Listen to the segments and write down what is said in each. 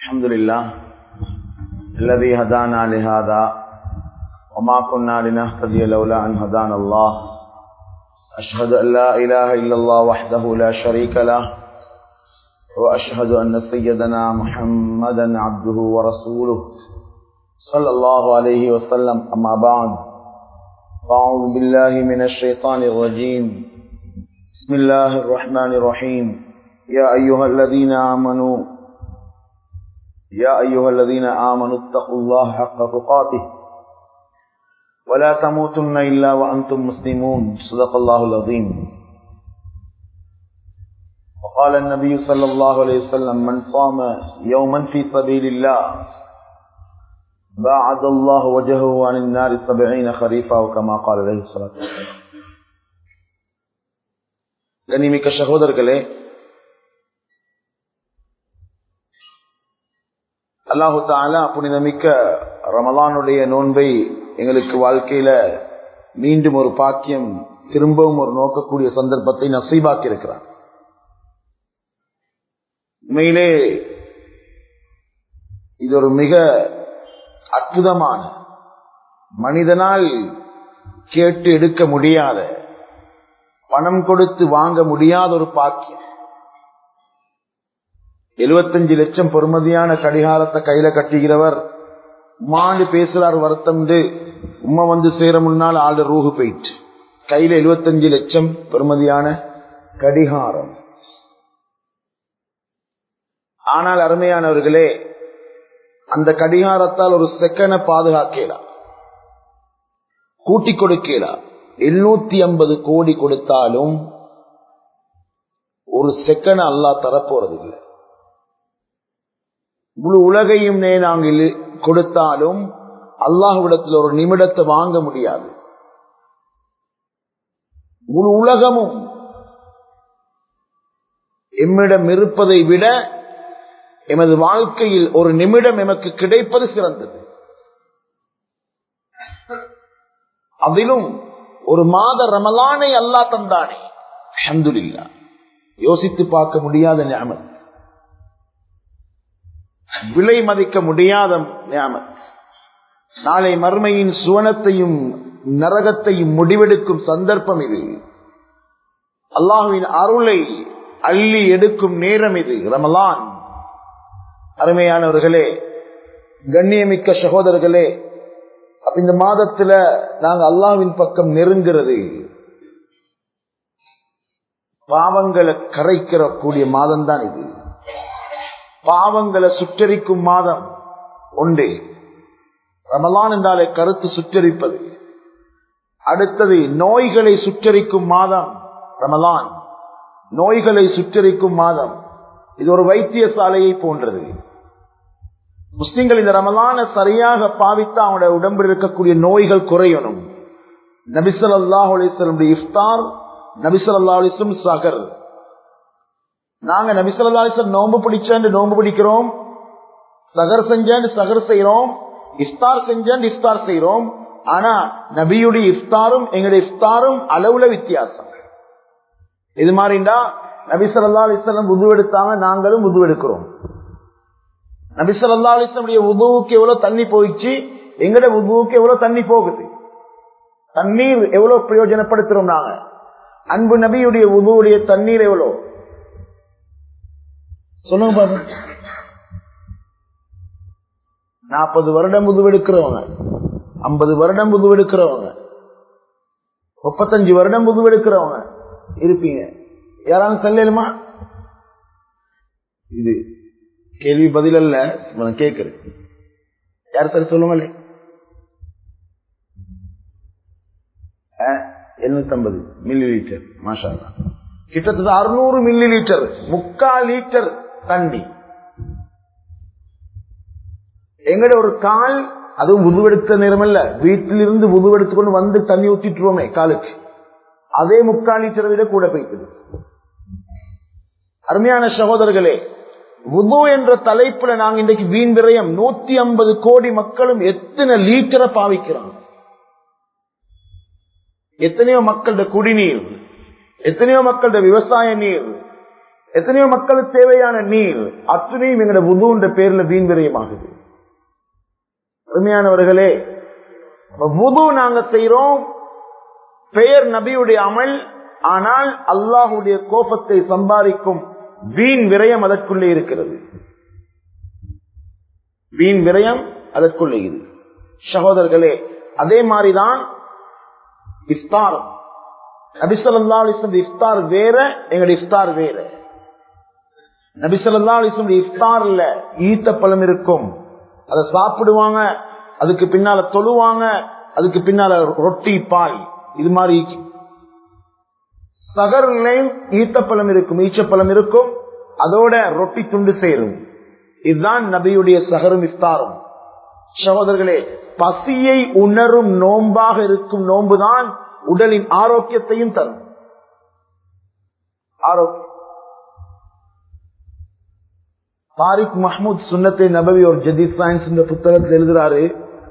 الحمد لله الذي هدانا لهذا وما كنا لنهتدي لولا أن هدانا الله أشهد أن لا إله إلا الله وحده لا شريك له وأشهد أن سيدنا محمدا عبده ورسوله صلى الله عليه وسلم أما بعد فأعوذ بالله من الشيطان الرجيم بسم الله الرحمن الرحيم يا أيها الذين آمنوا يا أيها الذين آمنوا اتقوا الله حق تقاته ولا تموتن إلا وأنتم مسلمون صدق الله العظيم وقال النبي صلى الله عليه وسلم من صام يوما في سبيل الله باعد الله وجهه عن النار سبعين خريفا وكما قال عليه الصلاة والسلام கனிமிக்க சகோதரர்களே அல்லாஹு தாலா புனிதமிக்க ரமலானுடைய நோன்பை எங்களுக்கு வாழ்க்கையில மீண்டும் ஒரு பாக்கியம் திரும்பவும் ஒரு நோக்கக்கூடிய சந்தர்ப்பத்தை நசீபாக்கி இருக்கிறார் உண்மையிலே இது ஒரு மிக அற்புதமான மனிதனால் கேட்டு எடுக்க முடியாத பணம் கொடுத்து வாங்க முடியாத ஒரு பாக்கியம் எழுபத்தஞ்சு லட்சம் பொறுமதியான கடிகாரத்தை கையில கட்டுகிறவர் உமாண்டு பேசுறார் வருத்தம் உம்மா வந்து சேர முன்னால் ஆளு ரூஹு போயிட்டு கையில எழுபத்தஞ்சு லட்சம் பெறுமதியான கடிகாரம் ஆனால் அருமையானவர்களே அந்த கடிகாரத்தால் ஒரு செகண்டை பாதுகாக்கலாம் கூட்டிக் கொடுக்கலாம் எழுநூத்தி ஐம்பது கோடி கொடுத்தாலும் ஒரு செகண்ட் அல்லா தரப்போறது இல்லை முழு உலகையும் நாங்கள் கொடுத்தாலும் அல்லாஹுவிடத்தில் ஒரு நிமிடத்தை வாங்க முடியாது முழு உலகமும் எம்மிடம் இருப்பதை விட எமது வாழ்க்கையில் ஒரு நிமிடம் எமக்கு கிடைப்பது சிறந்தது அதிலும் ஒரு மாத ரமலானை அல்லா தந்தானே அஹமதுல்லா யோசித்து பார்க்க முடியாத ஞாபகம் விலை மதிக்க முடியாத ஞாபகம் நாளை மர்மையின் சுவனத்தையும் நரகத்தையும் முடிவெடுக்கும் சந்தர்ப்பம் இது அல்லாஹுவின் அருளை அள்ளி எடுக்கும் நேரம் இது ரமலான் அருமையானவர்களே கண்ணியமிக்க சகோதரர்களே இந்த மாதத்துல நாங்க அல்லாவின் பக்கம் நெருங்கிறது பாவங்களை கரைக்கிற கூடிய மாதம் தான் இது பாவங்களை சுற்றரிக்கும் மாதம் உண்டு ரமலான் என்றாலே கருத்து சுற்றரிப்பது அடுத்தது நோய்களை சுற்றரிக்கும் மாதம் ரமலான் நோய்களை சுற்றரிக்கும் மாதம் இது ஒரு வைத்தியசாலையை போன்றது முஸ்லிம்கள் இந்த ரமலான சரியாக பாவித்து அவனுடைய உடம்பில் இருக்கக்கூடிய நோய்கள் குறையணும் நபிசல் அல்லாஹ் அலிஸ்லமுடைய இஃப்தார் நபிசல் அல்லா அலிஸ்லம் சகர் நாங்க நபிசல் அல்லா அலிஸ்லம் நோம்பு பிடிச்சேன் நோம்பு பிடிக்கிறோம் சகர் செஞ்சேன் சகர் செய்யறோம் இஃப்தார் செஞ்சேன் இஃப்தார் செய்யறோம் ஆனா நபியுடைய இஃப்தாரும் எங்களுடைய இஃப்தாரும் அளவுல வித்தியாசம் இது மாதிரிண்டா நபிசல்லா அலிஸ்லம் உதுவெடுத்தாங்க நாங்களும் உதுவெடுக்கிறோம் நபிசல்லா அலிஸ்லமுடைய உதுவுக்கு எவ்வளவு தண்ணி போயிடுச்சு எங்கட உதுவுக்கு எவ்வளவு தண்ணி போகுது தண்ணீர் எவ்வளவு பிரயோஜனப்படுத்துறோம் நாங்க அன்பு நபியுடைய உதுவுடைய தண்ணீர் எவ்வளவு சொல்லுங்க பாருங்க நாற்பது வருடம் முதுவெடுக்கிறவங்க ஐம்பது வருடம் முதுவெடுக்கிறவங்க முப்பத்தஞ்சு வருடம் முதுவெடுக்கிறவங்க இருப்பீங்க யாராலும் சொல்லலுமா இது கேள்வி பதில் அல்ல கேட்குறேன் யார் சார் சொல்லுங்களே எழுநூத்தி ஐம்பது மில்லி லிட்டர் மாஷா கிட்டத்தட்ட அறுநூறு மில்லி லிட்டர் முக்கால் லிட்டர் தண்ணி எங்கட ஒரு கால் அதுவும் உதுவெடுத்த நேரம் இல்ல வீட்டிலிருந்து உதுவெடுத்து கொண்டு வந்து தண்ணி ஊத்திட்டுருவோமே காலுக்கு அதே முக்கால் லிட்டரை விட கூட போய்க்குது அருமையான சகோதரர்களே உது என்ற தலைப்புல நாங்க இன்றைக்கு வீண் விரயம் நூத்தி ஐம்பது கோடி மக்களும் எத்தனை லீட்டரை பாவிக்கிறோம் எத்தனையோ மக்களோட குடிநீர் எத்தனையோ மக்களோட விவசாய நீர் எத்தனையோ மக்களுக்கு தேவையான நீர் அத்தனையும் எங்களோட உதுன்ற பேர்ல வீண் விரயமாகுது அருமையானவர்களே உது நாங்க செய்யறோம் பெயர் நபியுடைய அமல் ஆனால் அல்லாஹுடைய கோபத்தை சம்பாதிக்கும் வீண் விரயம் அதற்குள்ளே இருக்கிறது வீண் விரயம் அதற்குள்ளே இது சகோதரர்களே அதே மாதிரிதான் இஃப்தார் நபிசல்லா அலிஸ்லம் இஃப்தார் வேற எங்களுடைய இஃப்தார் வேற நபிசல்லா அலிஸ்லம் இஃப்தார்ல ஈத்த பழம் இருக்கும் அதை சாப்பிடுவாங்க அதுக்கு பின்னால தொழுவாங்க அதுக்கு பின்னால ரொட்டி பால் இது மாதிரி சகர்லையும் ஈத்தப்பழம் இருக்கும் ஈச்சப்பழம் இருக்கும் அதோட ரொட்டி துண்டு சேரும் இதுதான் நபியுடைய சகரும் இஃப்தாரும் சகோதரர்களே பசியை உணரும் நோன்பாக இருக்கும் நோன்புதான் உடலின் ஆரோக்கியத்தையும் தரும் ஆரோக்கியம் தாரிக் மஹமூத் சுன்னத்தை நபவி ஒரு ஜதீத் சயின்ஸ் இந்த புத்தகத்தில் எழுதுறாரு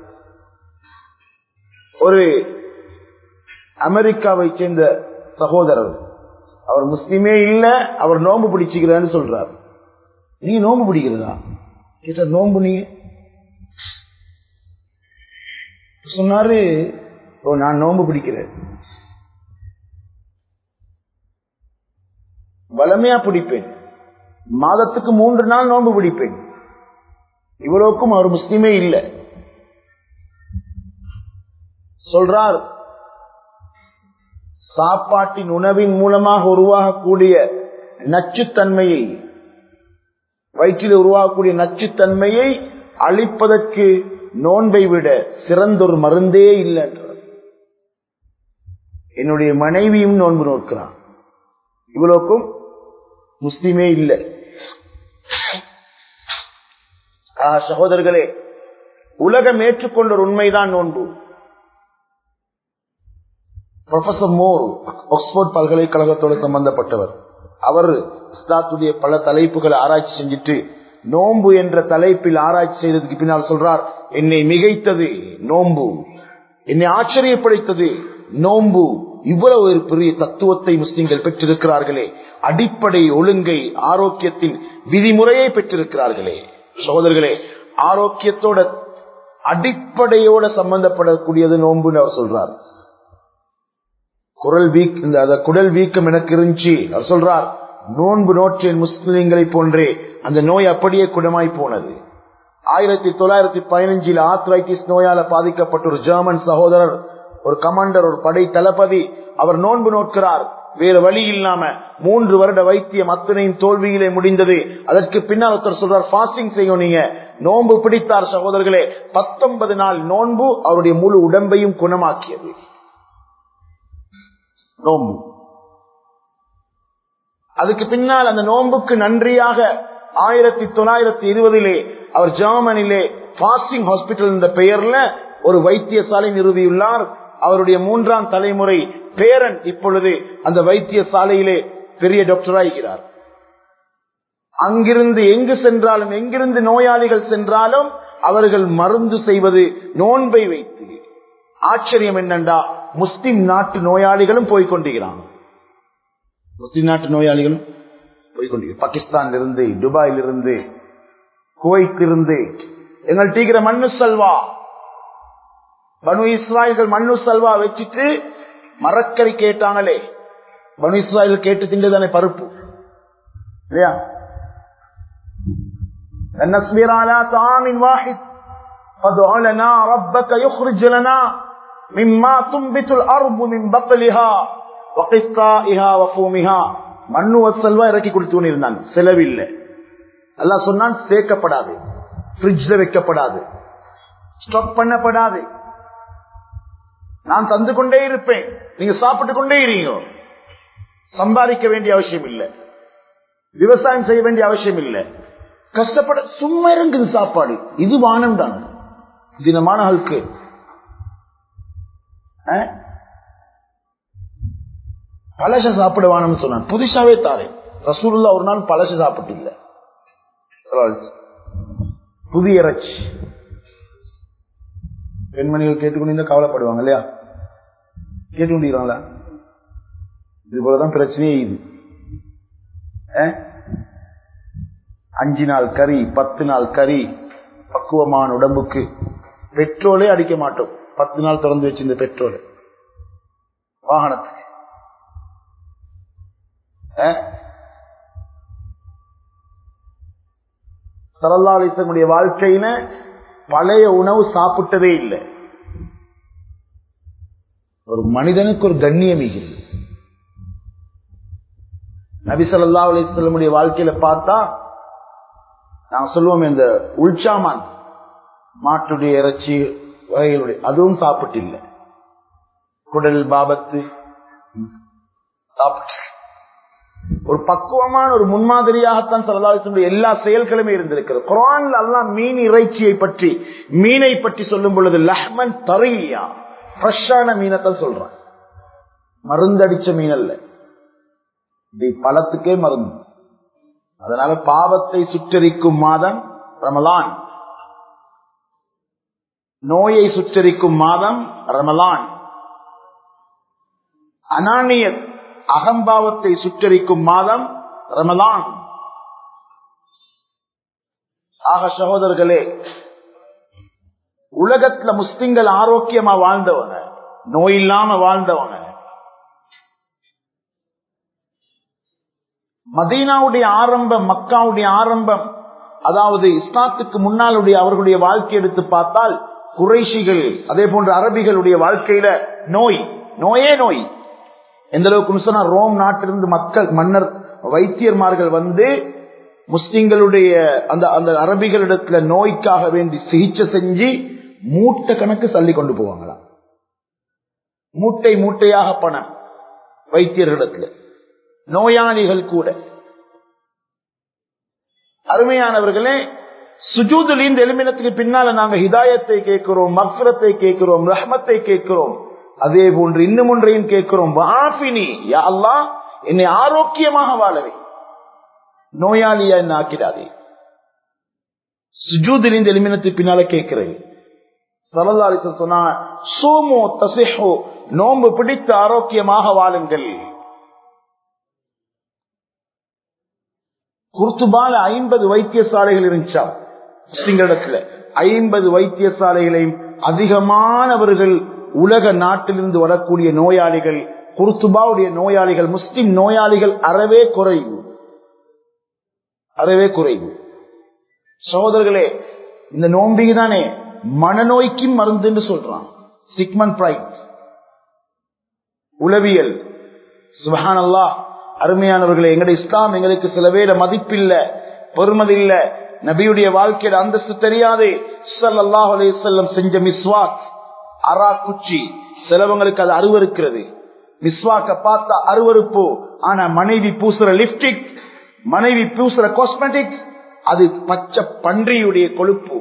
ஒரு அமெரிக்காவை சேர்ந்த சகோதரர் அவர் முஸ்லிமே இல்ல அவர் நோம்பு பிடிச்சுக்கிறான்னு சொல்றார் நீ நோம்பு பிடிக்கிறதா கேட்ட நோம்பு நீ சொன்னாரு ஓ நான் நோம்பு பிடிக்கிறேன் வளமையா பிடிப்பேன் மாதத்துக்கு மூன்று நாள் நோன்பு பிடிப்பேன் இவ்வளவுக்கும் அவர் முஸ்லிமே இல்லை சொல்றார் சாப்பாட்டின் உணவின் மூலமாக உருவாகக்கூடிய நச்சுத்தன்மையை வயிற்றில் உருவாகக்கூடிய நச்சுத்தன்மையை அழிப்பதற்கு நோன்பை விட சிறந்தொரு மருந்தே இல்லை என்றார் என்னுடைய மனைவியும் நோன்பு நோக்கிறான் இவ்வளவுக்கும் முஸ்லிமே இல்லை சகோதரர்களே உலகம் ஏற்றுக்கொண்ட ஒரு உண்மைதான் நோன்பு ப்ரொஃபசர் மோர் ஆக்ஸ்போர்ட் பல்கலைக்கழகத்தோடு சம்பந்தப்பட்டவர் அவர் இஸ்லாத்துடைய பல தலைப்புகளை ஆராய்ச்சி செஞ்சுட்டு நோன்பு என்ற தலைப்பில் ஆராய்ச்சி செய்ததுக்கு பின்னால் சொல்றார் என்னை மிகைத்தது நோன்பு என்னை ஆச்சரியப்படுத்தது நோன்பு இவ்வளவு ஒரு பெரிய தத்துவத்தை முஸ்லிம்கள் பெற்றிருக்கிறார்களே அடிப்படை ஒழுங்கை ஆரோக்கியத்தின் விதிமுறையை பெற்றிருக்கிறார்களே சகோதரர்களே ஆரோக்கியத்தோட அடிப்படையோட சம்பந்தப்படக்கூடியது நோன்புன்னு அவர் சொல்றார் குரல் வீக் இந்த குடல் வீக்கம் எனக்கு இருந்துச்சு அவர் சொல்றார் நோன்பு நோற்றிய முஸ்லிம்களை போன்றே அந்த நோய் அப்படியே குணமாய் போனது ஆயிரத்தி தொள்ளாயிரத்தி பதினஞ்சில் ஆத்ரைட்டிஸ் நோயால பாதிக்கப்பட்ட ஒரு ஜெர்மன் சகோதரர் ஒரு கமாண்டர் ஒரு படை தளபதி அவர் நோன்பு நோக்கிறார் வேற வழி இல்லாம மூன்று வருட வைத்தியம் அத்தனையும் தோல்வியிலே முடிந்தது அதற்கு பின்னால் ஒருத்தர் சொல்றார் பாஸ்டிங் செய்யும் நீங்க நோன்பு பிடித்தார் சகோதரர்களே பத்தொன்பது நாள் நோன்பு அவருடைய முழு உடம்பையும் குணமாக்கியது நோன்பு அதுக்கு பின்னால் அந்த நோன்புக்கு நன்றியாக ஆயிரத்தி தொள்ளாயிரத்தி இருபதிலே அவர் ஜெர்மனிலே பாஸ்டிங் ஹாஸ்பிட்டல் என்ற பெயர்ல ஒரு வைத்தியசாலை நிறுவியுள்ளார் அவருடைய மூன்றாம் தலைமுறை பேரன் இப்பொழுது அந்த வைத்தியசாலையிலே பெரிய டாக்டர் ஆகிறார் அங்கிருந்து எங்கு சென்றாலும் எங்கிருந்து நோயாளிகள் சென்றாலும் அவர்கள் மருந்து செய்வது நோன்பை வைத்து ஆச்சரியம் என்னண்டா முஸ்லிம் நாட்டு நோயாளிகளும் போய்கொண்டிருக்கிறான் முஸ்லிம் நாட்டு நோயாளிகளும் போய்கொண்டிருக்கிறார் பாகிஸ்தான்ல இருந்து துபாயில இருந்து குவைத்திலிருந்து எங்கள் டீக்கிற மண்ணு சல்வா பனு இஸ்ராயல்கள் மண்ணு சல்வா வச்சுட்டு மரக்கறி கேட்டாங்களே பனு இஸ்ராயல் கேட்டு திண்டதானே பருப்பு இல்லையா نصبر على طعام واحد فادع لنا ربك يخرج لنا مما تنبت الارض من بقلها وقثائها وفومها மண்ணு செல்வா இறக்கி கொடுத்து இருந்தான் செலவில்லை அல்லா சொன்னான் சேர்க்கப்படாது பிரிட்ஜ்ல வைக்கப்படாது ஸ்டாக் பண்ணப்படாது நான் தந்து கொண்டே இருப்பேன் நீங்க சாப்பிட்டு கொண்டே இருங்க சம்பாதிக்க வேண்டிய அவசியம் இல்லை விவசாயம் செய்ய வேண்டிய அவசியம் இல்லை கஷ்டப்பட சும்மா இருக்குது சாப்பாடு இது வானம் தான் தினமான ஆளுக்கு பழச சாப்பிட வானம்னு சொன்னான் புதுசாவே தாரே ரசூல்லா ஒரு நாள் பழச சாப்பிட்டு இல்ல புதிய இறைச்சி பெண்மணிகள் கேட்டுக்கொண்டு கவலைப்படுவாங்க இல்லையா கேட்டுக்கொண்டிருக்காங்களா இது போலதான் பிரச்சனையே இது அஞ்சு நாள் கறி பத்து நாள் கறி பக்குவமான உடம்புக்கு பெட்ரோலே அடிக்க மாட்டோம் பத்து நாள் திறந்து வச்சிருந்த பெட்ரோல் வாகனத்துக்கு சரல்லாலிசனுடைய வாழ்க்கையில பழைய உணவு சாப்பிட்டதே இல்லை ஒரு மனிதனுக்கு ஒரு கண்ணியம் மிகுது நபி சொல்லா அலிஸ்லமுடைய வாழ்க்கையில பார்த்தா நான் சொல்லுவோம் இந்த உள்சாமான் மாட்டுடைய இறைச்சி வகைகளுடைய அதுவும் சாப்பிட்டு இல்லை குடல் பாபத்து சாப்பிட்டு ஒரு பக்குவமான ஒரு முன்மாதிரியாகத்தான் சரதாசனுடைய எல்லா செயல்களுமே இருந்திருக்கிறது குரான்ல எல்லாம் மீன் இறைச்சியை பற்றி மீனை பற்றி சொல்லும் பொழுது லஹ்மன் தரையா ஃப்ரெஷ்ஷான மீனைத்தான் சொல்றான் மருந்தடிச்ச மீன் அல்ல இது பழத்துக்கே மருந்து அதனால பாவத்தை சுற்றரிக்கும் மாதம் ரமலான் நோயை சுற்றரிக்கும் மாதம் ரமலான் அனானிய அகம்பாவத்தை சுற்றரிக்கும் மாதம் ரமலான் ஆக சகோதரர்களே உலகத்துல முஸ்லிம்கள் ஆரோக்கியமா வாழ்ந்தவங்க நோய் இல்லாம வாழ்ந்தவங்க மதீனாவுடைய ஆரம்பம் மக்காவுடைய ஆரம்பம் அதாவது இஸ்லாத்துக்கு முன்னாலுடைய அவர்களுடைய வாழ்க்கை எடுத்து பார்த்தால் குறைஷிகள் அதே போன்ற அரபிகளுடைய வாழ்க்கையில நோய் நோயே நோய் எந்த அளவுக்கு சொன்னா ரோம் நாட்டிலிருந்து மக்கள் மன்னர் வைத்தியர்மார்கள் வந்து முஸ்லிம்களுடைய அந்த அந்த அரபிகளிடத்துல நோய்க்காக வேண்டி சிகிச்சை செஞ்சு மூட்டை கணக்கு தள்ளி கொண்டு போவாங்களாம் மூட்டை மூட்டையாக பணம் வைத்தியர்களிடத்துல நோயாளிகள் கூட அருமையானவர்களே சுஜூதுல இந்த எலுமினத்துக்கு பின்னால நாங்க ஹிதாயத்தை கேட்கிறோம் மக்ரத்தை கேட்கிறோம் ரஹ்மத்தை கேட்கிறோம் அதே போன்று இன்னும் ஒன்றையும் கேட்கிறோம் வாஃபினி யா அல்லாஹ் என்னை ஆரோக்கியமாக வாழவே நோயாளியா என்ன ஆக்கிடாதே சுஜூதில் இந்த எலுமினத்துக்கு பின்னால கேட்கிறேன் சலதாரிசன் சொன்னாங்க சோமோ தசிஹோ நோன்பு பிடித்து ஆரோக்கியமாக வாழுங்கள் குர்துபால ஐம்பது வைத்தியசாலைகள் இருந்துச்சா முஸ்லிம்களிடத்துல ஐம்பது வைத்தியசாலைகளையும் அதிகமானவர்கள் உலக நாட்டிலிருந்து வரக்கூடிய நோயாளிகள் குர்துபாவுடைய நோயாளிகள் முஸ்லிம் நோயாளிகள் அறவே குறைவு அறவே குறைவு சகோதரர்களே இந்த நோம்பிக்கு தானே மனநோய்க்கும் மருந்துன்னு சொல்றான் சிக்மன் பிரைட் உளவியல் சுபஹானல்லா அருமையானவர்களே எங்களுடைய இஸ்லாம் எங்களுக்கு சில வேலை மதிப்பில்ல பெருமதி இல்ல நபியுடைய வாழ்க்கையில அந்தஸ்து தெரியாது சல்லாஹ் அலையம் செஞ்ச மிஸ்வாக் அரா குச்சி சிலவங்களுக்கு அது அருவருக்கிறது மிஸ்வாக்க பார்த்தா அருவருப்பு ஆனா மனைவி பூசுற லிப்டிக் மனைவி பூசுற காஸ்மெட்டிக் அது பச்சை பன்றியுடைய கொழுப்பு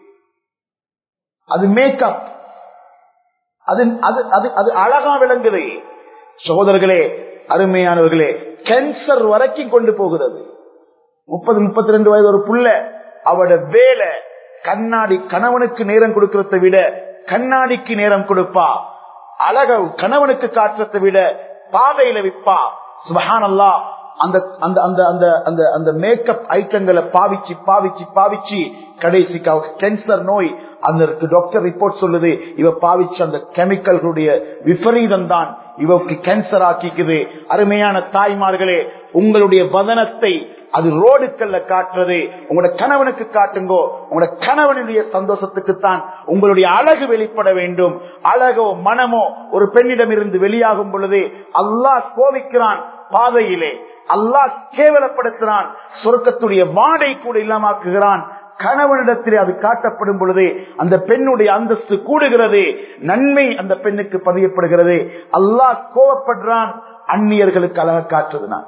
அது மேக்கப் அது அது அது அது அழகா விளங்குது சகோதரர்களே அருமையானவர்களே கேன்சர் வரைக்கும் கொண்டு போகிறது முப்பது முப்பத்தி ரெண்டு வயது ஒரு புள்ள அவட வேலை கண்ணாடி கணவனுக்கு நேரம் கொடுக்கறதை விட கண்ணாடிக்கு நேரம் கொடுப்பா அழக கணவனுக்கு காட்டுறதை விட பாதையில விற்பா சுபஹானல்லா அந்த அந்த அந்த அந்த அந்த அந்த மேக்கப் ஐட்டங்களை பாவிச்சு பாவிச்சு பாவிச்சு கடைசிக்கு அவருக்கு கேன்சர் நோய் அதற்கு டாக்டர் ரிப்போர்ட் சொல்லுது இவ பாவிச்சு அந்த கெமிக்கல்களுடைய விபரீதம் தான் இவருக்கு கேன்சர் ஆக்கிக்குது அருமையான தாய்மார்களே உங்களுடைய வதனத்தை அது ரோடுக்கல்ல காட்டுறது உங்களோட கணவனுக்கு காட்டுங்கோ உங்களோட கணவனுடைய சந்தோஷத்துக்குத்தான் உங்களுடைய அழகு வெளிப்பட வேண்டும் அழகோ மனமோ ஒரு பெண்ணிடம் இருந்து வெளியாகும் பொழுது அல்லாஹ் கோவிக்கிறான் பாதையிலே அல்லாஹ் கேவலப்படுத்துகிறான் சொர்க்கத்துடைய வாடை கூட இல்லாமாக்குகிறான் கணவனிடத்திலே அது காட்டப்படும் பொழுது அந்த பெண்ணுடைய அந்தஸ்து கூடுகிறது நன்மை அந்த பெண்ணுக்கு பதியப்படுகிறது அல்லாஹ் கோவப்படுறான் அந்நியர்களுக்கு அழக காட்டுறதுனால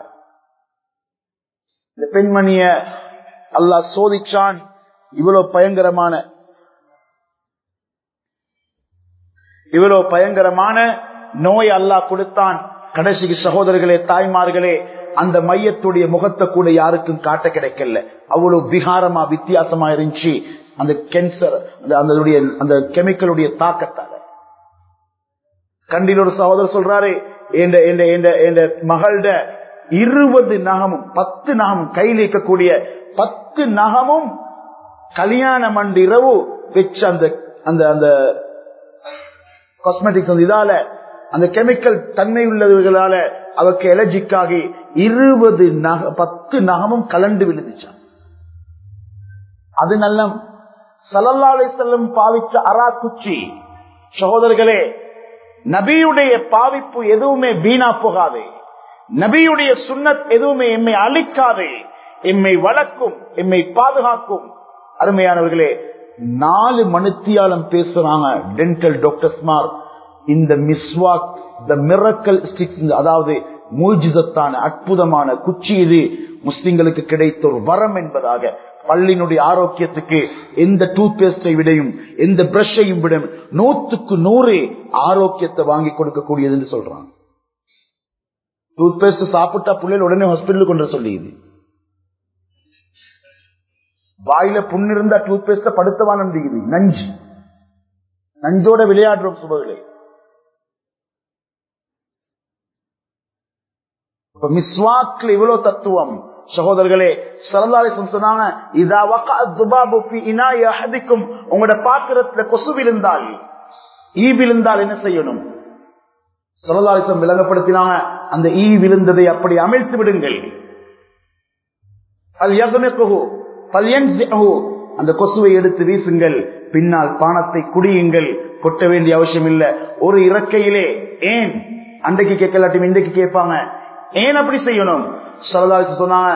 இந்த பெண்மணிய அல்லாஹ் சோதிச்சான் இவ்வளவு பயங்கரமான இவ்வளவு பயங்கரமான நோய் அல்லாஹ் கொடுத்தான் கடைசிக்கு சகோதரர்களே தாய்மார்களே அந்த மையத்துடைய முகத்தை கூட யாருக்கும் காட்ட கிடைக்கல அவ்வளவு விகாரமா வித்தியாசமா இருந்துச்சு அந்த கேன்சர் அந்த அந்த கெமிக்கலுடைய தாக்கத்தால கண்டில் ஒரு சகோதரர் சொல்றாரு மகள்ட இருபது நகமும் பத்து நகமும் கையில் இருக்கக்கூடிய பத்து நகமும் கல்யாணம் அன்று இரவு வச்ச அந்த அந்த அந்த காஸ்மெட்டிக்ஸ் இதால அந்த கெமிக்கல் தன்மை உள்ளவர்களால அவருக்கு எலர்ஜிக்காகி இருபது நக பத்து நகமும் கலண்டு விழுந்துச்சான் அது நல்ல சலல்லாலை செல்லும் பாவிச்ச அரா குச்சி சகோதரர்களே நபியுடைய பாவிப்பு எதுவுமே வீணா போகாது நபியுடைய சுண்ணத் எதுவுமே எம்மை அழிக்காது எம்மை வளர்க்கும் எம்மை பாதுகாக்கும் அருமையானவர்களே நாலு மணித்தியாலம் பேசுறாங்க டென்டல் டாக்டர்ஸ்மார் இந்த மிஸ்வாக் த மிரக்கல் ஸ்டிக்ஸ் அதாவது மூஜிதத்தான அற்புதமான குச்சி இது முஸ்லிம்களுக்கு கிடைத்த ஒரு வரம் என்பதாக பல்லினுடைய ஆரோக்கியத்துக்கு எந்த டூத் பேஸ்டை விடையும் எந்த பிரஷையும் விட நூத்துக்கு நூறு ஆரோக்கியத்தை வாங்கி கொடுக்கக்கூடியதுன்னு சொல்றாங்க டூத் பேஸ்ட் சாப்பிட்டா பிள்ளைகள் உடனே ஹாஸ்பிட்டலுக்கு கொண்டு சொல்லியுது வாயில புண்ணு இருந்தா டூத் பேஸ்ட படுத்தவான நஞ்சு நஞ்சோட விளையாடுறோம் சுபர்களே மிஸ்வாக்ல இவ்வளவு தத்துவம் சகோதரர்களே சரதாரி சொன்னாங்க இதா அஹதிக்கும் உங்களோட பாத்திரத்துல கொசு விழுந்தால் ஈ விழுந்தால் என்ன செய்யணும் சரதாரிசம் விளங்கப்படுத்தினாங்க அந்த ஈ விழுந்ததை அப்படி அமைத்து விடுங்கள் அது யகுனகு அந்த கொசுவை எடுத்து வீசுங்கள் பின்னால் பானத்தை குடியுங்கள் கொட்ட வேண்டிய அவசியம் இல்ல ஒரு இறக்கையிலே ஏன் அன்றைக்கு கேட்கலாட்டும் இன்றைக்கு கேட்பாங்க ஏன் அப்படி செய்யணும் சரதாசி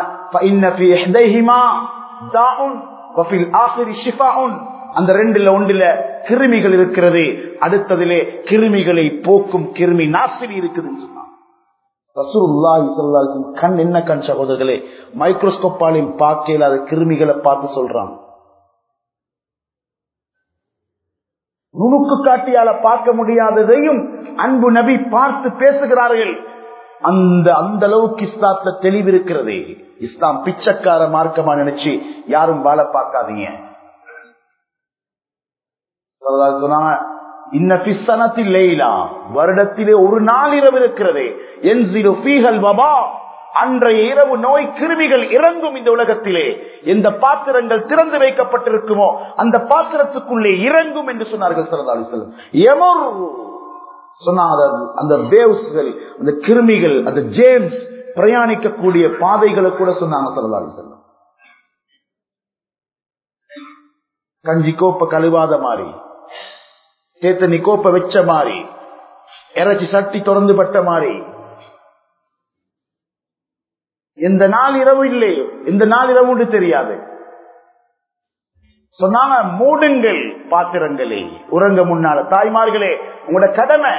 சொன்னாங்க அந்த ரெண்டுல ஒன்றுல கிருமிகள் இருக்கிறது அடுத்ததிலே கிருமிகளை போக்கும் கிருமி நாசினி இருக்குதுன்னு சொன்னாங்க கண் என்ன கண் சகோதரர்களே மைக்ரோஸ்கோப்பாலையும் பார்க்க இல்லாத கிருமிகளை பார்த்து சொல்றாங்க நுணுக்கு காட்டியால பார்க்க முடியாததையும் அன்பு நபி பார்த்து பேசுகிறார்கள் அந்த அந்த அளவுக்கு இஸ்லாத்துல தெளிவு இருக்கிறது இஸ்லாம் பிச்சைக்கார மார்க்கமா நினைச்சு யாரும் வாழ பார்க்காதீங்க சொன்னாங்க வருடத்திலே ஒரு நாள் இரவு இருக்கிறது அன்றைய இரவு நோய் கிருமிகள் இறங்கும் இந்த உலகத்திலே எந்த பாத்திரங்கள் திறந்து வைக்கப்பட்டிருக்குமோ அந்த பாத்திரத்துக்குள்ளே இறங்கும் என்று சொன்னார்கள் சிறந்தாளி செல்லும் சொன்னாங்க அந்த வேவ்ஸ்கள் அந்த கிருமிகள் அந்த ஜேம்ஸ் பிரயாணிக்கக்கூடிய பாதைகளை கூட சொன்னாங்க சிறந்தாளி செல்லும் கஞ்சி கோப்ப கழுவாத மாதிரி தேத்தனி கோப்ப வச்ச மாதிரி இறைச்சி சட்டி திறந்து பட்ட மாதிரி எந்த நாள் இரவு இல்லையோ இந்த நாள் இரவு தெரியாது சொன்னாங்க மூடுங்கள் பாத்திரங்களே உறங்க முன்னால தாய்மார்களே உங்களோட கடமை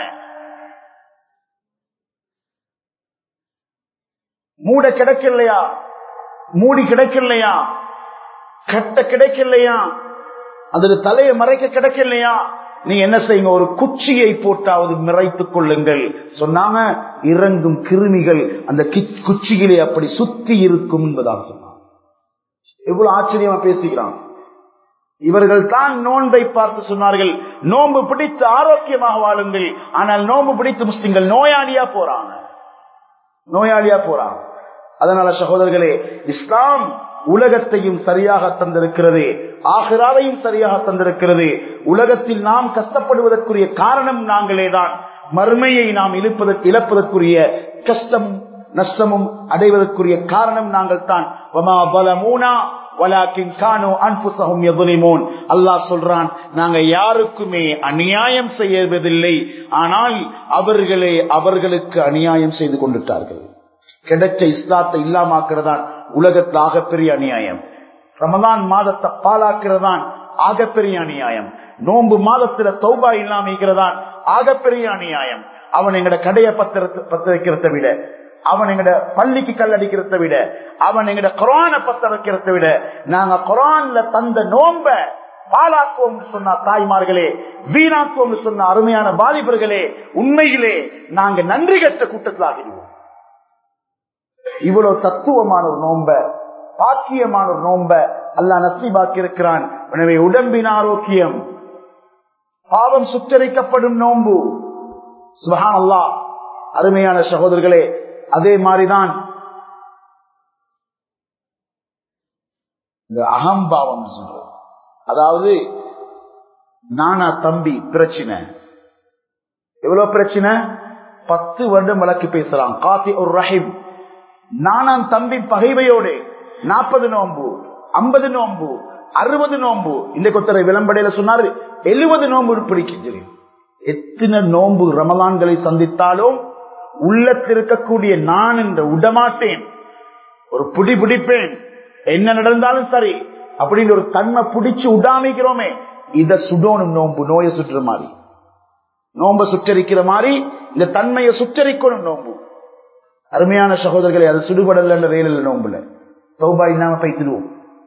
மூட கிடைக்கலையா மூடி கிடைக்கலையா கட்ட கிடைக்கலையா அதுல தலையை மறைக்க கிடைக்கலையா நீ என்ன செய்யுங்க ஒரு குச்சியை போட்டாவது மறைத்துக் கொள்ளுங்கள் சொன்னாங்க இறங்கும் கிருமிகள் அந்த குச்சிகளே அப்படி சுத்தி இருக்கும் என்பதாக சொன்னாங்க எவ்வளவு ஆச்சரியமா பேசுகிறான் இவர்கள் தான் நோன்பை பார்த்து சொன்னார்கள் நோன்பு பிடித்து ஆரோக்கியமாக வாழுங்கள் ஆனால் நோன்பு பிடித்து முஸ்லிம்கள் நோயாளியா போறாங்க நோயாளியா போறாங்க அதனால சகோதரர்களே இஸ்லாம் உலகத்தையும் சரியாக தந்திருக்கிறது ஆகிறாவையும் சரியாக தந்திருக்கிறது உலகத்தில் நாம் கஷ்டப்படுவதற்குரிய காரணம் நாங்களே தான் மறுமையை நாம் இழுப்பதற்கு இழப்பதற்குரிய கஷ்டம் நஷ்டமும் அடைவதற்குரிய காரணம் நாங்கள் தான் அல்லாஹ் சொல்றான் நாங்க யாருக்குமே அநியாயம் செய்வதில்லை ஆனால் அவர்களே அவர்களுக்கு அநியாயம் செய்து கொண்டுட்டார்கள் கிடைச்ச இஸ்லாத்தை இல்லாமாக்குறதான் உலகத்தில் ஆகப்பெரிய அநியாயம் ரமதான் மாதத்தை பாலாக்குறதான் ஆகப்பெரிய அநியாயம் நோன்பு மாதத்துல தௌபா இல்லாம இருக்கிறதான் ஆகப்பெரிய அநியாயம் அவன் எங்கட கடைய பத்திர பத்த வைக்கிறத விட அவன் எங்கட பள்ளிக்கு கல் அடிக்கிறத விட அவன் எங்கட குரான பத்த வைக்கிறத விட நாங்க குரான்ல தந்த நோம்ப பாலாக்குவோம் சொன்ன தாய்மார்களே வீணாக்குவோம் சொன்ன அருமையான வாலிபர்களே உண்மையிலே நாங்க நன்றி கட்ட கூட்டத்தில் ஆகிடுவோம் இவ்வளவு தத்துவமான ஒரு நோம்ப பாக்கியமான ஒரு நோம்ப அல்லா நசீபாக்கி இருக்கிறான் எனவே உடம்பின் ஆரோக்கியம் பாவம் சுத்தரிக்கப்படும் நோம்பு சுபஹான் அல்லா அருமையான சகோதரர்களே அதே மாதிரிதான் இந்த அகம்பாவம் சொல்றோம் அதாவது நானா தம்பி பிரச்சனை எவ்வளவு பிரச்சனை பத்து வருடம் வழக்கு பேசுறான் காத்தி ஒரு ரஹிம் நானாம் தம்பி பகைவையோடு நாற்பது நோம்பு ஐம்பது நோம்பு அறுபது நோம்பு இந்த கொத்தரை விளம்படையில சொன்னாரு எழுபது நோம்பு பிடிக்கிறது எத்தனை நோம்பு ரமலான்களை சந்தித்தாலும் உள்ளத்தில் இருக்கக்கூடிய நான் இந்த உடமாட்டேன் ஒரு புடி பிடிப்பேன் என்ன நடந்தாலும் சரி அப்படின்னு ஒரு தன்மை பிடிச்சு உடாமிக்கிறோமே இத சுடோனும் நோம்பு நோயை சுற்றுற மாதிரி நோம்ப சுற்றரிக்கிற மாதிரி இந்த தன்மையை சுற்றரிக்கணும் நோம்பு அருமையான சகோதரர்களை அது சுடுபடல வேலையில் நோம்புல சௌபா இல்லாம பைத்திடுவோம்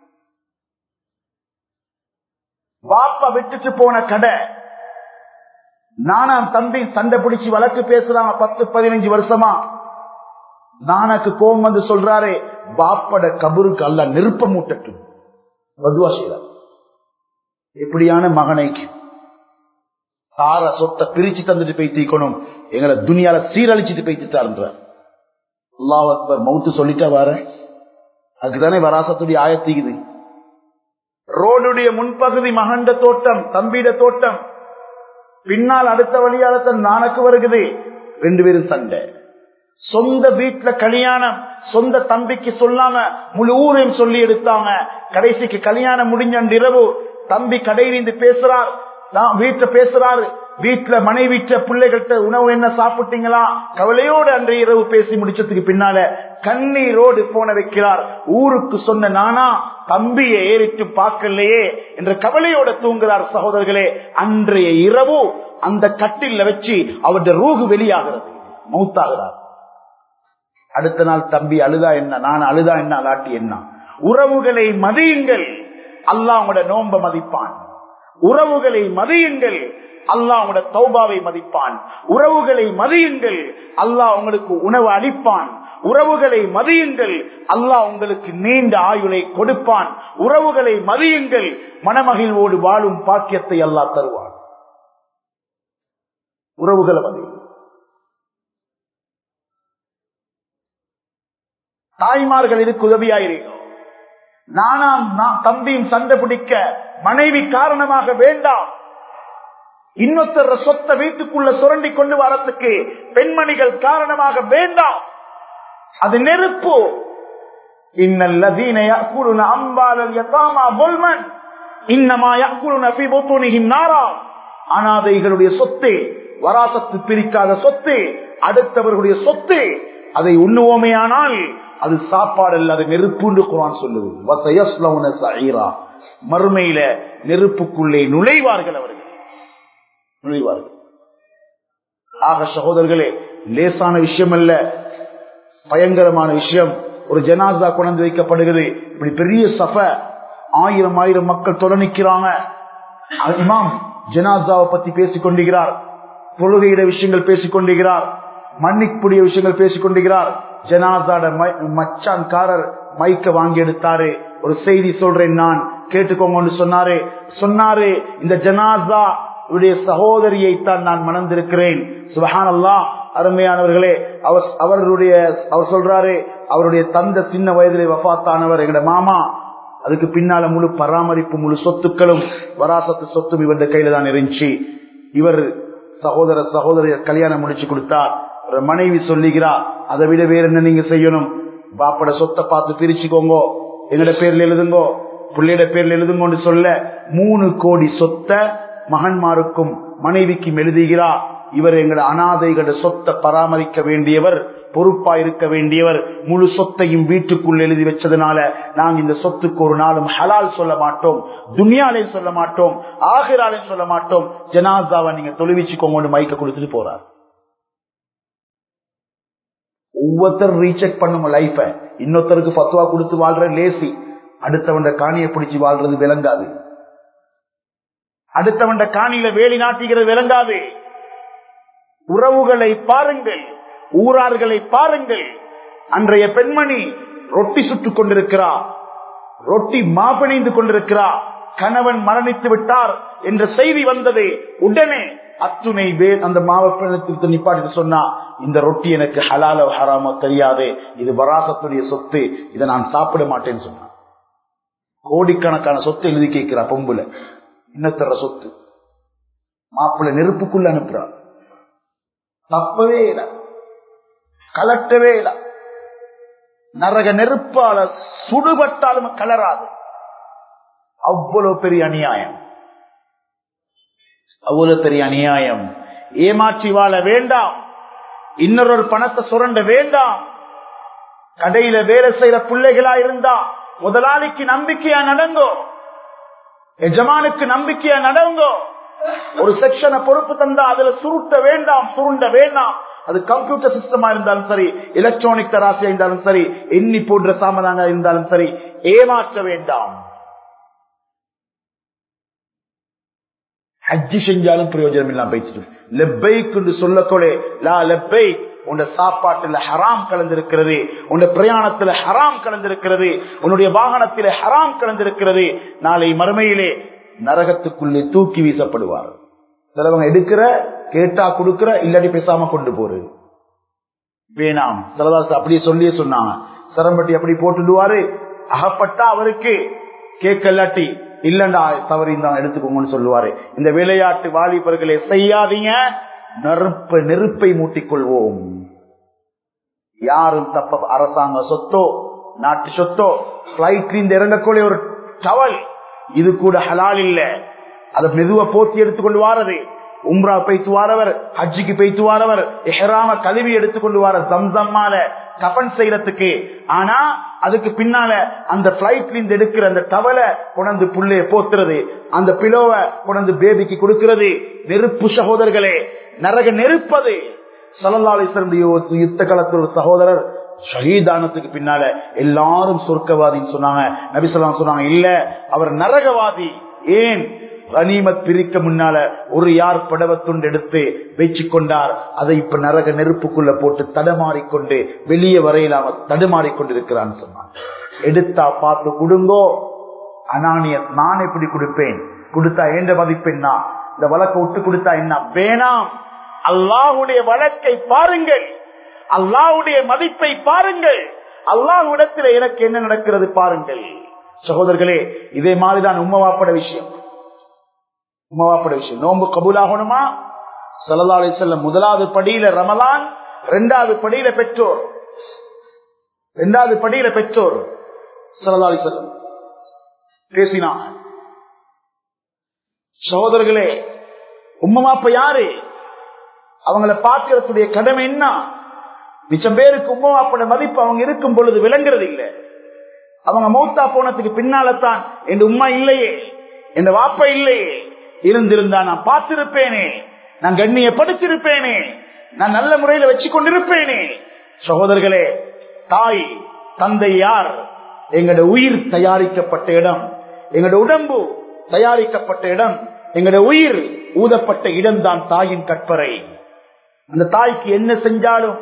பாப்பா விட்டுட்டு போன கடை நானாம் தம்பி சண்டை பிடிச்சு வழக்கு பேசுறாங்க பத்து பதினஞ்சு வருஷமா நானக்கு கோபம் வந்து சொல்றாரு பாப்பட கபருக்கு அல்ல நெருப்ப மூட்டட்டும் வதுவா செய்யறார் எப்படியான மகனைக்கு தார சொத்தை பிரிச்சு தந்துட்டு போய் தீக்கணும் எங்களை துணியால சீரழிச்சிட்டு போய் திட்டாருன்ற அல்லாஹ் அக்பர் மவுத்து சொல்லிட்டா வார அதுக்குதானே வராசத்துடைய ஆயத்தீகுது ரோடுடைய முன்பகுதி மகண்ட தோட்டம் தம்பிட தோட்டம் பின்னால் அடுத்த வழியாளத்தன் நானக்கு வருகுது ரெண்டு பேரும் சண்டை சொந்த வீட்டுல கல்யாணம் சொந்த தம்பிக்கு சொல்லாம முழு ஊரையும் சொல்லி எடுத்தாங்க கடைசிக்கு கல்யாணம் முடிஞ்ச இரவு தம்பி கடையிலிருந்து பேசுறார் நான் வீட்டுல பேசுறாரு வீட்டுல மனைவிட்ட பிள்ளைகள்கிட்ட உணவு என்ன சாப்பிட்டீங்களா கவலையோடு அன்றைய இரவு பேசி முடிச்சதுக்கு பின்னால கண்ணீரோடு போன வைக்கிறார் ஊருக்கு சொன்ன நானா தம்பியை ஏறிட்டு பார்க்கலையே என்ற கவலையோட தூங்குறார் சகோதரர்களே அன்றைய இரவு அந்த கட்டில வச்சு அவருடைய ரூகு வெளியாகிறது மௌத்தாகிறார் அடுத்த நாள் தம்பி அழுதா என்ன நான் அழுதா என்ன அலாட்டி என்ன உறவுகளை மதியுங்கள் அல்லாஹ் உங்களோட நோம்ப மதிப்பான் உறவுகளை மதியுங்கள் அல்லாஹ் உங்களோட தௌபாவை மதிப்பான் உறவுகளை மதியுங்கள் அல்லாஹ் உங்களுக்கு உணவு அளிப்பான் உறவுகளை மதியுங்கள் அல்லாஹ் உங்களுக்கு நீண்ட ஆயுளை கொடுப்பான் உறவுகளை மதியுங்கள் மனமகிழ்வோடு வாழும் பாக்கியத்தை அல்லாஹ் தருவான் உறவுகளை மதியும் தாய்மார்கள் இதுக்கு உதவியாயிருக்கோம் நானாம் தம்பியும் சண்டை பிடிக்க மனைவி காரணமாக வேண்டாம் இன்னொருத்தர் சொத்த வீட்டுக்குள்ள சுரண்டி கொண்டு வரத்துக்கு பெண்மணிகள் காரணமாக வேண்டாம் அது நெருப்பு அனாதைகளுடைய சொத்து வராசத்து பிரிக்காத சொத்து அடுத்தவர்களுடைய சொத்து அதை உண்ணுவோமே ஆனால் அது சாப்பாடு அல்ல அது நெருப்பு குரான் சொல்லுது மறுமையில நெருப்புக்குள்ளே நுழைவார்கள் அவர்கள் நுழைவார்கள் ஆக சகோதரர்களே லேசான விஷயம் அல்ல பயங்கரமான விஷயம் ஒரு ஜனாசா கொண்டு வைக்கப்படுகிறது இப்படி பெரிய சப ஆயிரம் ஆயிரம் மக்கள் தொடர்நிக்கிறாங்க இமாம் ஜனாசாவை பத்தி பேசிக் கொண்டிருக்கிறார் தொழுகையிட விஷயங்கள் பேசிக் கொண்டிருக்கிறார் மன்னிக்கூடிய விஷயங்கள் பேசிக் கொண்டிருக்கிறார் ஜனாசாட மச்சான்காரர் மைக்க வாங்கி எடுத்தாரு ஒரு செய்தி சொல்றேன் நான் கேட்டுக்கோங்கன்னு சொன்னாரு சொன்னாரு இந்த ஜனாசா உடைய சகோதரியை தான் நான் மணந்திருக்கிறேன் சுபஹான் அல்லா அருமையானவர்களே அவர் அவருடைய அவர் சொல்றாரு அவருடைய தந்த சின்ன வயதிலே வபாத்தானவர் எங்கட மாமா அதுக்கு பின்னால முழு பராமரிப்பு முழு சொத்துக்களும் வராசத்து சொத்தும் இவருடைய கையில தான் இருந்துச்சு இவர் சகோதர சகோதரியர் கல்யாணம் முடிச்சு கொடுத்தார் ஒரு மனைவி சொல்லுகிறா அதை விட வேற என்ன நீங்க செய்யணும் பாப்பட சொத்தை பார்த்து பிரிச்சுக்கோங்க எங்கட பேர்ல எழுதுங்கோ பிள்ளையோட பேர்ல எழுதுங்கன்னு சொல்ல மூணு கோடி சொத்தை மகன்மாருக்கும் மனைவிக்கும் எழுதுகிறா இவர் எங்கட அனாதைகள சொத்தை பராமரிக்க வேண்டியவர் பொறுப்பா இருக்க வேண்டியவர் முழு சொத்தையும் வீட்டுக்குள் எழுதி வச்சதுனால நாங்க இந்த சொத்துக்கு ஒரு நாளும் ஹலால் சொல்ல மாட்டோம் துனியாலையும் சொல்ல மாட்டோம் ஆகிராலையும் சொல்ல மாட்டோம் ஜனாசாவை நீங்க தொலைவிச்சுக்கோங்க மைக்க கொடுத்துட்டு போறார் ஒவ்வொருத்தரும் ரீசெக் பண்ணுங்க லைஃப இன்னொருத்தருக்கு பத்துவா கொடுத்து வாழ்ற லேசி அடுத்தவன் காணியை பிடிச்சு வாழ்றது விளங்காது அடுத்தவன் காணியில வேலி நாட்டுகிறது விளங்காது உறவுகளை பாருங்கள் ஊரார்களை பாருங்கள் அன்றைய பெண்மணி ரொட்டி சுட்டுக் கொண்டிருக்கிறா ரொட்டி மாபணிந்து கொண்டிருக்கிறா கணவன் மரணித்து விட்டார் என்ற செய்தி வந்தது உடனே அத்துணை பேர் அந்த மாவட்டத்தில் நிப்பாட்டி சொன்னா இந்த ரொட்டி எனக்கு ஹலால ஹராமோ தெரியாது இது வராசத்துடைய சொத்து இதை நான் சாப்பிட மாட்டேன்னு சொன்னான் கோடிக்கணக்கான சொத்து எழுதி கேட்கிறா பொம்புல இன்னத்தர சொத்து மாப்பிள்ளை நெருப்புக்குள்ள அனுப்புறா தப்பவே இல்லை கலட்டவே இல்லை நரக நெருப்பால சுடுபட்டாலும் கலராது அவ்வளவு பெரிய அநியாயம் அவ்வளவு பெரிய அநியாயம் ஏமாற்றி வாழ வேண்டாம் இன்னொரு பணத்தை சுரண்ட வேண்டாம் கடையில வேலை செய்யற பிள்ளைகளா இருந்தா முதலாளிக்கு நம்பிக்கையா நடங்கோ எஜமானுக்கு நம்பிக்கையா நடங்கோ ஒரு செக்ஷனை பொறுப்பு தந்தா அதுல சுருட்ட வேண்டாம் சுருண்ட வேண்டாம் அது கம்ப்யூட்டர் சிஸ்டமா இருந்தாலும் சரி எலக்ட்ரானிக் தராசியா இருந்தாலும் சரி எண்ணி போன்ற சாமதான இருந்தாலும் சரி ஏமாற்ற வேண்டாம் ஹஜ்ஜி செஞ்சாலும் பிரயோஜனம் இல்லாம போயிட்டு லெப்பைக்கு சொல்லக்கொலே லா லெப்பை உன் சாப்பாட்டுல ஹராம் கலந்திருக்கிறது உன் பிரயாணத்துல ஹராம் கலந்திருக்கிறது உன்னுடைய வாகனத்தில ஹராம் கலந்திருக்கிறது நாளை மறுமையிலே நரகத்துக்குள்ளே தூக்கி வீசப்படுவார் சிலவங்க எடுக்கிற கேட்டா கொடுக்கிற இல்லாட்டி பேசாம கொண்டு போறது வேணாம் சிலதாஸ் அப்படியே சொல்லியே சொன்னாங்க சரம்பட்டி அப்படி போட்டுடுவாரு அகப்பட்டா அவருக்கு கேட்கலாட்டி இல்லண்டா தவறி தான் எடுத்துக்கோங்கன்னு சொல்லுவாரு இந்த விளையாட்டு வாலிபர்களை செய்யாதீங்க நெருப்ப நெருப்பை மூட்டிக்கொள்வோம் யாரும் தப்ப அரசாங்க சொத்தோ நாட்டு சொத்தோ பிளைட்ல இருந்து இறங்கக்கூடிய ஒரு டவல் இது கூட ஹலால் இல்ல அதை மெதுவா போத்தி எடுத்துக்கொண்டு வாரது உம்ரா பைத்து வாரவர் ஹஜ்ஜிக்கு பைத்து வாரவர் எஹராம கழுவி எடுத்துக்கொண்டு வார சம்சம்மால கபன் செய்யறதுக்கு ஆனா அதுக்கு பின்னால அந்த பிளைட்ல இருந்து எடுக்கிற அந்த டவலை கொண்டு புள்ளைய போத்துறது அந்த பிலோவை கொண்டு பேபிக்கு கொடுக்கிறது நெருப்பு சகோதரர்களே நரக நெருப்பது சலல்லாலேஸ்வரனுடைய யுத்த காலத்தில் ஒரு சகோதரர் ஷஹீதானத்துக்கு பின்னால எல்லாரும் சொர்க்கவாதின்னு சொன்னாங்க நபிசல்லாம் சொன்னாங்க இல்ல அவர் நரகவாதி ஏன் கனிமத் பிரிக்க முன்னால ஒரு யார் படவத்துண்டு எடுத்து வச்சு கொண்டார் அதை இப்ப நரக நெருப்புக்குள்ள போட்டு தடமாறிக்கொண்டு வெளியே வரையிலாம தடுமாறிக்கொண்டிருக்கிறான்னு சொன்னார் எடுத்தா பார்த்து கொடுங்கோ அனானிய நான் எப்படி கொடுப்பேன் கொடுத்தா ஏண்ட மதிப்பெண்ணா இந்த வழக்கை விட்டு கொடுத்தா என்ன வேணாம் அல்லாஹுடைய வழக்கை பாருங்கள் அல்லாஹுடைய மதிப்பை பாருங்கள் அல்லாஹுடத்தில் எனக்கு என்ன நடக்கிறது பாருங்கள் சகோதரர்களே இதே மாதிரிதான் உம்மவாப்பட விஷயம் உம்மவாப்பட விஷயம் நோன்பு கபூலாகணுமா சல்லா அலி செல்லம் முதலாவது படியில ரமலான் இரண்டாவது படியில பெற்றோர் இரண்டாவது படியில பெற்றோர் சல்லா அலி செல்லம் பேசினாங்க சகோதரர்களே உம்மமாப்ப யாரு அவங்கள பார்க்கறதுடைய கடமை என்ன மிச்சம் பேருக்கு உம்மமாப்பட மதிப்பு அவங்க இருக்கும் பொழுது விளங்குறது இல்லை அவங்க மௌத்தா போனதுக்கு பின்னால்தான் என் உம்மா இல்லையே என் வாப்ப இல்லையே இருந்திருந்தா நான் பார்த்திருப்பேனே நான் கண்ணியப்படுத்திருப்பேனே நான் நல்ல முறையில வச்சு கொண்டிருப்பேனே சகோதரர்களே தாய் தந்தை யார் எங்களோட உயிர் தயாரிக்கப்பட்ட இடம் எங்களோட உடம்பு தயாரிக்கப்பட்ட இடம் எங்களோட உயிர் ஊதப்பட்ட இடம் தான் தாயின் கற்பரை அந்த தாய்க்கு என்ன செஞ்சாலும்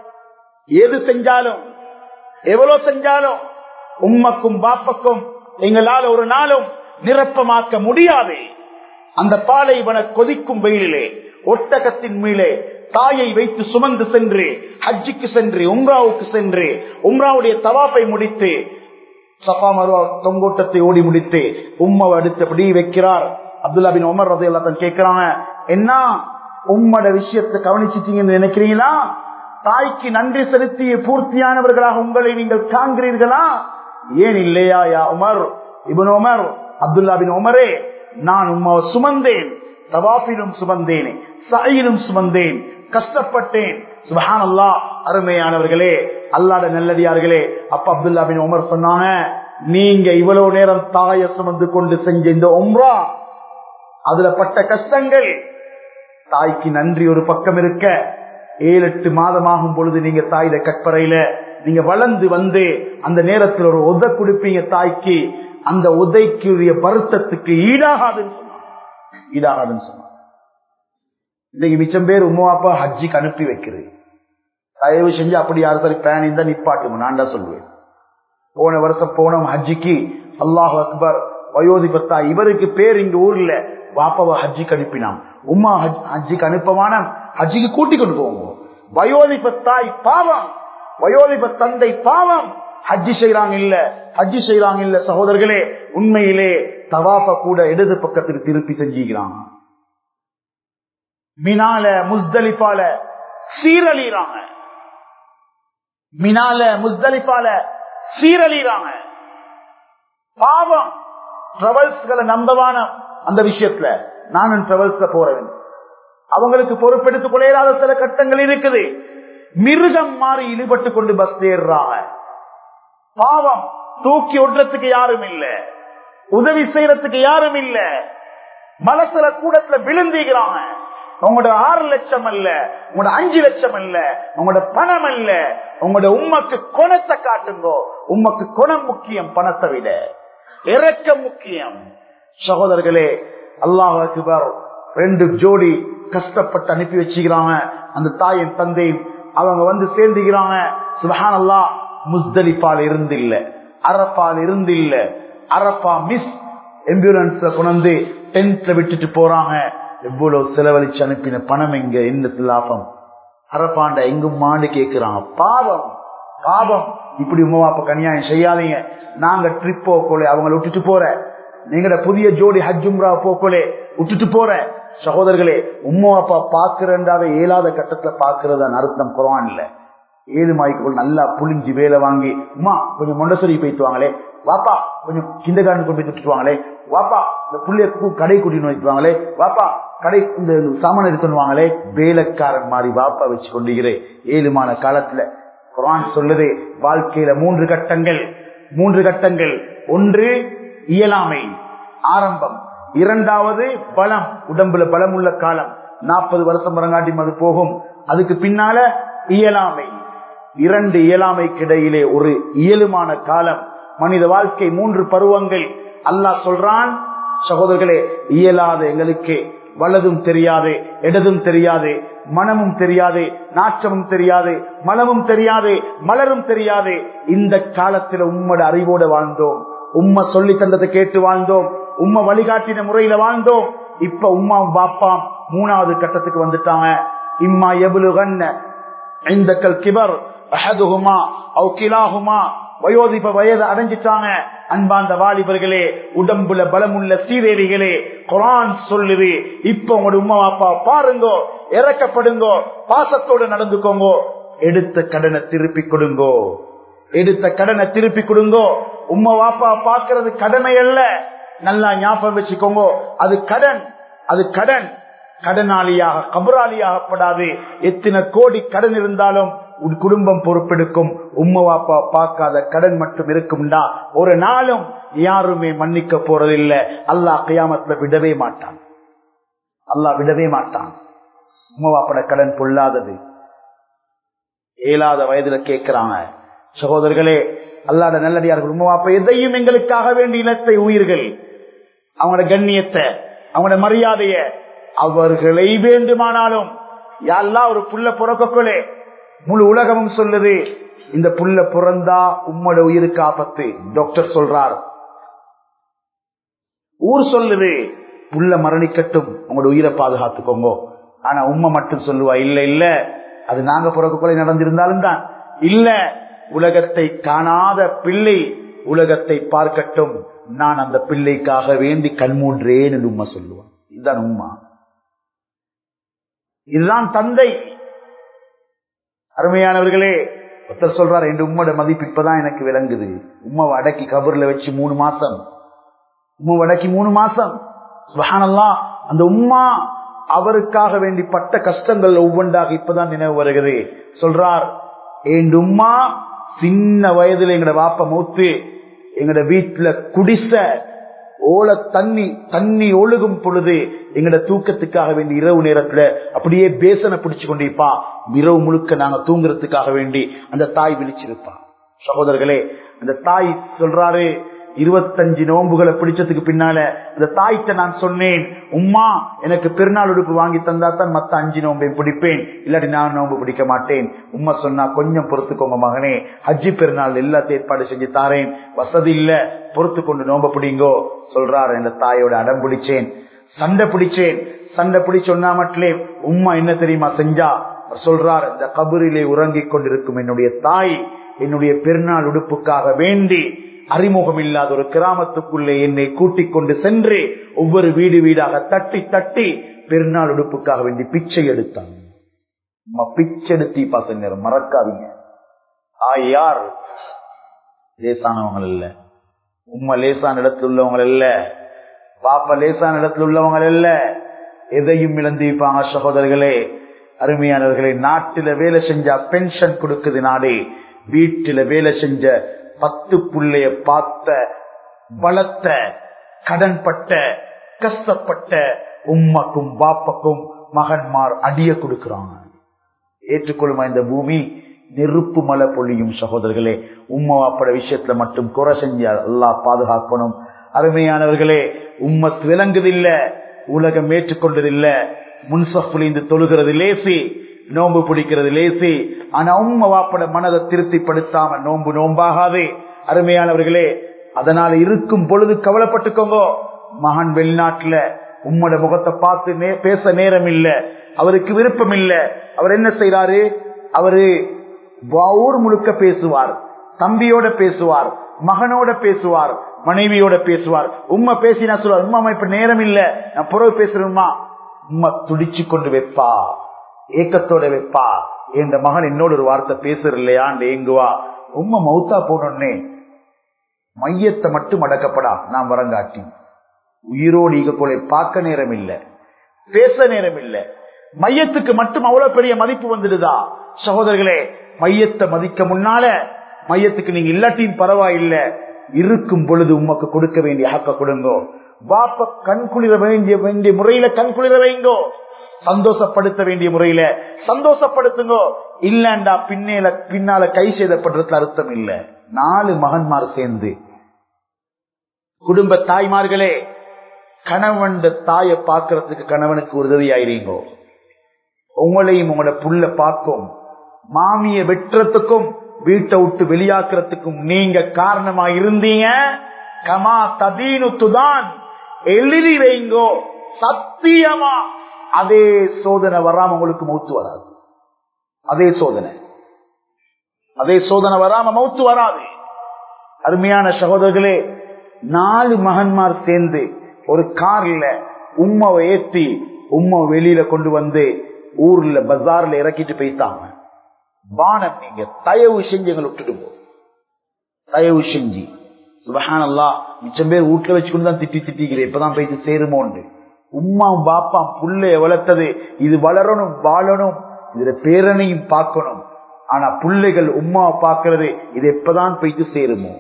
எது செஞ்சாலும் எவ்வளவு செஞ்சாலும் உம்மக்கும் பாப்பக்கும் எங்களால் ஒரு நாளும் நிரப்பமாக்க முடியாது அந்த பாலைவன கொதிக்கும் வெயிலிலே ஒட்டகத்தின் மீளே தாயை வைத்து சுமந்து சென்று ஹஜ்ஜிக்கு சென்று உம்ராவுக்கு சென்று உம்ராவுடைய தவாப்பை முடித்து சபா மருவா தொங்கோட்டத்தை ஓடி முடித்து உம்மாவை அடுத்தபடி வைக்கிறார் அப்துல்லா பின் உமர் ரதை எல்லாத்தையும் கேட்கிறாங்க என்ன உம்மோட விஷயத்தை கவனிச்சிட்டீங்கன்னு நினைக்கிறீங்களா தாய்க்கு நன்றி செலுத்திய பூர்த்தியானவர்களாக உங்களை நீங்கள் காண்கிறீர்களா ஏன் இல்லையா யா உமர் இபன் உமர் அப்துல்லா பின் உமரே நான் உம்மாவை சுமந்தேன் தவாஃபிலும் சுமந்தேன் சாயிலும் சுமந்தேன் கஷ்டப்பட்டேன் சுபஹான் அல்லா அருமையானவர்களே அல்லாட நல்லடியார்களே அப்ப அப்துல்லா பின் உமர் சொன்னாங்க நீங்க இவ்வளவு நேரம் தாய சுமந்து கொண்டு செஞ்ச இந்த உம்ரா அதுல பட்ட கஷ்டங்கள் தாய்க்கு நன்றி ஒரு பக்கம் இருக்க ஏழு எட்டு மாதமாகும் பொழுது நீங்க தாயில கற்பறையில நீங்க வளர்ந்து வந்து அந்த நேரத்தில் ஒரு உத கொடுப்பீங்க தாய்க்கு அந்த உதைக்குரிய வருத்தத்துக்கு ஈடாகாதுன்னு சொன்னாங்க ஈடாகாதுன்னு சொன்னாங்க இன்னைக்கு மிச்சம் பேர் உமா அப்பா ஹஜ்ஜிக்கு அனுப்பி வைக்கிறது தயவு செஞ்சு அப்படி யாரும் சரி பேன் இருந்தா நிப்பாட்டுங்க நான் தான் சொல்லுவேன் போன வருஷம் போனோம் ஹஜ்ஜிக்கு அல்லாஹ் அக்பர் வயோதிபத்தா இவருக்கு பேர் இங்க ஊர்ல பாப்பாவை ஹஜ்ஜிக்கு அனுப்பினான் உமா ஹஜ்ஜிக்கு அனுப்பமான ஹஜ்ஜிக்கு கூட்டி கொண்டு போவோம் வயோதிபத்தாய் பாவம் வயோதிப தந்தை பாவம் ஹஜ்ஜி செய்யறாங்க இல்ல ஹஜ்ஜி செய்யறாங்க இல்ல சகோதரர்களே உண்மையிலே தவாப்ப கூட இடது பக்கத்துக்கு திருப்பி செஞ்சுக்கிறாங்க மினால முஸ்தலிஃபால சீரழிறாங்க மினால முஸ்தலிஃபால சீரழிறாங்க பாவம் டிராவல்ஸ்களை நம்பவான அந்த விஷயத்துல நானும் டிராவல்ஸ்ல போறேன் அவங்களுக்கு பொறுப்பெடுத்துக் கொள்ளையில்லாத சில கட்டங்கள் இருக்குது மிருகம் மாறி இழுபட்டு கொண்டு பஸ் ஏறுறாங்க பாவம் தூக்கி ஒன்றத்துக்கு யாரும் இல்ல உதவி செய்யறதுக்கு யாரும் இல்ல மனசுல கூடத்துல விழுந்திக்கிறாங்க உங்களோட ஆறு லட்சம் அல்ல உங்களோட அஞ்சு லட்சம் அல்ல உங்களோட பணம் அல்ல உங்களோட உம்மக்கு குணத்தை காட்டுங்கோ உம்மக்கு குணம் முக்கியம் பணத்தை விட இறக்கம் முக்கியம் சகோதரர்களே அல்லாஹ் அக்பர் ரெண்டு ஜோடி கஷ்டப்பட்டு அனுப்பி வச்சுக்கிறாங்க அந்த தாயின் தந்தையும் அவங்க வந்து சேர்ந்துக்கிறாங்க சுபஹான் அல்லா முஸ்தலிப்பால் இருந்து இல்ல அரப்பால் இருந்து இல்ல அரப்பா மிஸ் எம்புலன்ஸ்ல கொண்டு டென்த்ல விட்டுட்டு போறாங்க எவ்வளவு செலவழிச்சு அனுப்பின பணம் எங்க என்ன லாபம் அரப்பாண்ட எங்கும் மாண்டு கேக்குறாங்க பாவம் பாவம் இப்படி உமா அப்ப கன்னியாயம் செய்யாதீங்க நாங்க ட்ரிப் போக்கோலே அவங்களை விட்டுட்டு போற நீங்கள புதிய ஜோடி ஹஜ்ஜும்ரா போக்கோலே விட்டுட்டு போற சகோதரர்களே உம்மா அப்பா பாக்குறண்டாவே ஏழாத கட்டத்துல பாக்குறதான் அர்த்தம் குரான் இல்ல ஏழு மாய்க்குள் நல்லா புளிஞ்சு வேலை வாங்கி உமா கொஞ்சம் மொண்டசரி போயிட்டு வாங்களே வாப்பா கொஞ்சம் கிண்ட கார்டன் கொண்டு போய் விட்டுவாங்களே வாப்பா இந்த புள்ளைய கடை கூட்டின்னு வைத்துவாங்களே வாப்பா கடை இந்த சாமான எடுத்துவாங்களே வேலைக்காரன் மாதிரி வாப்பா வச்சு கொண்டிருக்கிறேன் ஏழு மாத காலத்துல குரான் சொல்லுது வாழ்க்கையில மூன்று கட்டங்கள் மூன்று கட்டங்கள் ஒன்று இயலாமை ஆரம்பம் இரண்டாவது பலம் உடம்புல பலம் உள்ள காலம் நாற்பது வருஷம் வரங்காட்டி அது போகும் அதுக்கு பின்னால இயலாமை இரண்டு இயலாமைக்கு இடையிலே ஒரு இயலுமான காலம் மனித வாழ்க்கை மூன்று பருவங்கள் அல்லாஹ் சொல்றான் சகோதரர்களே இயலாத எங்களுக்கு வலதும் தெரியாது இடதும் தெரியாது மனமும் தெரியாது நாற்றமும் தெரியாது மலமும் தெரியாது மலரும் தெரியாது இந்த காலத்துல உம்மோட அறிவோட வாழ்ந்தோம் உம்மை சொல்லி தந்ததை கேட்டு வாழ்ந்தோம் உம்மை வழிகாட்டின முறையில வாழ்ந்தோம் இப்ப உம்மா பாப்பாம் மூணாவது கட்டத்துக்கு வந்துட்டாங்க இம்மா எபுலுகன்ன இந்த கல் கிபர் அஹதுகுமா அவு கிலாகுமா வயோதிப வயது அடைஞ்சிட்டாங்க அன்பாந்த வாலிபர்களே உடம்புல பலமுள்ள சீதேவிகளே குரான் சொல்லுது இப்ப உங்களோட உமா அப்பா பாருங்கோ இறக்கப்படுங்கோ பாசத்தோடு நடந்துக்கோங்கோ எடுத்த கடனை திருப்பி கொடுங்கோ எடுத்த கடனை திருப்பி கொடுங்கோ உம்மா வாப்பா பாக்குறது கடமை அல்ல நல்லா ஞாபகம் வச்சுக்கோங்க அது கடன் அது கடன் கடனாளியாக கபராளியாகப்படாது எத்தனை கோடி கடன் இருந்தாலும் உன் குடும்பம் பொறுப்பெடுக்கும் உம்மா வாப்பா பார்க்காத கடன் மட்டும் இருக்கும்டா ஒரு நாளும் யாருமே மன்னிக்க போறதில்லை அல்லாஹ் கையாமத்துல விடவே மாட்டான் அல்லாஹ் விடவே மாட்டான் உம்மா வாப்பட கடன் பொல்லாதது ஏழாத வயதுல கேட்கிறாங்க சகோதரர்களே அல்லாத நல்லடியார்கள் உம்மா வாப்பா எதையும் எங்களுக்காக வேண்டிய இனத்தை உயிர்கள் அவங்களோட கண்ணியத்தை அவங்களோட மரியாதைய அவர்களை வேண்டுமானாலும் யாரெல்லாம் ஒரு புள்ள புறக்கொலே முழு உலகமும் சொல்லுது இந்த புள்ள பிறந்தா உம்மோட உயிருக்கு ஆபத்து டாக்டர் சொல்றார் ஊர் சொல்லுது புள்ள மரணிக்கட்டும் உங்களோட உயிரை பாதுகாத்துக்கோங்க ஆனா உண்மை மட்டும் சொல்லுவா இல்ல இல்ல அது நாங்க பிறக்கொலை நடந்திருந்தாலும் தான் இல்ல உலகத்தை காணாத பிள்ளை உலகத்தை பார்க்கட்டும் நான் அந்த பிள்ளைக்காக வேண்டி கண்மூன்றேன் என்று உண்மை சொல்லுவான் இதுதான் உண்மை இதுதான் தந்தை அருமையானவர்களே ஒருத்தர் சொல்றாரு என் உம்மோட மதிப்பு இப்பதான் எனக்கு விளங்குது உம்மாவை அடக்கி கபர்ல வச்சு மூணு மாசம் உம்மாவை அடக்கி மூணு மாசம் சுபஹானல்லாஹ் அந்த உம்மா அவருக்காக வேண்டி பட்ட கஷ்டங்கள் ஒவ்வொன்றாக இப்பதான் நினைவு வருகிறது சொல்றார் என் உம்மா சின்ன வயதுல எங்கட வாப்ப மூத்து எங்கட வீட்டுல குடிச ஓல தண்ணி தண்ணி ஒழுகும் பொழுது எங்கட தூக்கத்துக்காக வேண்டி இரவு நேரத்துல அப்படியே பேசனை பிடிச்சு கொண்டிருப்பா இரவு முழுக்க நாங்க தூங்குறதுக்காக வேண்டி அந்த தாய் விழிச்சிருப்பா சகோதரர்களே அந்த தாய் சொல்றாரு இருபத்தஞ்சு நோன்புகளை பிடிச்சதுக்கு பின்னால அந்த தாய்கிட்ட நான் சொன்னேன் உம்மா எனக்கு பெருநாள் உடுப்பு வாங்கி தந்தா தான் மத்த அஞ்சு நோன்பையும் பிடிப்பேன் இல்லாட்டி நான் நோன்பு பிடிக்க மாட்டேன் உம்மா சொன்னா கொஞ்சம் பொறுத்துக்கோங்க மகனே ஹஜ்ஜி பெருநாள் எல்லாத்தையும் ஏற்பாடு செஞ்சு தாரேன் வசதி இல்ல பொறுத்து கொண்டு நோம்ப பிடிங்கோ சொல்றாரு இந்த தாயோட அடம் பிடிச்சேன் சண்டை பிடிச்சேன் சண்டை பிடிச்சு சொன்னா மட்டும் உம்மா என்ன தெரியுமா செஞ்சா சொல்றார் இந்த கபரிலே உறங்கிக் கொண்டிருக்கும் என்னுடைய தாய் என்னுடைய பெருநாள் உடுப்புக்காக வேண்டி அறிமுகம் இல்லாத ஒரு கிராமத்துக்குள்ளே என்னை கூட்டிக் கொண்டு சென்று ஒவ்வொரு வீடு வீடாக தட்டி தட்டி பெருநாள் உடுப்புக்காக வேண்டி பிச்சை எடுத்தான் பிச்சை எடுத்தி பசங்க மறக்காதீங்க ஆ யார் லேசானவங்க இல்ல உண்மை லேசான இடத்துல உள்ளவங்க இல்ல பாப்பா லேசான இடத்துல உள்ளவங்க இல்ல எதையும் இழந்திருப்பாங்க சகோதரர்களே அருமையானவர்களே நாட்டில வேலை செஞ்சா பென்ஷன் கொடுக்குது நாடே வீட்டில வேலை செஞ்ச பத்து புள்ளைய பார்த்த பலத்த கடன்பட்ட கஷ்டப்பட்ட உம்மக்கும் பாப்பக்கும் மகன்மார் அடிய கொடுக்கிறாங்க ஏற்றுக்கொள்ளுமா இந்த பூமி நெருப்பு மலை பொழியும் சகோதரர்களே உம்மாப்பட விஷயத்துல மட்டும் குறை செஞ்சால் அல்லாஹ் பாதுகாக்கணும் அருமையானவர்களே உம்மத் விளங்குதில்ல உலகம் ஏற்றுக்கொண்டதில்ல முன்சப்புலிந்து தொழுகிறது லேசி நோன்பு பிடிக்கிறது லேசி ஆனா உம்ம வாப்பட மனதை திருப்திப்படுத்தாம நோன்பு நோம்பாகாது அருமையானவர்களே அதனால இருக்கும் பொழுது கவலைப்பட்டுக்கோங்க மகன் வெளிநாட்டுல உம்மோட முகத்தை பார்த்து பேச நேரம் இல்ல அவருக்கு விருப்பம் இல்ல அவர் என்ன செய்யறாரு அவரு ஊர் முழுக்க பேசுவார் தம்பியோட பேசுவார் மகனோட பேசுவார் மனைவியோட பேசுவார் உண்மை பேசினா சொல்லுவார் உண்மை இப்ப நேரம் இல்ல நான் புறவு பேசுறேன்மா உண்மை துடிச்சு கொண்டு வைப்பா ஏக்கத்தோட வைப்பா என் மகன் என்னோட ஒரு வார்த்தை பேசுற இல்லையாண்டு ஏங்குவா உண்மை மௌத்தா போனோன்னே மையத்தை மட்டும் அடக்கப்படா நான் வரங்காட்டி உயிரோடு ஈகக்கொலை பார்க்க நேரம் இல்ல பேச நேரம் இல்ல மையத்துக்கு மட்டும் அவ்வளவு பெரிய மதிப்பு வந்துடுதா சகோதரர்களே மையத்தை மதிக்க முன்னால மையத்துக்கு நீங்க இல்லாட்டியும் பரவாயில்ல இருக்கும் பொழுது உமக்கு கொடுக்க வேண்டிய ஹக்க கொடுங்கோ பாப்ப கண் குளிர வேண்டிய வேண்டிய முறையில கண் குளிர வைங்கோ சந்தோஷப்படுத்த வேண்டிய முறையில சந்தோஷப்படுத்துங்கோ இல்லண்டா பின்னேல பின்னால கை செய்தப்படுறதுல அர்த்தம் இல்ல நாலு மகன்மார் சேர்ந்து குடும்ப தாய்மார்களே கணவன் தாயை பார்க்கறதுக்கு கணவனுக்கு உதவியாயிருங்கோ உங்களையும் உங்களோட புள்ள பார்க்கும் மாமிய வெட்டுறதுக்கும் வீட்டை விட்டு வெளியாக்குறதுக்கும் நீங்க காரணமா இருந்தீங்க கமா ததீனுத்துதான் எழுதி வைங்கோ சத்தியமா அதே சோதனை வராம உங்களுக்கு மௌத்து வராது அதே சோதனை அதே சோதனை வராம மௌத்து வராது அருமையான சகோதரர்களே நாலு மகன்மார் சேர்ந்து ஒரு கார்ல உம்மாவை ஏற்றி உம்மா வெளியில கொண்டு வந்து ஊர்ல பஜார்ல இறக்கிட்டு போயிட்டாங்க பானம் நீங்க தயவு செஞ்சு எங்களை விட்டுட்டு தயவு செஞ்சு சுபஹானல்லா மிச்சம் பேர் வீட்டுல வச்சுக்கொண்டு தான் திட்டி திட்டிக்கிறேன் இப்பதான் போயிட்டு சேருமோண்டு உம்மா பாப்பா புள்ளைய வளர்த்தது இது வளரணும் வாழணும் இதுல பேரனையும் பார்க்கணும் ஆனா பிள்ளைகள் உம்மாவை பார்க்கறது இது எப்பதான் போயிட்டு சேருமோ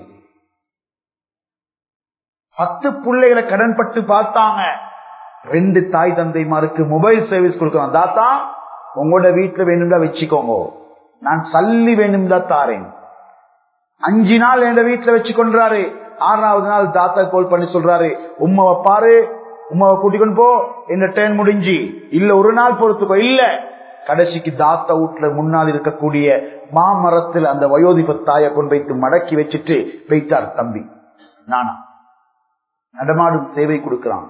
பத்து பிள்ளைகளை கடன்பட்டு பார்த்தாங்க ரெண்டு தாய் தந்தைமாருக்கு மொபைல் சர்வீஸ் கொடுக்கணும் தாத்தா உங்களோட வீட்டுல வேணும்டா வச்சுக்கோங்க நான் சல்லி வேணும்டா தாரேன் அஞ்சு நாள் என் வீட்டுல வச்சு கொண்டாரு ஆறாவது நாள் தாத்தா கால் பண்ணி சொல்றாரு உமாவை பாரு உமாவை கூட்டிக்கொண்டு போ என்ன டைம் முடிஞ்சு இல்ல ஒரு நாள் பொறுத்துக்கோ இல்ல கடைசிக்கு தாத்தா வீட்டுல முன்னால் இருக்கக்கூடிய மாமரத்தில் அந்த வயோதிப தாயை கொண்டு வைத்து மடக்கி வச்சுட்டு போயிட்டார் தம்பி நானா நடமாடும் சேவை கொடுக்கிறான்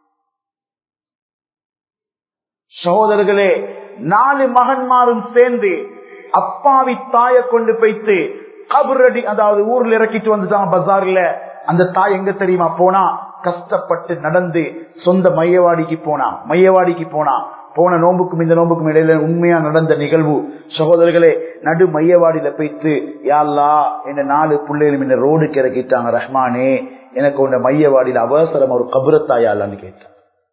சகோதரர்களே நாலு மகன்மாரும் சேர்ந்து அப்பாவி தாய கொண்டு போய்த்து கபரடி அதாவது ஊர்ல இறக்கிட்டு வந்துட்டாங்க பஜார்ல அந்த தாய் எங்க தெரியுமா போனா கஷ்டப்பட்டு நடந்து சொந்த மையவாடிக்கு போனா மையவாடிக்கு போனா போன நோம்புக்கும் இந்த நோம்புக்கும் இடையில உண்மையா நடந்த நிகழ்வு சகோதரர்களே நடு மையவாடியில போயிட்டு யாழ்லா என்ன நாலு பிள்ளைகளும் என்ன ரோடுக்கு இறக்கிட்டாங்க ரஹ்மானே எனக்கு உன்ன மையவாடியில அவசரம் ஒரு கபரத்தாயாலான்னு கேட்டான்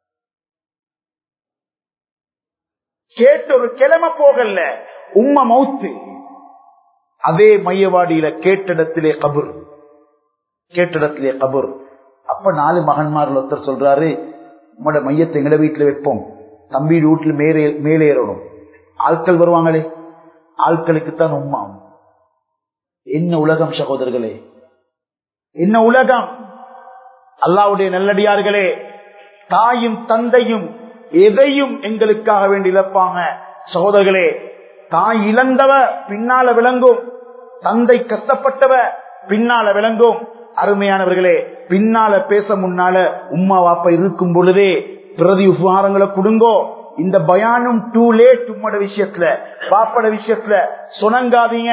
கேட்டு ஒரு கிழமை போகல உம்ம மவுத்து அதே மையவாடியில கேட்டிடத்திலே கபூர் கேட்டிடத்திலே கபூர் அப்ப நாலு மகன்மார்கள் ஒருத்தர் சொல்றாரு உங்களோட மையத்தை எங்கட வீட்டுல வைப்போம் தம்பி வீட்டுல மேலே மேலேறணும் ஆட்கள் வருவாங்களே ஆட்களுக்குத்தான் உம்மா என்ன உலகம் சகோதரர்களே என்ன உலகம் அல்லாவுடைய நல்லடியார்களே தாயும் தந்தையும் எதையும் எங்களுக்காக வேண்டி இழப்பாங்க சகோதரர்களே தாய் இழந்தவ பின்னால விளங்கும் தந்தை கஷ்டப்பட்டவ பின்னால விளங்கும் அருமையானவர்களே பின்னால பேச முன்னால உம்மா வாப்பா இருக்கும் பொழுதே பிரதி உபகாரங்களை கொடுங்கோ இந்த பயானும் டூ லேட் உம்மோட விஷயத்துல பாப்பட விஷயத்துல சுணங்காதீங்க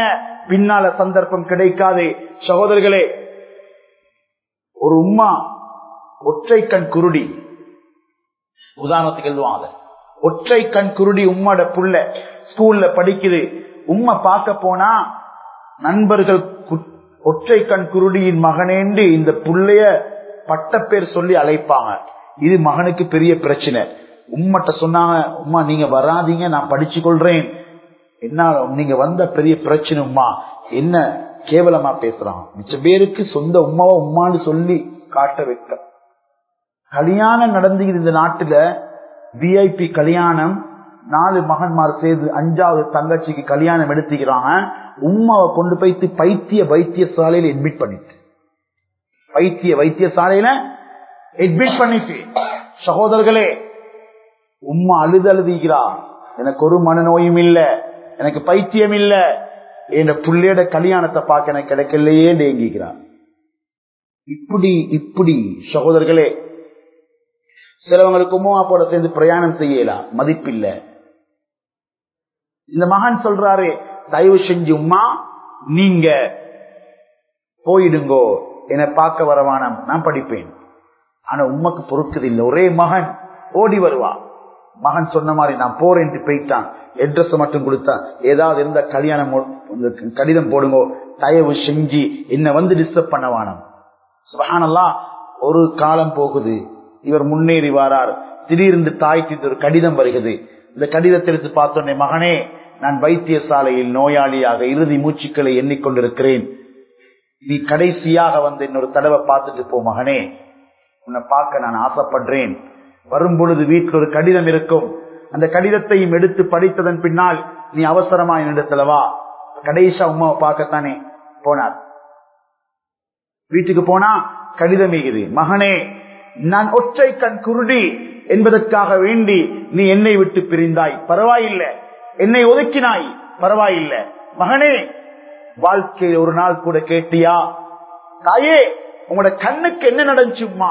பின்னால சந்தர்ப்பம் கிடைக்காது சகோதரர்களே ஒரு உம்மா ஒற்றை கண் குருடி உதாரணத்துக்கு எழுதுவாங்க ஒற்றை கண் குருடி உம்மோட புள்ள ஸ்கூல்ல படிக்குது உம்மா பார்க்க போனா நண்பர்கள் கு- ஒற்றை கண் குருடியின் மகனேண்டு இந்த புள்ளைய பட்ட பேர் சொல்லி அழைப்பாங்க இது மகனுக்கு பெரிய பிரச்சனை உம்மட்ட சொன்னாங்க உம்மா நீங்க வராதீங்க நான் படிச்சு கொள்றேன் என்ன நீங்க வந்த பெரிய பிரச்சனை உம்மா என்ன கேவலமா பேசுறான் மிச்ச பேருக்கு சொந்த உம்மாவை உம்மான்னு சொல்லி காட்ட வைக்க கல்யாணம் நடந்துகிறது இந்த நாட்டுல விஐபி கல்யாணம் நாலு மகன்மார் சேர்ந்து அஞ்சாவது தங்கச்சிக்கு கல்யாணம் எடுத்துக்கிறாங்க உம்மாவை கொண்டு போய்த்து பைத்திய வைத்தியசாலையில அட்மிட் பண்ணிட்டு பைத்திய வைத்தியசாலையில அட்மிட் பண்ணிட்டு சகோதரர்களே உம்மா அழுது அழுதிக்கிறா எனக்கு ஒரு மனநோயும் இல்ல எனக்கு பைத்தியம் இல்ல என் புள்ளையோட கல்யாணத்தை பார்க்க எனக்கு கிடைக்கலையே ஏங்கிக்கிறான் இப்படி இப்படி சகோதரர்களே சிலவங்களுக்கு உமா போட சேர்ந்து பிரயாணம் செய்யலாம் மதிப்பில்லை இந்த மகன் சொல்றாரு தயவு செஞ்சு உமா நீங்க போயிடுங்கோ என்னை பார்க்க வரவானம் நான் படிப்பேன் ஆனா உமக்கு பொறுக்குது இல்லை ஒரே மகன் ஓடி வருவா மகன் சொன்ன மாதிரி நான் போறேன் போயிட்டான் அட்ரஸ் மட்டும் கொடுத்தான் ஏதாவது இருந்த கல்யாணம் மோ- இந்த கடிதம் போடுங்கோ தயவு செஞ்சு என்ன வந்து டிஸ்டர்ப் பண்ண வானம் சுபஹானல்லாஹ் ஒரு காலம் போகுது இவர் முன்னேறி வாரார் திடீர்னு தாய்க்கு ஒரு கடிதம் வருகிறது இந்த கடிதத்தை எடுத்து பார்த்தோன்னே மகனே நான் வைத்தியசாலையில் நோயாளியாக இறுதி மூச்சுக்களை எண்ணிக்கொண்டிருக்கிறேன் நீ கடைசியாக வந்து இன்னொரு தடவை பார்த்துட்டு போ மகனே உன்னை பார்க்க நான் ஆசைப்படுறேன் வரும் பொழுது வீட்டில் ஒரு கடிதம் இருக்கும் அந்த கடிதத்தையும் எடுத்து படித்ததன் பின்னால் நீ அவசரமா என்னிடத்துல வா கடைசியா உமாவை பார்க்கத்தானே போனார் வீட்டுக்கு போனா கடிதம் இருக்குது மகனே நான் ஒற்றை கண் குருடி என்பதற்காக வேண்டி நீ என்னை விட்டு பிரிந்தாய் பரவாயில்லை என்னை ஒதுக்கினாய் பரவாயில்லை மகனே வாழ்க்கையில் ஒரு நாள் கூட கேட்டியா தாயே உங்களோட கண்ணுக்கு என்ன நடந்துச்சுமா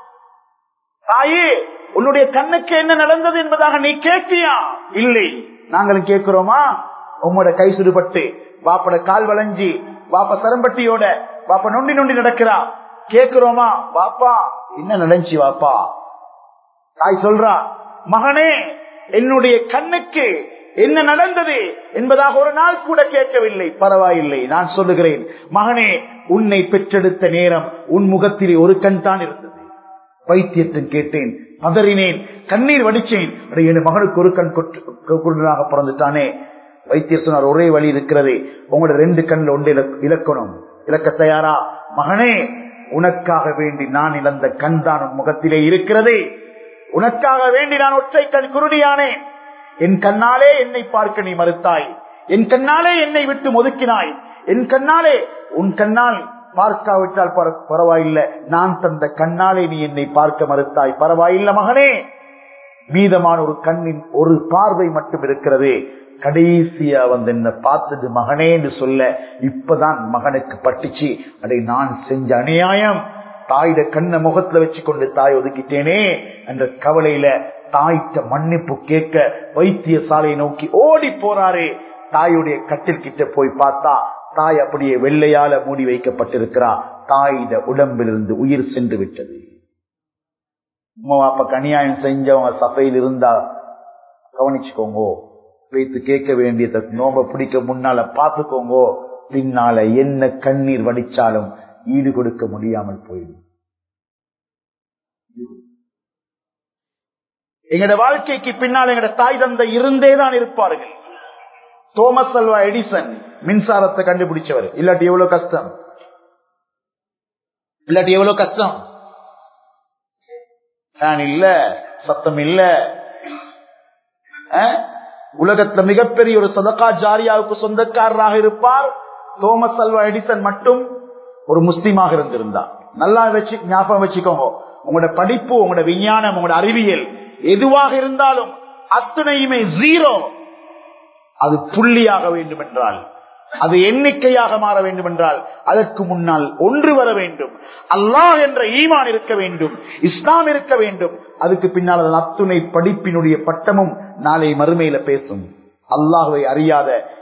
தாயே உன்னுடைய கண்ணுக்கு என்ன நடந்தது என்பதாக நீ கேட்கியா இல்லை நாங்களும் கேட்கிறோமா உங்களோட கை சுடுபட்டு வாப்பட கால் வளைஞ்சி வாப்ப சரம்பட்டியோட வாப்ப நொண்டி நொண்டி நடக்கிறா கேக்குறோமா வாப்பா என்ன நடந்துச்சு வாப்பா தாய் சொல்றா மகனே என்னுடைய கண்ணுக்கு என்ன நடந்தது என்பதாக ஒரு நாள் கூட கேட்கவில்லை பரவாயில்லை நான் சொல்லுகிறேன் மகனே உன்னை பெற்றெடுத்த நேரம் உன் முகத்திலே ஒரு கண் தான் இருந்தது வைத்தியத்தின் கேட்டேன் பதறினேன் கண்ணீர் வடிச்சேன் அட, என் மகனுக்கு ஒரு கண் கொற்று- குருடனாக பிறந்துட்டானே வைத்தியர் சொன்னார் ஒரே வழி இருக்கிறது உங்களோட ரெண்டு கண்ணில் ஒன்று இலக்- இலக்கணும் இலக்க தயாரா மகனே உனக்காக வேண்டி நான் இழந்த கண் தான் உன் முகத்திலே இருக்கிறது உனக்காக வேண்டி நான் ஒற்றை கண் குருடியானேன் என் கண்ணாலே என்னை பார்க்க நீ மறுத்தாய் என் கண்ணாலே என்னை விட்டு ஒதுக்கினாய் என் கண்ணாலே உன் கண்ணால் பார்க்காவிட்டால் பர- பரவாயில்லை நான் தந்த கண்ணாலே நீ என்னை பார்க்க மறுத்தாய் பரவாயில்லை மகனே மீதமான ஒரு கண்ணின் ஒரு பார்வை மட்டும் இருக்கிறது கடைசியா வந்து என்ன பார்த்தது மகனேன்னு சொல்ல இப்பதான் மகனுக்கு பட்டுச்சு அதை நான் செஞ்ச அநியாயம் தாயிட கண்ண முகத்துல வச்சு கொண்டு தாய் ஒதுக்கிட்டேனே என்ற கவலையில தாய்த்த மன்னிப்பு கேட்க வைத்தியசாலையை நோக்கி ஓடி போறாரே தாயுடைய கட்டில் கிட்ட போய் பார்த்தா தாய் அப்படியே வெள்ளையால மூடி வைக்கப்பட்டிருக்கிறா தாயிட உடம்பிலிருந்து உயிர் சென்று விட்டது உமா அப்ப கனியாயம் செஞ்சவங்க சபையில் இருந்தா கவனிச்சுக்கோங்க வைத்து கேட்க வேண்டியதை நோம்ப பிடிக்க முன்னால பார்த்துக்கோங்க பின்னால என்ன கண்ணீர் வடிச்சாலும் ஈடு கொடுக்க முடியாமல் போயிடும் எங்கட வாழ்க்கைக்கு பின்னால் எங்கட தாய் தந்தை இருந்தே தான் இருப்பார்கள் தோமஸ் அல்வா எடிசன் மின்சாரத்தை கண்டுபிடிச்சவர் இல்லாட்டி எவ்வளவு கஷ்டம் இல்லாட்டி எவ்வளவு கஷ்டம் ஃபேன் இல்ல சத்தம் இல்ல அஹ்? உலகத்துல மிகப்பெரிய ஒரு சதகா ஜாரியாவுக்கு சொந்தக்காரராக இருப்பார் தோமஸ் அல்வா எடிசன் மட்டும் ஒரு முஸ்லீமாக இருந்திருந்தார் நல்லா வச்சு ஞாபகம் வச்சுக்கோங்க உங்களோட படிப்பு உங்களோட விஞ்ஞானம் உங்களோட அறிவியல் எதுவாக இருந்தாலும் அத்தனையுமே ஜீரோ அது புள்ளியாக வேண்டும் என்றால் அது எண்ணிக்கையாக மாற வேண்டும் என்றால் அதற்கு முன்னால் ஒன்று வர வேண்டும் அல்லாஹ் என்ற ஈமான் இருக்க வேண்டும் இஸ்லாம் இருக்க வேண்டும் அதுக்கு பின்னால் அதன் அத்துணை படிப்பினுடைய பட்டமும் நாளை மறுமையில பேசும் அல்லாஹுவை அறியாத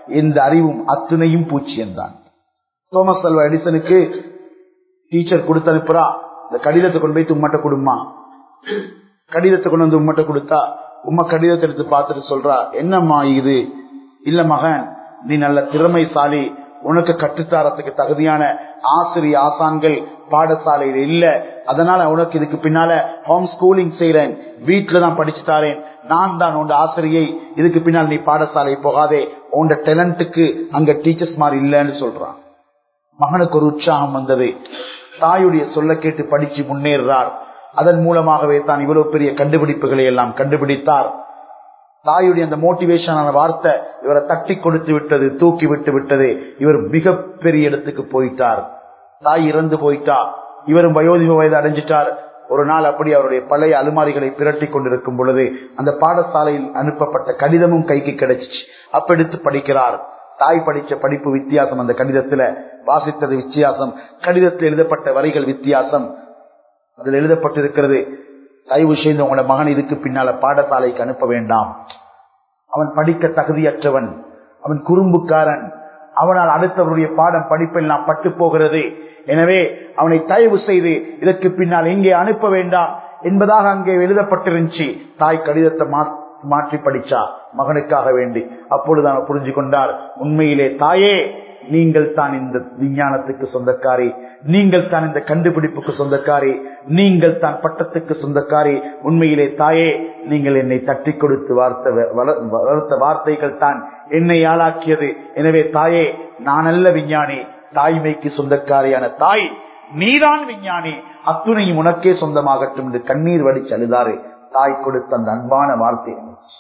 இந்த அறிவும் அத்துணையும் பூச்சியம்தான் தோமஸ் அல்வா எடிசனுக்கு டீச்சர் கொடுத்து அனுப்புறா இந்த கடிதத்தை கொண்டு போய் உம்மட்ட கொடுமா கடிதத்தை கொண்டு வந்து உம்மட்ட கொடுத்தா உம்மா கடிதத்தை எடுத்து பார்த்துட்டு சொல்றா என்னம்மா இது இல்ல மகன் நீ நல்ல திறமைசாலி உனக்கு கற்றுத்தாரத்துக்கு தகுதியான ஆசிரிய ஆசான்கள் பாடசாலையில் இல்ல அதனால உனக்கு இதுக்கு பின்னால ஹோம் ஸ்கூலிங் செய்யறேன் வீட்டுல தான் படிச்சு தாரேன் நான் தான் உன் ஆசிரியை இதுக்கு பின்னால் நீ பாடசாலை போகாதே உன் டேலண்ட்டுக்கு அங்க டீச்சர்ஸ் மாதிரி இல்லைன்னு சொல்றான் மகனுக்கு ஒரு உற்சாகம் வந்தது தாயுடைய சொல்ல கேட்டு படிச்சு முன்னேறார் அதன் மூலமாகவே தான் இவ்வளவு பெரிய கண்டுபிடிப்புகளை எல்லாம் கண்டுபிடித்தார் தாயுடைய அந்த மோட்டிவேஷனான வார்த்தை இவரை தட்டி கொடுத்து விட்டது தூக்கி விட்டு விட்டது இவர் மிகப்பெரிய இடத்துக்கு போயிட்டார் தாய் இறந்து போயிட்டா இவரும் வயோதிக வயது அடைஞ்சிட்டார் ஒரு நாள் அப்படி அவருடைய பழைய அலுமாரிகளை பிரட்டி கொண்டிருக்கும் பொழுது அந்த பாடசாலையில் அனுப்பப்பட்ட கடிதமும் கைக்கு கிடைச்சிச்சு அப்ப எடுத்து படிக்கிறார் தாய் படிச்ச படிப்பு வித்தியாசம் அந்த கடிதத்துல வாசித்தது வித்தியாசம் கடிதத்தில் எழுதப்பட்ட வரிகள் வித்தியாசம் அதில் எழுதப்பட்டிருக்கிறது தயவு செய்து உங்களோட மகன் இதுக்கு பின்னால பாடசாலைக்கு அனுப்ப வேண்டாம் அவன் படிக்க தகுதியற்றவன் அவன் குறும்புக்காரன் அவனால் அடுத்தவருடைய பாடம் படிப்பெல்லாம் பட்டு போகிறது எனவே அவனை தயவு செய்து இதற்கு பின்னால் எங்கே அனுப்ப வேண்டாம் என்பதாக அங்கே எழுதப்பட்டிருந்துச்சு தாய் கடிதத்தை மாற்றி படிச்சா மகனுக்காக வேண்டி அப்பொழுது அவன் புரிஞ்சு கொண்டார் உண்மையிலே தாயே நீங்கள் தான் இந்த விஞ்ஞானத்துக்கு சொந்தக்காரி நீங்கள் தான் இந்த கண்டுபிடிப்புக்கு சொந்தக்காரி நீங்கள் தான் பட்டத்துக்கு சொந்தக்காரி உண்மையிலே தாயே நீங்கள் என்னை தட்டி கொடுத்து வார்த்த வளர்த்த வார்த்தைகள் தான் என்னை ஆளாக்கியது எனவே தாயே நான் அல்ல விஞ்ஞானி தாய்மைக்கு சொந்தக்காரியான தாய் நீதான் விஞ்ஞானி அத்துணையும் உனக்கே சொந்தமாகட்டும் என்று கண்ணீர் வடிச்சு அழுதாரு தாய் கொடுத்த அந்த அன்பான வார்த்தை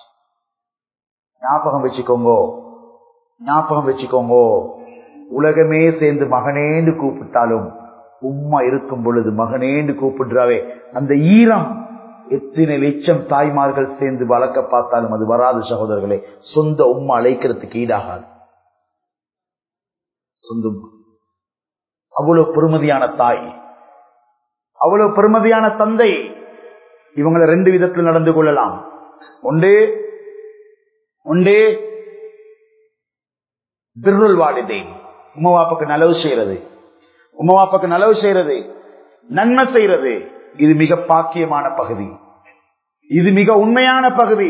ஞாபகம் வச்சுக்கோங்கோ ஞாபகம் வச்சுக்கோங்கோ உலகமே சேர்ந்து மகனேன்னு கூப்பிட்டாலும் உம்மா இருக்கும் பொழுது மகனேன்னு கூப்பிடுறாவே அந்த ஈரம் எத்தனை லட்சம் தாய்மார்கள் சேர்ந்து வளர்க்க பார்த்தாலும் அது வராது சகோதரர்களே சொந்த உம்மா அழைக்கிறதுக்கு ஈடாகாது சொந்த அவ்வளவு பெருமதியான தாய் அவ்வளவு பெருமதியான தந்தை இவங்களை ரெண்டு விதத்தில் நடந்து கொள்ளலாம் ஒன்று ஒன்று பிர்ருல் வாடிதேன் உமவாப்புக்கு நலவு செய்யறது உமவாப்புக்கு நலவு செய்யறது நன்மை செய்யறது இது மிக பாக்கியமான பகுதி இது மிக உண்மையான பகுதி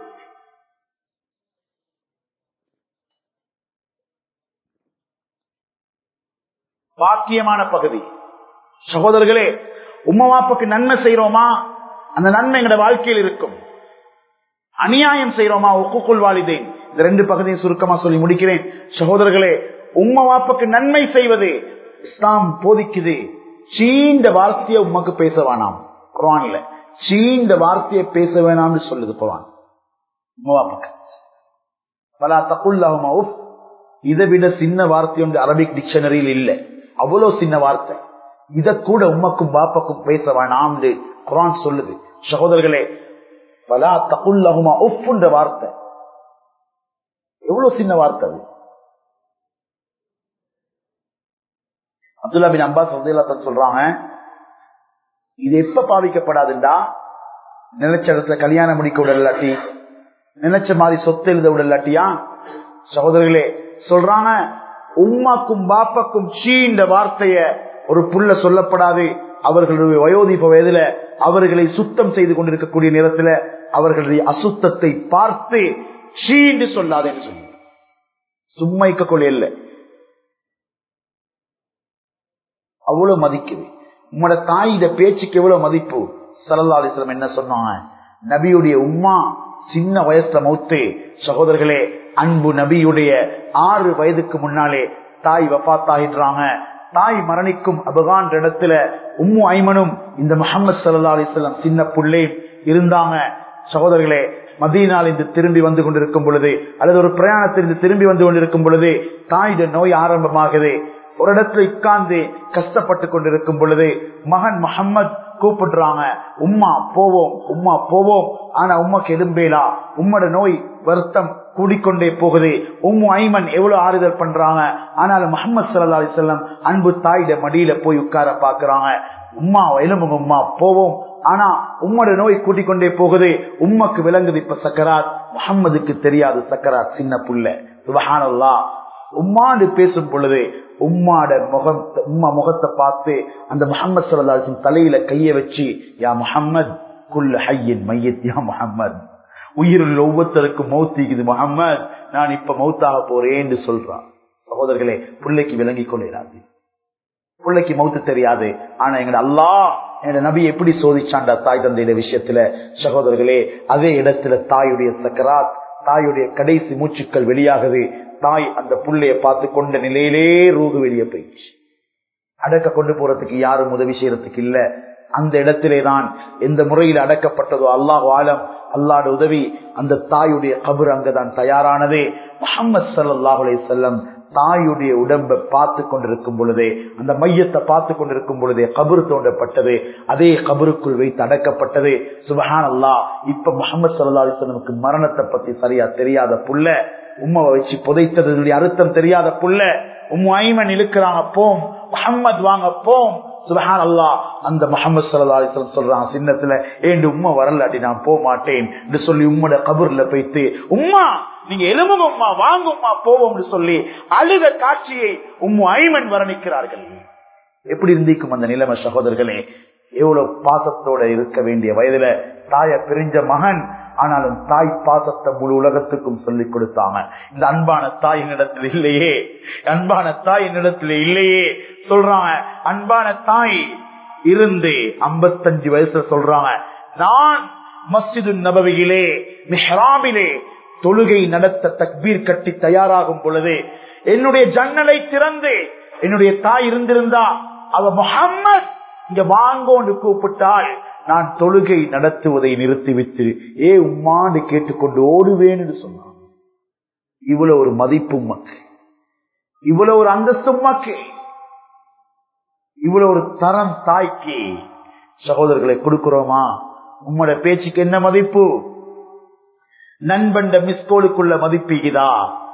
பாக்கியமான பகுதி சகோதரர்களே உம்மவாப்புக்கு நன்மை செய்யறோமா அந்த நன்மை எங்களோட வாழ்க்கையில் இருக்கும் அநியாயம் செய்யறோமா ஒக்குக்குள் வாலிதேன் இந்த ரெண்டு பகுதியும் சுருக்கமா சொல்லி முடிக்கிறேன் சகோதரர்களே உம்ம வாப்புக்கு நன்மை செய்வது இஸ்லாம் போதிக்குது சீண்ட வார்த்தைய உமக்கு பேச வேணாம் குரான்ல சீண்ட வார்த்தையை பேச வேணாம்னு சொல்லுது குரான் உம்மவாப்புக்கு பலா தக்குல்லாஹுமா உஃப் இதை விட சின்ன வார்த்தை ஒன்று அரபிக் டிக்ஷனரியில் இல்லை அவ்வளவு சின்ன வார்த்தை இத கூட உமக்கும் பாப்பக்கும் பேச வேணாம் குரான் சொல்லுது சகோதரர்களே பலா தகுல்லகுமா உப்புன்ற வார்த்தை எவ்வளவு சின்ன வார்த்தை அது அப்துல்லா பின் அப்பாஸ் ரதியல்லாஹு சொல்றாங்க இது எப்ப பாவிக்கப்படாதுண்டா நினைச்ச இடத்துல கல்யாணம் முடிக்க விடலாட்டி நினைச்ச மாதிரி சொத்து எழுத விடலாட்டியா சகோதரர்களே சொல்றாங்க உம்மாக்கும் பாப்பாக்கும் சீ இந்த வார்த்தைய ஒரு புள்ள சொல்லப்படாது அவர்களுடைய வயோதிப வயதுல அவர்களை சுத்தம் செய்து கொண்டிருக்கக்கூடிய நேரத்துல அவர்களுடைய அசுத்தத்தை பார்த்து சீண்டு சொல்லாதேன்னு சொல்லி சும்மைக்க கொள்ள இல்லை அவ்வளவு மதிக்குது உங்களோட தாய் இந்த பேச்சுக்கு எவ்வளவு மதிப்பு சரல்லாலிஸ்லம் என்ன சொன்னாங்க நபியுடைய உம்மா சின்ன வயசுல மௌத்து சகோதரர்களே அன்பு நபியுடைய ஆறு வயதுக்கு முன்னாலே தாய் வபாத்தாகின்றாங்க தாய் மரணிக்கும் அபகான் இடத்துல உம்மு ஐமனும் இந்த முகமது சல்லா அலிஸ்லாம் சின்ன புள்ளே இருந்தாங்க சகோதரர்களே மதியனால் இருந்து திரும்பி வந்து கொண்டிருக்கும் பொழுது அல்லது ஒரு பிரயாணத்திலிருந்து திரும்பி வந்து கொண்டிருக்கும் பொழுது தாயுடைய நோய் ஆரம்பமாகுது ஒரு இடத்துல உட்கார்ந்து கஷ்டப்பட்டு கொண்டிருக்கும் பொழுது மகன் முகம்மது கூப்பிடுறாங்க உம்மா போவோம் உம்மா போவோம் ஆனா உம்மாக்கு எலும்பேலா உம்மோட நோய் வருத்தம் கூடிக்கொண்டே போகுது உம்மு ஐமன் எவ்வளவு ஆறுதல் பண்றாங்க ஆனாலும் முகமது சல்லா அலிசல்லாம் அன்பு தாயிட மடியில போய் உட்கார பாக்குறாங்க உம்மா எலும்புங்க உம்மா போவோம் ஆனா உம்மோட நோய் கூட்டிக் கொண்டே போகுது உம்மக்கு விளங்குது இப்ப சக்கராத் முகம்மதுக்கு தெரியாது சக்கராத் சின்ன புள்ள சுபஹானல்லா உம்மாண்டு பேசும் பொழுது உம்மாட முகம் உம்மா முகத்தை பார்த்து அந்த முகமது சல்லாஹின் தலையில கைய வச்சு யா முஹம்மத் குல்ல ஹையின் மையத் யா முஹம்மத் உயிருள்ள ஒவ்வொருத்தருக்கும் மௌத்திக்குது முகம்மது நான் இப்ப மௌத்தாக போறேன்னு சொல்றான் சகோதரர்களே பிள்ளைக்கு விளங்கிக் கொள்ளாது பிள்ளைக்கு மௌத்து தெரியாது ஆனா எங்க அல்லா எங்க நபி எப்படி சோதிச்சாண்டா தாய் தந்தையில விஷயத்துல சகோதரர்களே அதே இடத்துல தாயுடைய சக்கராத் தாயுடைய கடைசி மூச்சுக்கள் வெளியாகுது தாய் அந்த புள்ளைய பார்த்து கொண்ட நிலையிலே ரூகு வெளியே போயிடுச்சு அடக்க கொண்டு போறதுக்கு யாரும் உதவி செய்யறதுக்கு இல்ல அந்த இடத்திலே தான் எந்த முறையில் அடக்கப்பட்டதோ அல்லாஹ் ஆலம் அல்லாட உதவி அந்த தாயுடைய கபர் அங்கதான் தயாரானதே முகமது சல்லாஹுலே செல்லம் தாயுடைய உடம்பை பார்த்து கொண்டிருக்கும் பொழுதே அந்த மையத்தை பார்த்து கொண்டிருக்கும் பொழுதே கபரு தோண்டப்பட்டது அதே கபருக்குள் வைத்து அடக்கப்பட்டது சுபஹான் அல்லா இப்ப முகமது சல்லா அலிஸ்லமுக்கு மரணத்தை பத்தி சரியா தெரியாத புள்ள உம்மாவை வச்சு புதைத்ததுடைய அர்த்தம் தெரியாத புள்ள உம்மு ஐமன் இழுக்கிறாங்க போம் முகம்மது வாங்க போம் சுபஹான் அல்லா அந்த முகமது சல்லா அலிஸ்லம் சொல்றான் சின்னத்துல ஏண்டு உம்மா வரலாட்டி நான் போக மாட்டேன் என்று சொல்லி உம்மோட கபூர்ல போய்த்து உம்மா நீங்க எலும்புங்க உம்மா வாங்கும்மா போவோம் சொல்லி அழுத காட்சியை உம்மு ஐமன் வர்ணிக்கிறார்கள் எப்படி இருந்திக்கும் அந்த நிலைமை சகோதரர்களே எவ்வளவு பாசத்தோட இருக்க வேண்டிய வயதுல தாய பிரிஞ்ச மகன் ஆனாலும் தாய் பாசத்தை முழு உலகத்துக்கும் சொல்லிக் கொடுத்தாங்க இந்த அன்பான தாய் என்னிடத்தில் இல்லையே அன்பான தாய் என்னிடத்தில் இல்லையே சொல்றாங்க அன்பான தாய் இருந்து ஐம்பத்தஞ்சு வயசுல சொல்றாங்க நான் மஸ்ஜிது நபவியிலே மிஹ்ராமிலே தொழுகை நடத்த தக்பீர் கட்டி தயாராகும் பொழுது என்னுடைய ஜன்னலை திறந்து என்னுடைய தாய் இருந்திருந்தா அவ முகம்மது இங்க வாங்கோன்னு கூப்பிட்டால் நான் தொழுகை நடத்துவதை நிறுத்திவிட்டு ஏ உம்மாண்டு கேட்டுக்கொண்டு ஓடுவேன் சொன்னான் இவ்வளவு ஒரு மதிப்பு உமக்கு இவ்வளவு ஒரு அந்தஸ்து உமக்கு இவ்வளவு ஒரு தரம் தாய்க்கு சகோதரர்களை கொடுக்கிறோமா உம்மோட பேச்சுக்கு என்ன மதிப்பு நண்பண்ட மிஸ்கோலுக்குள்ள மதிப்பீகுதா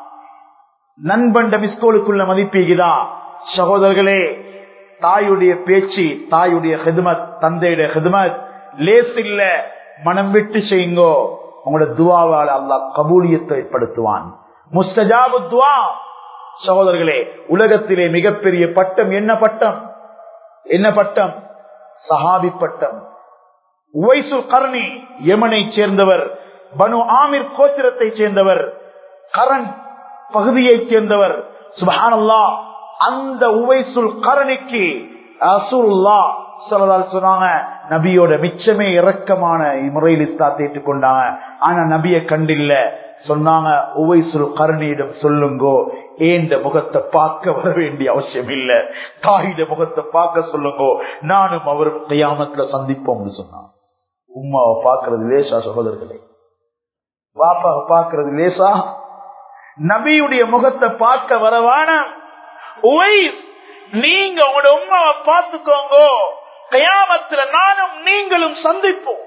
நண்பண்ட மிஸ்கோலுக்குள்ள மதிப்பீகுதா சகோதரர்களே தாயுடைய பேச்சு தாயுடைய ஹெதுமத் தந்தையுடைய ஹெதுமத் லேஸ் இல்ல மனம் விட்டு செய்யுங்கோ உங்களோட துவாவால் அல்லா கபூலியத்தை ஏற்படுத்துவான் முஸ்தஜாபு துவா சகோதரர்களே உலகத்திலே மிகப்பெரிய பட்டம் என்ன பட்டம் என்ன பட்டம் சஹாபி பட்டம் உவைசு கர்ணி யமனை சேர்ந்தவர் பனு ஆமிர் கோத்திரத்தை சேர்ந்தவர் கரண் பகுதியைச் சேர்ந்தவர் சுபஹானல்லா அந்த உவைசுல் கரணிக்கு அசுல்லா சொல்லதால் சொன்னாங்க நபியோட மிச்சமே இறக்கமான முறையில் இஸ்லாத்தை ஏற்றுக்கொண்டாங்க ஆனா நபிய கண்டில்ல சொன்னாங்க உவைசுல் கரணியிடம் சொல்லுங்கோ ஏந்த முகத்தை பார்க்க வர வேண்டிய அவசியம் இல்ல தாயிட முகத்தை பார்க்க சொல்லுங்கோ நானும் அவரும் கையாமத்துல சந்திப்போம்னு சொன்னாங்க உமாவை பார்க்கறது லேசா சகோதரர்களே பாப்பாவை பார்க்கறது லேசா நபியுடைய முகத்தை பார்க்க வரவான நீங்க உங்களோட உமாவை பார்த்துக்கோங்க கயாமத்துல நானும் நீங்களும் சந்திப்போம்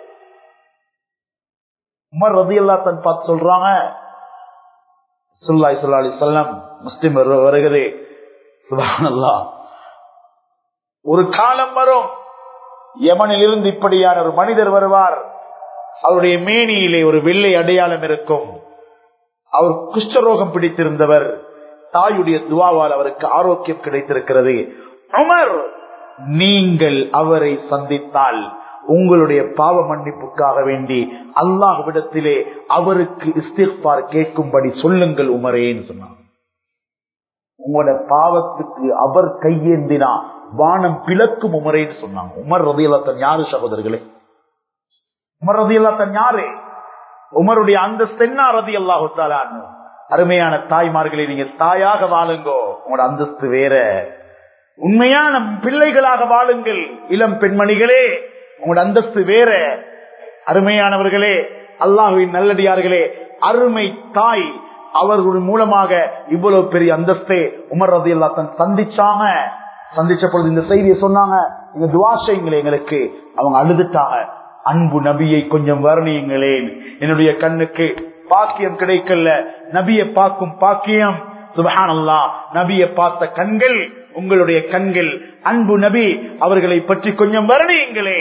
உமர் ரதி அல்லா தன் பார்த்து சொல்றாங்க சுல்லாய் சொல்லா அலி சொல்லம் முஸ்லிம் வருகிறது சுபானல்லா ஒரு காலம் வரும் யமனில் இருந்து இப்படியான ஒரு மனிதர் வருவார் அவருடைய மேனியிலே ஒரு வெள்ளை அடையாளம் இருக்கும் அவர் குஷ்டரோகம் பிடித்திருந்தவர் தாயுடைய துவாவால் அவருக்கு ஆரோக்கியம் கிடைத்திருக்கிறது அமர் நீங்கள் அவரை சந்தித்தால் உங்களுடைய பாவ மன்னிப்புக்காக வேண்டி அல்லாஹ்விடத்திலே அவருக்கு இஸ்திஃபார் கேட்கும்படி சொல்லுங்கள் உமரேன்னு சொன்னார் உங்களோட பாவத்துக்கு அவர் கையேந்தினா வானம் பிளக்கும் உமரேன்னு சொன்னாங்க உமர் ரதியல்லாத்தன் யாரு சகோதரர்களே உமர் ரதியல்லாத்தன் யாரு உமருடைய அந்த சென்னா ரதி அல்லாஹு அருமையான தாய்மார்களை நீங்க தாயாக வாழுங்கோ உங்களோட அந்தஸ்து வேற உண்மையான பிள்ளைகளாக வாழுங்கள் இளம் பெண்மணிகளே உங்களோட அந்தஸ்து வேற அருமையானவர்களே அல்லாஹுவின் நல்லடியார்களே அருமை தாய் அவர்கள் மூலமாக இவ்வளவு பெரிய அந்தஸ்தே உமர் ரதி அல்லா தன் சந்திச்சாங்க சந்திச்ச பொழுது இந்த செய்தியை சொன்னாங்க நீங்க துவா செய்யுங்களே எங்களுக்கு அவங்க அழுதுட்டாங்க அன்பு நபியை கொஞ்சம் வர்ணியுங்களேன் என்னுடைய கண்ணுக்கு பாக்கியம் கிடைக்கல நபியை பார்க்கும் பாக்கியம் சுபஹானல்லா நபியை பார்த்த கண்கள் உங்களுடைய கண்கள் அன்பு நபி அவர்களை பற்றி கொஞ்சம் வர்ணியுங்களேன்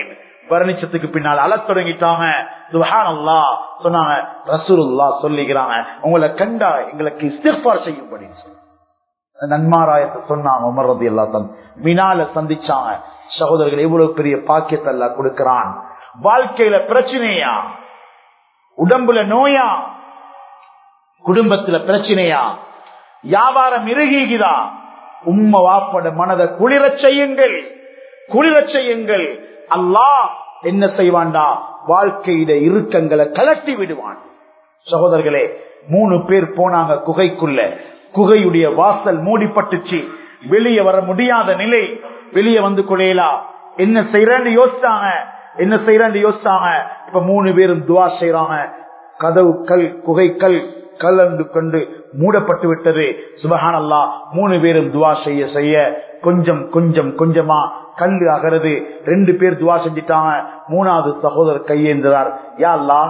வர்ணிச்சத்துக்கு பின்னால் அழத் தொடங்கிட்டாங்க சுபஹானல்லா சொன்னாங்க ரசூலுல்லா சொல்லிக்கிறாங்க உங்களை கண்டா எங்களுக்கு இஸ்திஃபார் செய்யும்படி நன்மாராயத்தை சொன்னாங்க உமர் ரதி எல்லாத்தான் மினால சந்திச்சாங்க சகோதரர்கள் எவ்வளவு பெரிய பாக்கியத்தை எல்லாம் கொடுக்கிறான் வாழ்க்கையில பிரச்சனையா உடம்புல நோயா குடும்பத்துல பிரச்சனையா வியாபாரம் இறுகிக்குதா உம்ம வாப்பட மனதை குளிரச் செய்யுங்கள் குளிரச் செய்யுங்கள் அல்லாஹ் என்ன செய்வான்டா வாழ்க்கையில இறுக்கங்களை கலட்டி விடுவான் சகோதரர்களே மூணு பேர் போனாங்க குகைக்குள்ள குகையுடைய வாசல் மூடிப்பட்டுச்சு வெளியே வர முடியாத நிலை வெளியே வந்து கொள்ளையலா என்ன செய்யறேன்னு யோசிச்சாங்க என்ன செய்யறேன்னு யோசிச்சாங்க இப்ப மூணு பேரும் துவா செய்யறாங்க கதவு கல் குகை கல் கலந்து கொண்டு மூடப்பட்டு விட்டது சுபஹானல்லா மூணு பேரும் துவா செய்ய செய்ய கொஞ்சம் கொஞ்சம் கொஞ்சமா கல்லு அகறது ரெண்டு பேர் துவா செஞ்சிட்டாங்க மூணாவது சகோதரர் கையேந்திரார் யாழ்லா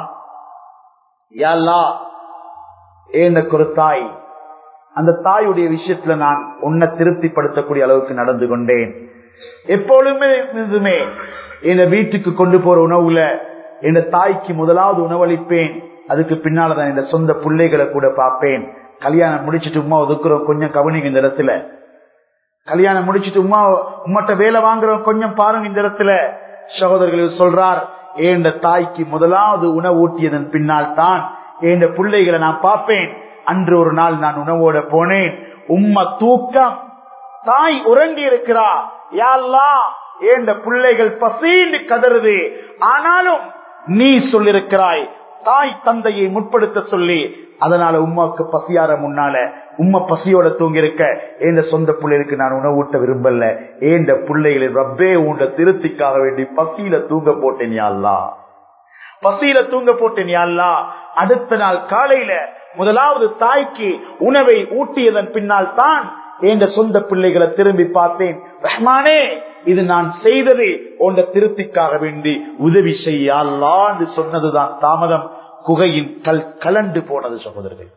யாழ்லா ஏந்த ஒரு தாய் அந்த தாயுடைய விஷயத்துல நான் உன்னை திருப்திப்படுத்தக்கூடிய அளவுக்கு நடந்து கொண்டேன் எப்பொழுதுமே இதுமே என் வீட்டுக்கு கொண்டு போற உணவுல என் தாய்க்கு முதலாவது உணவளிப்பேன் அதுக்கு பின்னாலதான் இந்த சொந்த பிள்ளைகளை கூட பார்ப்பேன் கல்யாணம் முடிச்சிட்டு உமா ஒதுக்குறோம் கொஞ்சம் கவனிங்க இந்த இடத்துல கல்யாணம் முடிச்சிட்டு உமா உம்மட்ட வேலை வாங்குறோம் கொஞ்சம் பாருங்க இந்த இடத்துல சகோதரர்கள் சொல்றார் ஏண்ட தாய்க்கு முதலாவது உணவு ஊட்டியதன் பின்னால் தான் ஏண்ட பிள்ளைகளை நான் பார்ப்பேன் அன்று ஒரு நாள் நான் உணவோட போனேன் உம்ம தூக்கம் தாய் உறங்கி இருக்கிறா யாழ்லா ஏண்ட பிள்ளைகள் பசீண்டு கதறுது ஆனாலும் நீ சொல்லிருக்கிறாய் தாய் தந்தையை முற்படுத்த சொல்லி அதனால உமாவுக்கு பசியார முன்னால உம்மா பசியோட தூங்கி இருக்க எந்த சொந்த பிள்ளைகளுக்கு நான் உணவூட்ட விரும்பல ஏந்த பிள்ளைகளை ரப்பே உண்ட திருத்திக்காக வேண்டி பசியில தூங்க போட்டேன் யாழ்லா பசியில தூங்க போட்டேன் யாழ்லா அடுத்த நாள் காலையில முதலாவது தாய்க்கு உணவை ஊட்டியதன் பின்னால் தான் என்ற சொந்த பிள்ளைகளை திரும்பி பார்த்தேன் ரஹ்மானே இது நான் செய்தது உண்ட திருப்திக்காக வேண்டி உதவி செய்ய என்று சொன்னதுதான் தாமதம் குகையின் கல் கலண்டு போனது சகோதரர்கள்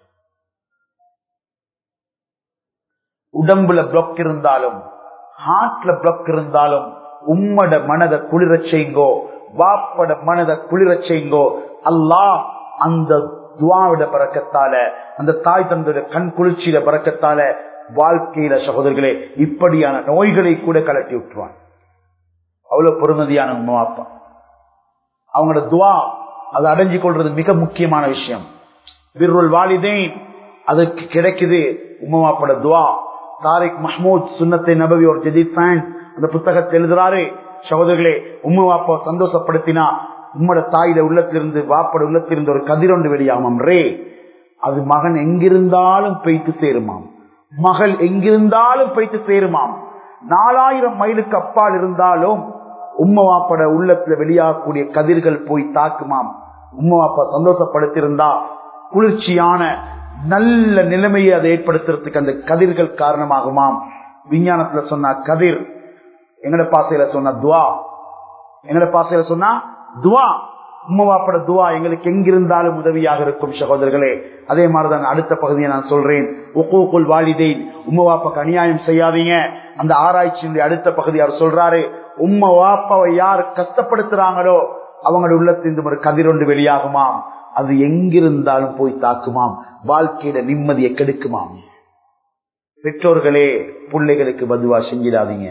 உடம்புல பிளாக் இருந்தாலும் ஹார்ட்ல பிளாக் இருந்தாலும் உம்மட மனதை குளிர செய்யுங்கோ வாப்பட மனதை குளிர செய்யுங்கோ அல்லாஹ் அந்த துவாவிட பறக்கத்தால அந்த தாய் தந்தைய கண் குளிர்ச்சியில பறக்கத்தால வாழ்க்கையில சகோதரர்களே இப்படியான நோய்களை கூட கலட்டி விட்டுருவான் அவ்வளவு பொறுமதியான உமா அப்பா அவங்களோட துவா அதை அடைஞ்சு கொள்றது மிக முக்கியமான விஷயம் விருள் வாலிதேன் அதுக்கு கிடைக்குது உமாப்பட துவா தாரிக் மஹமூத் சுன்னத்தை நபவி ஒரு ஜதீத் சயின்ஸ் அந்த புத்தகத்தை எழுதுறாரு சகோதரர்களே உம்மா வாப்பா சந்தோஷப்படுத்தினா உம்மோட தாயில உள்ளத்திலிருந்து வாப்பட உள்ளத்திலிருந்து ஒரு கதிரொண்டு வெளியாமாம் ரே அது மகன் எங்கிருந்தாலும் பெய்த்து சேருமாம் மகள் எங்கிருந்தாலும் பெய்த்து சேருமாம் நாலாயிரம் மைலுக்கு அப்பால் இருந்தாலும் உம்மவாப்பட உள்ளத்துல வெளியாகக்கூடிய கதிர்கள் போய் தாக்குமாம் உம்மவாப்பா சந்தோஷப்படுத்திருந்தா குளிர்ச்சியான நல்ல நிலைமையை அதை ஏற்படுத்துறதுக்கு அந்த கதிர்கள் காரணமாகுமாம் விஞ்ஞானத்துல சொன்ன கதிர் எங்கட பாசையில சொன்ன துவா எங்கட பாசையில சொன்னா துவா உம்மவாப்பட துவா எங்களுக்கு எங்கிருந்தாலும் உதவியாக இருக்கும் சகோதரர்களே அதே மாதிரிதான் அடுத்த பகுதியை நான் சொல்றேன் ஒக்கோக்குள் வாலிதேன் உம்மவாப்பாக்கு அநியாயம் செய்யாதீங்க அந்த ஆராய்ச்சியினுடைய அடுத்த பகுதி அவர் சொல்றாரு உம்ம வாப்பாவை யார் கஷ்டப்படுத்துறாங்களோ அவங்களுடைய உள்ளத்திலிருந்து ஒரு கதிரொன்று வெளியாகுமாம் அது எங்கிருந்தாலும் போய் தாக்குமாம் வாழ்க்கையில நிம்மதியை கெடுக்குமாம் பெற்றோர்களே பிள்ளைகளுக்கு பதுவா செஞ்சிடாதீங்க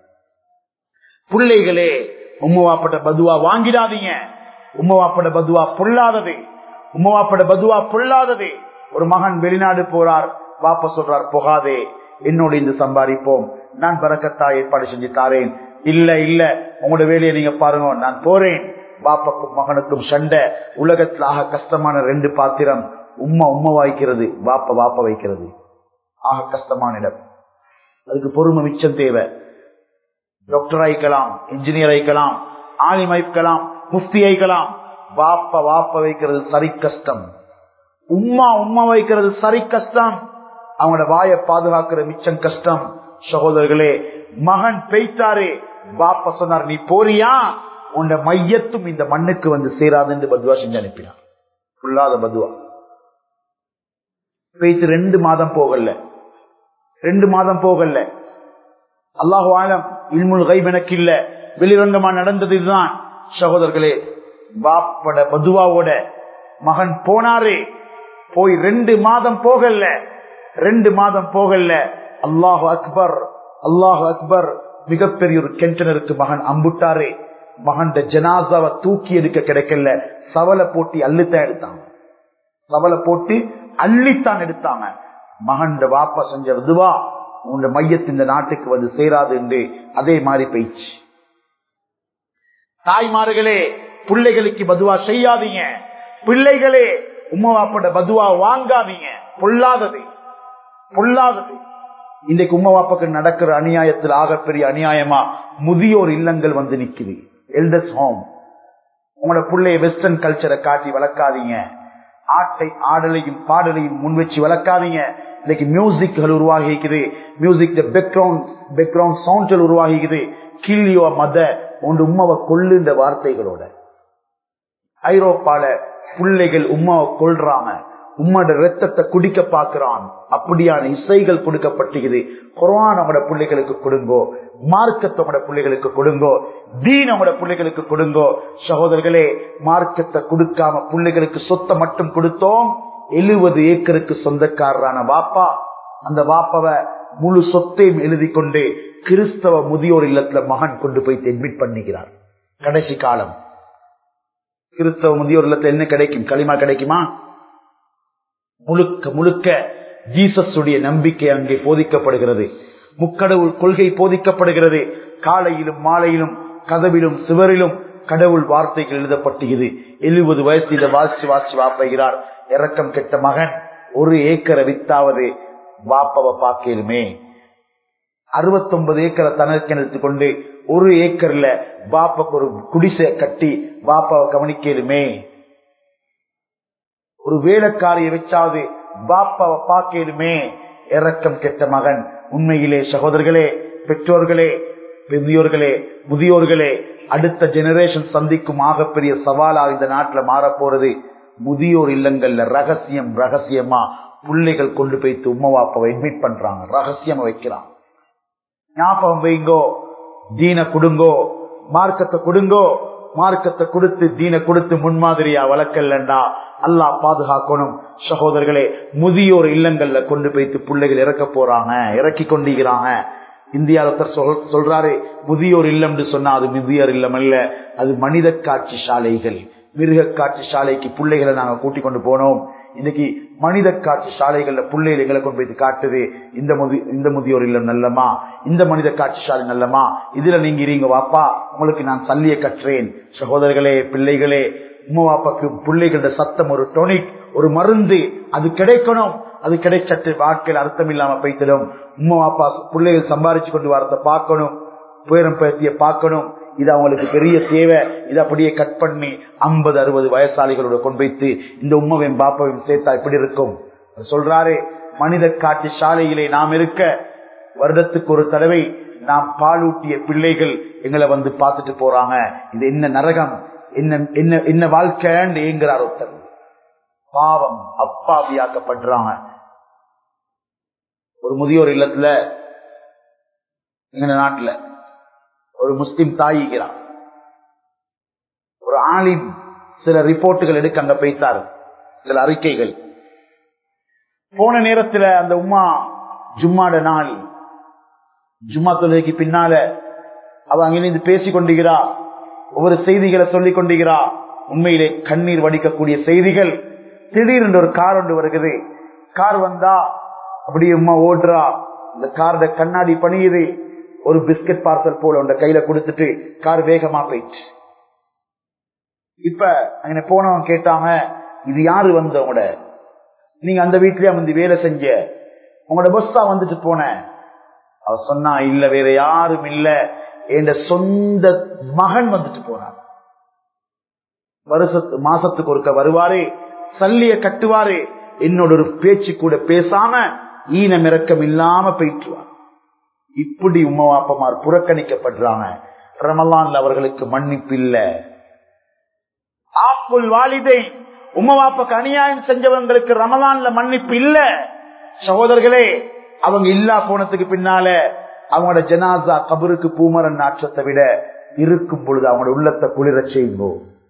பிள்ளைகளே உம்மவாப்பட்ட பதுவா வாங்கிடாதீங்க உம்மவாப்பட பதுவா பொல்லாதது உம்மவாப்பட பதுவா பொல்லாதது ஒரு மகன் வெளிநாடு போறார் வாப்ப சொல்றார் போகாதே என்னோட இந்த சம்பாதிப்போம் நான் பறக்கத்தா ஏற்பாடு செஞ்சு தாரேன் இல்ல இல்ல உங்களோட வேலையை நீங்க பாருங்க நான் போறேன் பாப்பாக்கும் மகனுக்கும் சண்டை உலகத்தில் ஆக கஷ்டமான ரெண்டு பாத்திரம் உம்மா உம்மா வாய்க்கிறது வாப்ப வாப்ப வைக்கிறது ஆக கஷ்டமான இடம் அதுக்கு பொறுமை மிச்சம் தேவை டாக்டர் ஆயிக்கலாம் இன்ஜினியர் ஆயிக்கலாம் ஆலிம் ஆயிக்கலாம் முஃப்தி ஆயிக்கலாம் வாப்ப வாப்ப வைக்கிறது சரி கஷ்டம் உம்மா உம்மா வைக்கிறது சரி கஷ்டம் அவங்களோட வாயை பாதுகாக்கிற மிச்சம் கஷ்டம் சகோதரர்களே மகன் பெய்த்தாரே பாப்பா சொன்னார் நீ போறியா உன் மையத்தும் இந்த மண்ணுக்கு வந்து சேராது என்று பதுவா செஞ்சு அனுப்பினார் புல்லாத பதுவா பெய்த்து ரெண்டு மாதம் போகல ரெண்டு மாதம் போகல அல்லாஹு ஆலம் இல்முல் கைப் எனக்கு இல்ல வெளிரங்கமா நடந்தது இதுதான் சகோதரர்களே பாப்பட பதுவாவோட மகன் போனாரு போய் ரெண்டு மாதம் போகல ரெண்டு மாதம் போகல அல்லாஹு அக்பர் அல்லாஹு அக்பர் மிகப்பெரிய ஒரு கெண்டனருக்கு மகன் அம்புட்டாரு மகன் ஜனாசாவை தூக்கி எடுக்க கிடைக்கல சவலை போட்டி அள்ளித்தான் எடுத்தாங்க சவலை போட்டு அள்ளித்தான் எடுத்தாங்க மகன் வாப்பா செஞ்ச விதுவா உங்க மையத்து இந்த நாட்டுக்கு வந்து சேராது என்று அதே மாதிரி போயிடுச்சு தாய்மார்களே பிள்ளைகளுக்கு பதுவா செய்யாதீங்க பிள்ளைகளே உம்மவாப்பட பதுவா வாங்காதீங்க பொல்லாதது பொல்லாதது இன்றைக்கு உம்மவாப்பாக்கு நடக்கிற அநியாயத்தில் ஆகப்பெரிய அநியாயமா முதியோர் இல்லங்கள் வந்து நிக்குது எல்டர்ஸ் ஹோம் உங்களோட பிள்ளைய வெஸ்டர்ன் கல்ச்சரை காட்டி வளர்க்காதீங்க ஆட்டை ஆடலையும் பாடலையும் முன் வச்சு வளர்க்காதீங்க இன்னைக்கு மியூசிக்கள் உருவாகிக்குது மியூசிக் பேக்ரவுண்ட் பேக்ரவுண்ட் சவுண்ட்கள் உருவாகிக்குது கில்லியோ மத ஒன்று உம்மாவை கொள்ளுன்ற வார்த்தைகளோட ஐரோப்பால பிள்ளைகள் உம்மாவை கொள்றாங்க உம்மோட ரத்தத்தை குடிக்க பாக்குறான் அப்படியான இசைகள் கொடுக்கப்பட்டிருக்குது குரான் நம்மட பிள்ளைகளுக்கு கொடுங்கோ மார்க்கத்தை உங்களோட பிள்ளைகளுக்கு கொடுங்கோ தீன் நம்மட பிள்ளைகளுக்கு கொடுங்கோ சகோதரர்களே மார்க்கத்தை கொடுக்காம பிள்ளைகளுக்கு சொத்தை மட்டும் கொடுத்தோம் எழுபது ஏக்கருக்கு சொந்தக்காரரான வாப்பா அந்த வாப்பாவை முழு சொத்தையும் எழுதி கொண்டு கிறிஸ்தவ முதியோர் இல்லத்துல மகன் கொண்டு போய் அட்மிட் பண்ணுகிறார் கடைசி காலம் கிறிஸ்தவ முதியோர் இல்லத்துல என்ன கிடைக்கும் களிமா கிடைக்குமா முழுக்க முழுக்க ஜீசஸ் உடைய நம்பிக்கை அங்கே போதிக்கப்படுகிறது முக்கடவுள் கொள்கை போதிக்கப்படுகிறது காலையிலும் மாலையிலும் கதவிலும் சிவரிலும் கடவுள் வார்த்தைகள் எழுதப்பட்டுகிறது எழுபது வயசு இதை வாசிச்சு வாசிச்சு வாப்பைகிறார் இறக்கம் கெட்ட மகன் ஒரு ஏக்கரை வித்தாவது வாப்பவை பார்க்கலுமே அறுபத்தொன்பது ஏக்கரை தனக்கு எடுத்து கொண்டு ஒரு ஏக்கர்ல பாப்பாக்கு ஒரு குடிசை கட்டி பாப்பாவை கவனிக்கலுமே ஒரு வேலைக்காரியை வச்சாவது பாப்பாவை பார்க்கலுமே இறக்கம் கெட்ட மகன் உண்மையிலே சகோதரர்களே பெற்றோர்களே பெரியோர்களே முதியோர்களே அடுத்த ஜெனரேஷன் சந்திக்கும் ஆகப்பெரிய சவாலா இந்த நாட்டுல மாறப்போறது முதியோர் இல்லங்கள்ல ரகசியம் ரகசியமா பிள்ளைகள் கொண்டு போய்த்து உம்மவாப்பாவை அட்மிட் பண்றாங்க ரகசியமா வைக்கிறாங்க ஞாபகம் வைங்கோ தீன கொடுங்கோ மார்க்கத்தை கொடுங்கோ மார்க்கத்தை கொடுத்து தீன கொடுத்து முன்மாதிரியா வளர்க்கலண்டா அல்லா பாதுகாக்கணும் சகோதரர்களே முதியோர் இல்லங்கள்ல கொண்டு போய்த்து பிள்ளைகள் இறக்க போறாங்க இறக்கி கொண்டிருக்கிறாங்க இந்தியாவில் சொல்றாரு முதியோர் இல்லம் சொன்னா அது முதியோர் இல்லம் அல்ல அது மனித காட்சி சாலைகள் மிருக காட்சி சாலைக்கு பிள்ளைகளை நாங்க கூட்டிக் கொண்டு போனோம் இன்னைக்கு மனித காட்சி சாலைகள்ல பிள்ளைகள் எங்களை கொண்டு போய் காட்டுது இந்த முதி இந்த முதியோர் இல்லம் நல்லமா இந்த மனித காட்சி சாலை நல்லமா இதுல நீங்க இருங்க வாப்பா உங்களுக்கு நான் சல்லிய கற்றேன் சகோதரர்களே பிள்ளைகளே உமா வாப்பாக்கு பிள்ளைகளோட சத்தம் ஒரு டொனிக் ஒரு மருந்து அது கிடைக்கணும் அது கிடைச்சட்டு வாழ்க்கையில் அர்த்தம் இல்லாம போய்த்திடும் உமா வாப்பா பிள்ளைகள் சம்பாரிச்சு கொண்டு வரத பார்க்கணும் பேரம் பேத்திய பார்க்கணும் இது அவங்களுக்கு பெரிய தேவை இதை அப்படியே கட் பண்ணி ஐம்பது அறுபது வயசாளிகளோட கொண்டு வைத்து இந்த உம்மவையும் பாப்பாவையும் சேர்த்தா இப்படி இருக்கும் சொல்றாரு மனித காட்சி சாலையிலே நாம் இருக்க வருடத்துக்கு ஒரு தடவை நாம் பாலூட்டிய பிள்ளைகள் எங்களை வந்து பார்த்துட்டு போறாங்க இது என்ன நரகம் என்ன என்ன என்ன வாழ்க்கைன்னு ஏங்குறார் ஒருத்தர் பாவம் அப்பாவியாக்கப்படுறாங்க ஒரு முதியோர் இல்லத்துல எங்க நாட்டுல ஒரு முஸ்லிம் தாயிக்கிறார் ஒரு ஆலிம் சில ரிப்போர்ட்டுகள் எடுக்க அங்க போய்த்தார் சில அறிக்கைகள் போன நேரத்துல அந்த உமா ஜும்மாட நாள் ஜும்மா தொழுகைக்கு பின்னால அவ அங்கிருந்து பேசிக் கொண்டிருக்கிறா ஒவ்வொரு செய்திகளை சொல்லிக் கொண்டிருக்கிறா உண்மையிலே கண்ணீர் வடிக்கக்கூடிய செய்திகள் திடீரென்று ஒரு கார் ஒன்று வருகிறது கார் வந்தா அப்படியே உமா ஓடுறா இந்த காரோட கண்ணாடி பணியுது ஒரு பிஸ்கட் பார்சல் போல உண்ட கையில கொடுத்துட்டு கார் வேகமா போயிடுச்சு இப்ப அங்க போனவங்க கேட்டாங்க இது யாரு வந்தவங்களோட நீங்க அந்த வீட்லயே வந்து வேலை செஞ்ச உங்களோட பஸ்ஸா வந்துட்டு போன அவ சொன்னா இல்ல வேற யாரும் இல்ல என் சொந்த மகன் வந்துட்டு போனார் வருஷத்து மாசத்துக்கு ஒருக்க வருவாரு சல்லிய கட்டுவாரு என்னோட ஒரு பேச்சு கூட பேசாம ஈனம் இறக்கம் இல்லாம போயிட்டுவார் இப்படி உமாப்பாமார் புறக்கணிக்கப்படுறாங்க ரமலான்ல அவர்களுக்கு மன்னிப்பு இல்ல ஆப்புல் வாலிதை உமவாப்பாக்கு அநியாயம் செஞ்சவங்களுக்கு ரமலான்ல மன்னிப்பு இல்ல சகோதரர்களே அவங்க இல்லா போனதுக்கு பின்னால அவங்களோட ஜனாசா கபருக்கு பூமரன் நாற்றத்தை விட இருக்கும் பொழுது அவங்களோட உள்ளத்தை குளிர செய்யுங்கோ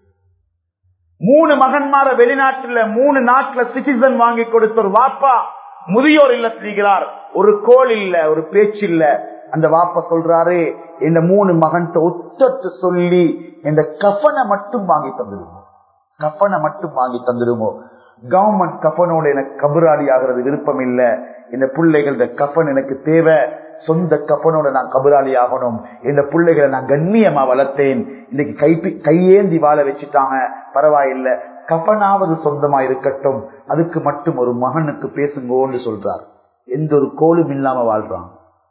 மூணு மகன்மார வெளிநாட்டுல மூணு நாட்டுல சிட்டிசன் வாங்கி கொடுத்த ஒரு வாப்பா முதியோர் இல்லத்திருக்கிறார் ஒரு கோல் இல்ல ஒரு பேச்சு இல்ல அந்த வாப்பா சொல்றாரு இந்த மூணு மகன்கிட்ட ஒத்தட்டு சொல்லி இந்த கஃபனை மட்டும் வாங்கி தந்துடுவோம் கஃபனை மட்டும் வாங்கி தந்துடுமோ கவர்மெண்ட் கஃபனோட எனக்கு கபராளி ஆகிறது விருப்பம் இல்ல இந்த பிள்ளைகளோட கஃபன் எனக்கு தேவை சொந்த கஃபனோட நான் கபராளி ஆகணும் இந்த பிள்ளைகளை நான் கண்ணியமா வளர்த்தேன் இன்னைக்கு கைப்பி கையேந்தி வாழ வச்சுட்டாங்க பரவாயில்ல கஃபனாவது சொந்தமா இருக்கட்டும் அதுக்கு மட்டும் ஒரு மகனுக்கு பேசுங்கோன்னு சொல்றார் எந்த ஒரு கோலும் இல்லாம வாழ்றான்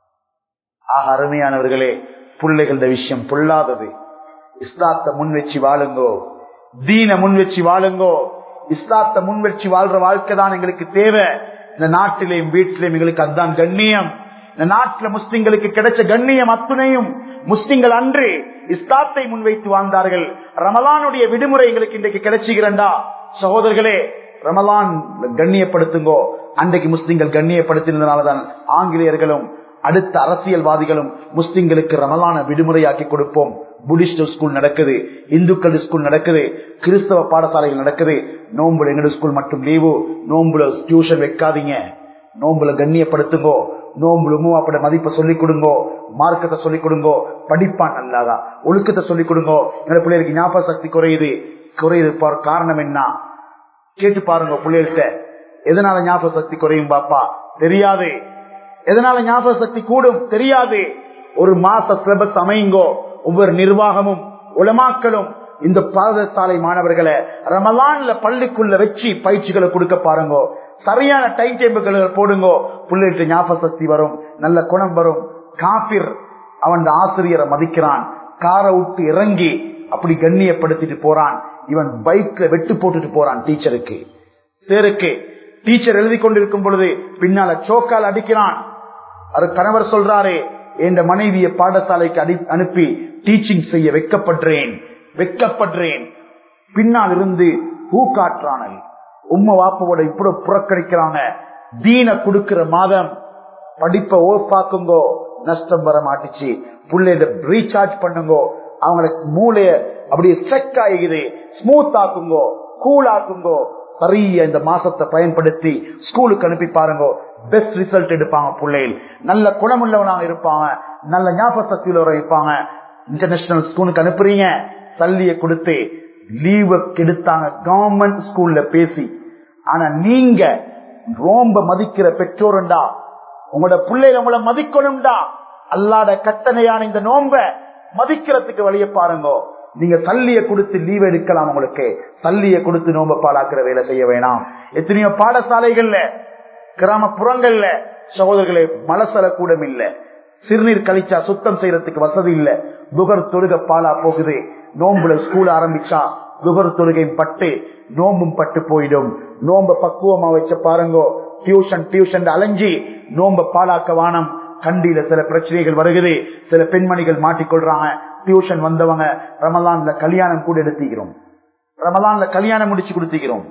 ஆக அருமையானவர்களே பிள்ளைகள விஷயம் பொல்லாதது இஸ்லாத்தை முன் வச்சு வாழுங்கோ தீன முன் வச்சு வாழுங்கோ இஸ்லாத்தை முன் வச்சு வாழ்ற வாழ்க்கை தான் எங்களுக்கு தேவை இந்த நாட்டிலேயும் வீட்டிலேயும் எங்களுக்கு அதுதான் கண்ணியம் இந்த நாட்டில் முஸ்லிம்களுக்கு கிடைச்ச கண்ணியம் அத்துணையும் முஸ்லிம்கள் அன்று இஸ்லாத்தை முன்வைத்து வாழ்ந்தார்கள் ரமலானுடைய விடுமுறை எங்களுக்கு இன்றைக்கு கிடைச்சுகிறண்டா சகோதரர்களே ரமலான் கண்ணியப்படுத்துங்கோ அன்றைக்கு முஸ்லிம்கள் கண்ணியப்படுத்தினதுனாலதான் ஆங்கிலேயர்களும் அடுத்த அரசியல்வாதிகளும் முஸ்லிம்களுக்கு ரமலான விடுமுறையாக்கி கொடுப்போம் புத்திஸ்ட் ஸ்கூல் நடக்குது இந்துக்கள் ஸ்கூல் நடக்குது கிறிஸ்தவ பாடசாலைகள் நடக்குது நோம்புல எங்க ஸ்கூல் மட்டும் லீவு நோம்புல டியூஷன் வைக்காதீங்க நோம்புல கண்ணியப்படுத்துங்கோ நோம்புல மூவாப்பட மதிப்பை சொல்லிக் கொடுங்கோ மார்க்கத்தை சொல்லிக் கொடுங்கோ படிப்பான் நல்லாதா ஒழுக்கத்தை சொல்லிக் கொடுங்கோ எங்க பிள்ளைகளுக்கு ஞாபக சக்தி குறையுது குறையுது காரணம் என்ன கேட்டு பாருங்க பிள்ளைகள்கிட்ட எதனால ஞாபக சக்தி குறையும் பாப்பா தெரியாது எதனால ஞாபக சக்தி கூடும் தெரியாது ஒரு மாச சிலபஸ் அமையுங்கோ ஒவ்வொரு நிர்வாகமும் உலமாக்களும் இந்த பாடசாலை மாணவர்களை ரமலான்ல பள்ளிக்குள்ள வச்சு பயிற்சிகளை கொடுக்க பாருங்க சரியான டைம் டேபிள்களை போடுங்கோ பிள்ளைகிட்ட ஞாபக சக்தி வரும் நல்ல குணம் வரும் காபிர் அவன் ஆசிரியரை மதிக்கிறான் காரை விட்டு இறங்கி அப்படி கண்ணியப்படுத்திட்டு போறான் இவன் பைக்ல வெட்டு போட்டுட்டு போறான் டீச்சருக்கு சேருக்கு டீச்சர் எழுதி கொண்டிருக்கும் பொழுது பின்னால சோக்கால் அடிக்கிறான் அது கணவர் சொல்றாரு என் மனைவியை பாடசாலைக்கு அடி அனுப்பி டீச்சிங் செய்ய வைக்கப்படுறேன் வெட்கப்படுறேன் பின்னால் இருந்து பூ காற்றானல் உம்ம வாப்பவோட இப்படி புறக்கணிக்கிறாங்க தீன கொடுக்கிற மாதம் படிப்பை ஓப்பாக்குங்கோ நஷ்டம் வர மாட்டுச்சு புள்ளைய ரீசார்ஜ் பண்ணுங்கோ அவங்களுக்கு மூளைய அப்படியே ஸ்ட்ரெக் ஆகுது ஸ்மூத் ஆக்குங்கோ கூல் ஆக்குங்கோ சரியா இந்த மாசத்தை பயன்படுத்தி ஸ்கூலுக்கு அனுப்பி பாருங்க பெஸ்ட் ரிசல்ட் எடுப்பாங்க பிள்ளைகள் நல்ல குணமுள்ளவனாக இருப்பாங்க நல்ல ஞாபக சக்தியில் இருப்பாங்க இன்டர்நேஷனல் ஸ்கூலுக்கு அனுப்புறீங்க சல்லிய கொடுத்து லீவ கெடுத்தாங்க கவர்மெண்ட் ஸ்கூல்ல பேசி ஆனா நீங்க ரொம்ப மதிக்கிற பெற்றோருண்டா உங்களோட பிள்ளைகள் உங்களை மதிக்கணும்டா அல்லாட கட்டணையான இந்த நோம்ப மதிக்கிறதுக்கு வழிய பாருங்க நீங்க சல்லிய கொடுத்து லீவ் எடுக்கலாம் உங்களுக்கு சல்லிய கொடுத்து நோம்ப பாலாக்குற வேலை செய்ய வேணாம் எத்தனையோ பாடசாலைகள்ல கிராமப்புறங்கள்ல சகோதரர்களே மலசல கூடம் இல்ல சிறுநீர் கழிச்சா சுத்தம் செய்யறதுக்கு வசதி இல்ல புகர் தொழுக பாலா போகுது நோம்புல ஸ்கூல் ஆரம்பிச்சா புகர் தொழுகையும் பட்டு நோம்பும் பட்டு போயிடும் நோம்ப பக்குவமா வச்ச பாருங்கோ டியூஷன் டியூஷன் அலைஞ்சி நோம்ப பாலாக்க வானம் கண்டியில சில பிரச்சனைகள் வருகிறது சில பெண்மணிகள் மாட்டிக்கொள்றாங்க டியூஷன் வந்தவங்க ரமலான்ல கல்யாணம் கூட எடுத்துக்கிறோம் ரமலான்ல கல்யாணம் முடிச்சு கொடுத்துக்கிறோம்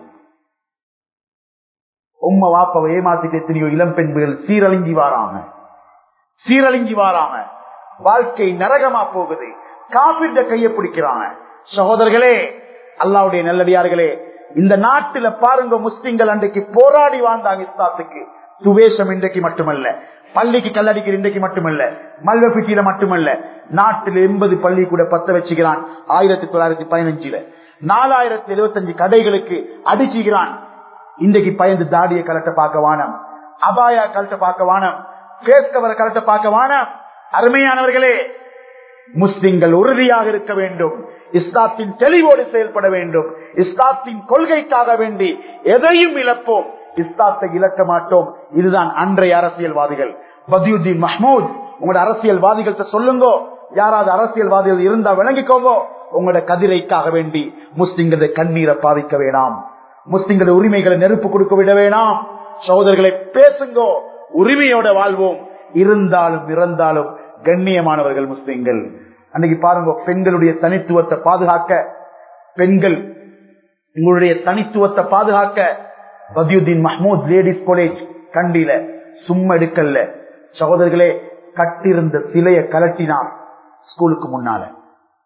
உம்ம வாப்பவை ஏமாத்திட்டு எத்தனையோ இளம் பெண்கள் சீரழிஞ்சி வாராங்க சீரழிஞ்சி வாராங்க வாழ்க்கை நரகமா போகுது காப்பிட்ட கைய பிடிக்கிறாங்க சகோதரர்களே அல்லாவுடைய நல்லடியார்களே இந்த நாட்டுல பாருங்க முஸ்லிம்கள் அன்றைக்கு போராடி வாழ்ந்தாங்க இஸ்லாத்துக்கு துவேஷம் இன்றைக்கு மட்டுமல்ல பள்ளிக்கு கல்லடிக்கிற இன்றைக்கு மட்டுமல்ல மல்வபிட்டியில மட்டுமல்ல நாட்டில் எண்பது பள்ளி கூட பத்த வச்சுக்கிறான் ஆயிரத்தி தொள்ளாயிரத்தி பதினஞ்சுல நாலாயிரத்தி எழுபத்தி அஞ்சு கடைகளுக்கு அடிச்சுக்கிறான் இன்றைக்கு பயந்து தாடிய கலட்ட பார்க்க வானம் அபாயா கலட்ட பார்க்க வானம் பேஸ் கவரை கலட்ட பார்க்க வானம் அருமையானவர்களே முஸ்லிம்கள் உறுதியாக இருக்க வேண்டும் இஸ்லாத்தின் தெளிவோடு செயல்பட வேண்டும் இஸ்லாத்தின் கொள்கைக்காக வேண்டி எதையும் இழப்போம் இஸ்லாத்தை இழக்க மாட்டோம் இதுதான் அன்றைய அரசியல்வாதிகள் பதியுதீன் மஹமூத் உங்களோட அரசியல்வாதிகள்கிட்ட சொல்லுங்க யாராவது அரசியல்வாதிகள் இருந்தா விளங்கிக்கோங்க உங்களோட கதிரைக்காக வேண்டி முஸ்லிம்களை கண்ணீரை பாதிக்க வேணாம் முஸ்லிம்கள உரிமைகளை நெருப்பு கொடுக்க விட வேணாம் சகோதரர்களை பேசுங்கோ உரிமையோட வாழ்வோம் இருந்தாலும் இறந்தாலும் கண்ணியமானவர்கள் முஸ்லிம்கள் அன்னைக்கு பாருங்க பெண்களுடைய தனித்துவத்தை பாதுகாக்க பெண்கள் உங்களுடைய தனித்துவத்தை பாதுகாக்க பதியுதீன் மஹமூத் லேடிஸ் காலேஜ் கண்டியில சும்மா எடுக்கல்ல சகோதரர்களே கட்டிருந்த சிலைய கலட்டினார் ஸ்கூலுக்கு முன்னால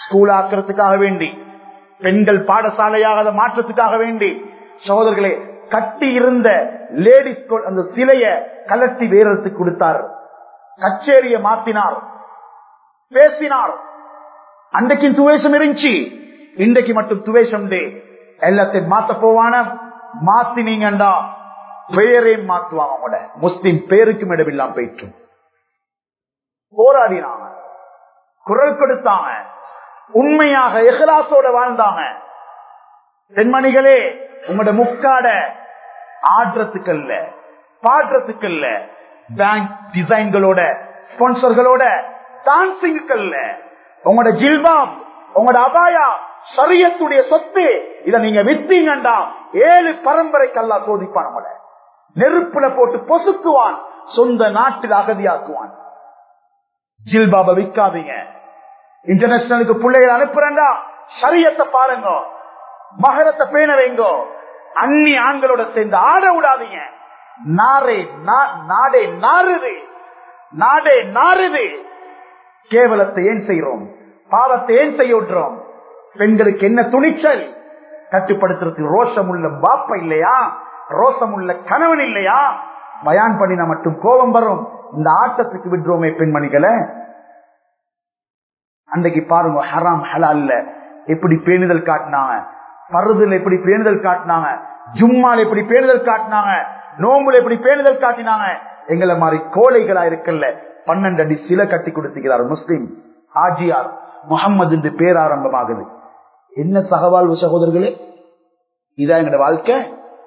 ஸ்கூல் ஆக்கிறதுக்காக வேண்டி பெண்கள் பாடசாலையாக மாற்றத்துக்காக வேண்டி சகோதரர்களே கட்டி இருந்த லேடிஸ் அந்த சிலைய கலட்டி வேறத்துக்கு கொடுத்தார் கச்சேரிய மாத்தினார் பேசினார் அன்றைக்கு துவேஷம் இருந்துச்சு இன்றைக்கு மட்டும் துவேஷம் டே எல்லாத்தையும் மாத்த போவான மாத்தினீங்கண்டா பெயரையும் மாத்துவாங்க கூட முஸ்லிம் பேருக்கும் இடமில்லாம் போயிட்டு போராடினாங்க குரல் கொடுத்தாங்க உண்மையாக எஹ்லாசோட வாழ்ந்தாங்க பெண்மணிகளே உங்களோட முக்காட ஆடுறதுக்கு அல்ல பாடுறதுக்கு அல்ல பேங்க் டிசைன்களோட ஸ்பான்சர்களோட டான்சிங்க்கு அல்ல உங்களோட ஜில்பாப் உங்களோட அபாயா சரியத்துடைய சொத்து இத நீங்க வித்தீங்கண்டா ஏழு பரம்பரைக்கு அல்லா சோதிப்பான் நம்மள நெருப்புல போட்டு பொசுக்குவான் சொந்த நாட்டில் அகதியாக்குவான் ஜில்பாப விற்காதீங்க இன்டர்நேஷனலுக்கு பிள்ளைகள் அனுப்புறா சரியத்தை பாருங்க மகரத்தை பேண வைங்கோ அந்நி ஆண்களோட சேர்ந்து ஆட விடாதீங்க நாரே நாடே நாறுது நாடே நாறுது கேவலத்தை ஏன் செய்யறோம் பாவத்தை ஏன் செய்ய விடுறோம் பெண்களுக்கு என்ன துணிச்சல் கட்டுப்படுத்துறதுக்கு ரோஷம் உள்ள பாப்ப இல்லையா ரோஷம் உள்ள கணவன் இல்லையா பயான் பண்ணினா மட்டும் கோபம் வரும் இந்த ஆட்டத்துக்கு விடுறோமே பெண்மணிகளை அன்றைக்கு பாருங்க ஹராம் ஹலால்ல எப்படி பேணுதல் காட்டினாங்க பருதுல எப்படி பேணுதல் காட்டினாங்க ஜும்மால எப்படி பேணுதல் காட்டினாங்க நோம்புல எப்படி பேணுதல் காட்டினாங்க எங்களை மாதிரி கோழைகளா இருக்கல்ல பன்னெண்டு அடி சில கட்டி கொடுத்துக்கிறார் முஸ்லிம் ஆஜியார் முகம்மது என்று பேர் ஆரம்பமாகுது என்ன சகவாழ்வு சகோதரர்களே இதான் எங்களோட வாழ்க்கை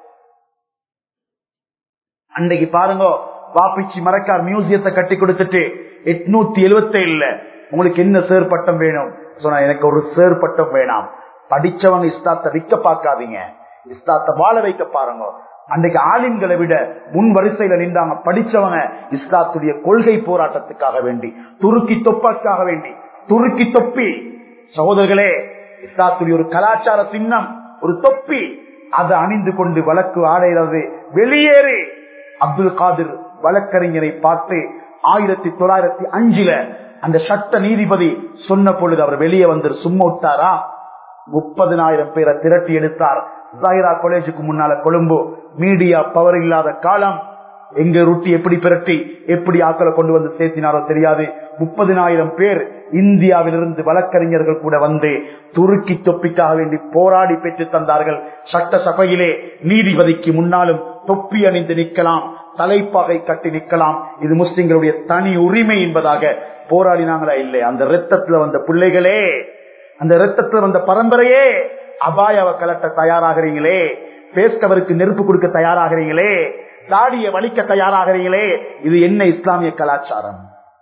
அன்றைக்கு பாருங்க வாப்பிச்சி மரக்கார் மியூசியத்தை கட்டி கொடுத்துட்டு எட்நூத்தி எழுபத்தி ஏழுல உங்களுக்கு என்ன சேர் பட்டம் வேணும் சொன்னா எனக்கு ஒரு சேர் பட்டம் வேணாம் படிச்சவங்க இஸ்லாத்தை விற்க பார்க்காதீங்க இஸ்லாத்தை வாழ வைக்க பாருங்க அன்றைக்கு ஆலிம்களை விட முன் வரிசையில நின்றாங்க படிச்சவங்க இஸ்லாத்துடைய கொள்கை போராட்டத்துக்காக வேண்டி துருக்கி தொப்பாக்காக வேண்டி துருக்கி தொப்பி சகோதரர்களே இஸ்லாத்துடைய ஒரு கலாச்சார சின்னம் ஒரு தொப்பி அதை அணிந்து கொண்டு வழக்கு ஆடையிறது வெளியேறி அப்துல் காதிர் வழக்கறிஞரை பார்த்து ஆயிரத்தி தொள்ளாயிரத்தி அஞ்சுல அந்த சட்ட நீதிபதி சொன்ன பொழுது அவர் வெளியே வந்து சும்மா விட்டாரா முப்பதினாயிரம் பேரை திரட்டி எடுத்தார் ஜாகிரா காலேஜுக்கு முன்னால கொழும்பு மீடியா பவர் இல்லாத காலம் எங்க ரொட்டி எப்படி பிரட்டி எப்படி ஆக்களை கொண்டு வந்து சேர்த்தினாரோ தெரியாது முப்பதினாயிரம் பேர் இந்தியாவிலிருந்து வழக்கறிஞர்கள் கூட வந்து துருக்கி தொப்பிக்காக வேண்டி போராடி பெற்று தந்தார்கள் சட்ட சபையிலே நீதிபதிக்கு முன்னாலும் தொப்பி அணிந்து நிற்கலாம் தலைப்பாகை கட்டி நிற்கலாம் இது முஸ்லிம்களுடைய தனி உரிமை என்பதாக போராடினாங்களா இல்லை அந்த ரத்தத்துல வந்த பிள்ளைகளே அந்த ரத்தத்துல வந்த பரம்பரையே அபாயாவை கலட்ட தயாராகிறீங்களே பேஸ்கவருக்கு நெருப்பு கொடுக்க தயாராகிறீங்களே தாடியை வலிக்க தயாராகிறீங்களே இது என்ன இஸ்லாமிய கலாச்சாரம்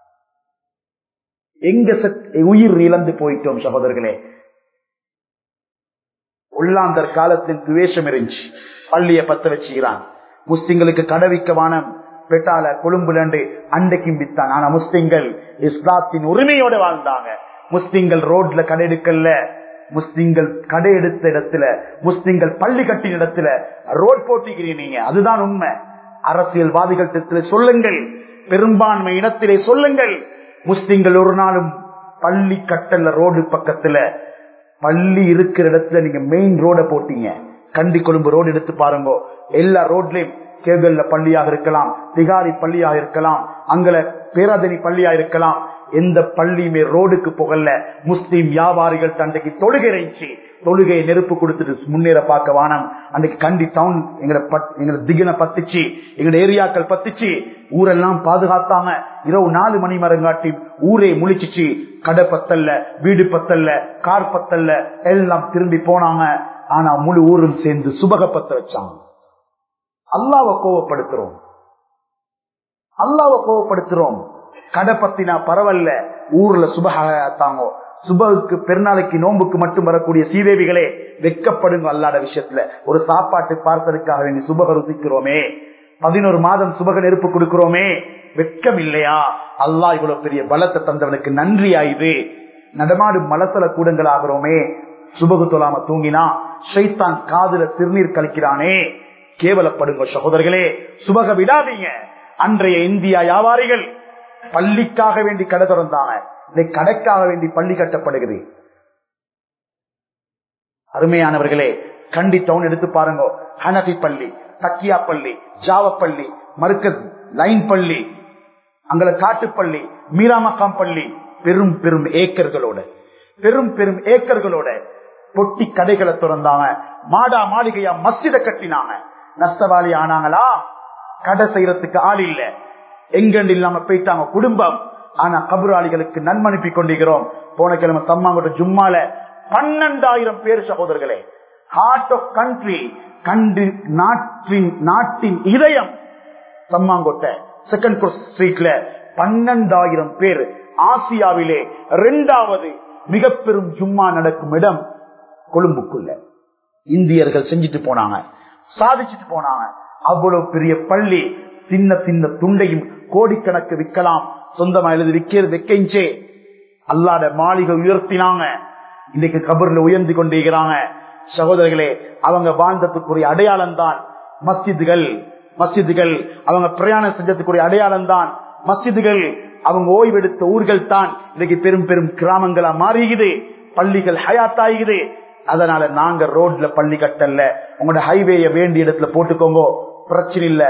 எங்க உயிர் இழந்து போயிட்டோம் சகோதரர்களே உள்ளாந்தர் காலத்தில் துவேஷம் இருந்துச்சு பள்ளிய பத்த வச்சுக்கிறான் முஸ்லிம்களுக்கு கடவிக்க வானம் பெட்டால கொழும்புலண்டு அண்டைக்கும் வித்தான் ஆனா முஸ்லிம்கள் இஸ்லாத்தின் உரிமையோட வாழ்ந்தாங்க முஸ்லிம்கள் ரோட்ல கடை எடுக்கல முஸ்லிம்கள் கடை எடுத்த இடத்துல முஸ்லிம்கள் பள்ளி கட்டின இடத்துல ரோட் போட்டிக்கிறீங்க அதுதான் உண்மை அரசியல்வாதிகள் திட்டத்திலே சொல்லுங்கள் பெரும்பான்மை இனத்திலே சொல்லுங்கள் முஸ்லிம்கள் ஒரு நாளும் பள்ளி கட்டல ரோடு பக்கத்துல பள்ளி இருக்கிற இடத்துல நீங்க மெயின் ரோட போட்டீங்க கண்டி கொழும்பு ரோடு எடுத்து பாருங்க எல்லா ரோட்லயும் கேகல்ல பள்ளியாக இருக்கலாம் திகாரி பள்ளியாக இருக்கலாம் அங்கல பேராதனி பள்ளியா இருக்கலாம் எந்த பள்ளியுமே ரோடுக்கு புகழ்ல முஸ்லீம் வியாபாரிகள் தந்தைக்கு தொழுகை இருந்துச்சு தொழுகையை நெருப்பு கொடுத்துட்டு முன்னேற பார்க்க வானம் அன்னைக்கு கண்டி டவுன் எங்களை எங்களை திகின பத்துச்சு எங்களோட ஏரியாக்கள் பத்துச்சு ஊரெல்லாம் பாதுகாத்தாங்க இரவு நாலு மணி மரங்காட்டி ஊரே முழிச்சிச்சு கடை பத்தல்ல வீடு பத்தல்ல கார் பத்தல்ல எல்லாம் திரும்பி போனாங்க ஆனா முழு ஊரும் சேர்ந்து சுபக பத்த வச்சாங்க அல்லாவை கோவப்படுத்துறோம் அல்லாவை கோவப்படுத்துறோம் கடை பத்தினா பரவாயில்ல ஊர்ல சுபகாத்தாங்க சுபகுக்கு பெருநாளைக்கு நோன்புக்கு மட்டும் வரக்கூடிய சீதேவிகளே வெக்கப்படுங்க அல்லாத விஷயத்துல ஒரு சாப்பாட்டு பார்ப்பதற்காக வேண்டி சுபக ருசிக்கிறோமே பதினோரு மாதம் சுபக நெருப்பு கொடுக்கிறோமே வெக்கம் இல்லையா அல்லா இவ்வளவு பெரிய பலத்தை தந்தவனுக்கு நன்றி ஆயுது நடமாடும் மலசல கூடங்கள் ஆகிறோமே சுபகு தொழாம தூங்கினா ஷைத்தான் காதுல திருநீர் கழிக்கிறானே கேவலப்படுங்க சகோதரர்களே சுபக விடாதீங்க அன்றைய இந்தியா வியாபாரிகள் பள்ளிக்காக வேண்டி கடை திறந்தாங்க இந்த கடைக்காக வேண்டி பள்ளி கட்டப்படுகிறது அருமையானவர்களே கண்டி டவுன் எடுத்து பாருங்க ஹனபி பள்ளி தக்கியா பள்ளி ஜாவ பள்ளி மருக்கஸ் லைன் பள்ளி அங்கல காட்டுப்பள்ளி மீராமக்காம் பள்ளி பெரும் பெரும் ஏக்கர்களோட பெரும் பெரும் ஏக்கர்களோட பொட்டி கடைகளை திறந்தாங்க மாடா மாளிகையா மஸ்ஜித கட்டினாங்க நஷ்டவாளி ஆனாங்களா கடை செய்யறதுக்கு ஆள் இல்ல எங்கண்டு இல்லாம போயிட்டாங்க குடும்பம் ஆனா கபுராளிகளுக்கு நன்மனுப்பி கொண்டிருக்கிறோம் போன கிழமை சம்மாங்கோட்ட ஜும்மால பன்னெண்டாயிரம் பேர் சகோதரர்களே ஹார்ட் ஆஃப் கண்ட்ரி கண்டு நாட்டின் நாட்டின் இதயம் சம்மாங்கோட்டை செகண்ட் ஸ்ட்ரீட்ல பன்னெண்டாயிரம் பேர் ஆசியாவிலே இரண்டாவது மிக பெரும் ஜும்மா நடக்கும் இடம் கொழும்புக்குள்ள இந்தியர்கள் செஞ்சுட்டு போனாங்க சாதிச்சுட்டு போனாங்க அவ்வளவு பெரிய பள்ளி சின்ன சின்ன துண்டையும் கோடிக்கணக்கு விற்கலாம் சொந்தமா எழுதி விற்கிறது வைக்கஞ்சே அல்லாட மாளிகை உயர்த்தினாங்க இன்னைக்கு கபர்ல உயர்ந்து கொண்டிருக்கிறாங்க சகோதரர்களே அவங்க வாழ்ந்ததுக்குரிய அடையாளம் தான் மஸ்ஜிதுகள் மஸ்ஜிதுகள் அவங்க பிரயாணம் செஞ்சதுக்குரிய அடையாளம் தான் மஸ்ஜிதுகள் அவங்க ஓய்வெடுத்த ஊர்கள் தான் இன்னைக்கு பெரும் பெரும் கிராமங்களா மாறிக்குது பள்ளிகள் ஹயாத்தாகுது அதனால நாங்க ரோட்ல பள்ளி கட்டல உங்களோட ஹைவேய வேண்டிய இடத்துல போட்டுக்கோங்க பிரச்சனை இல்ல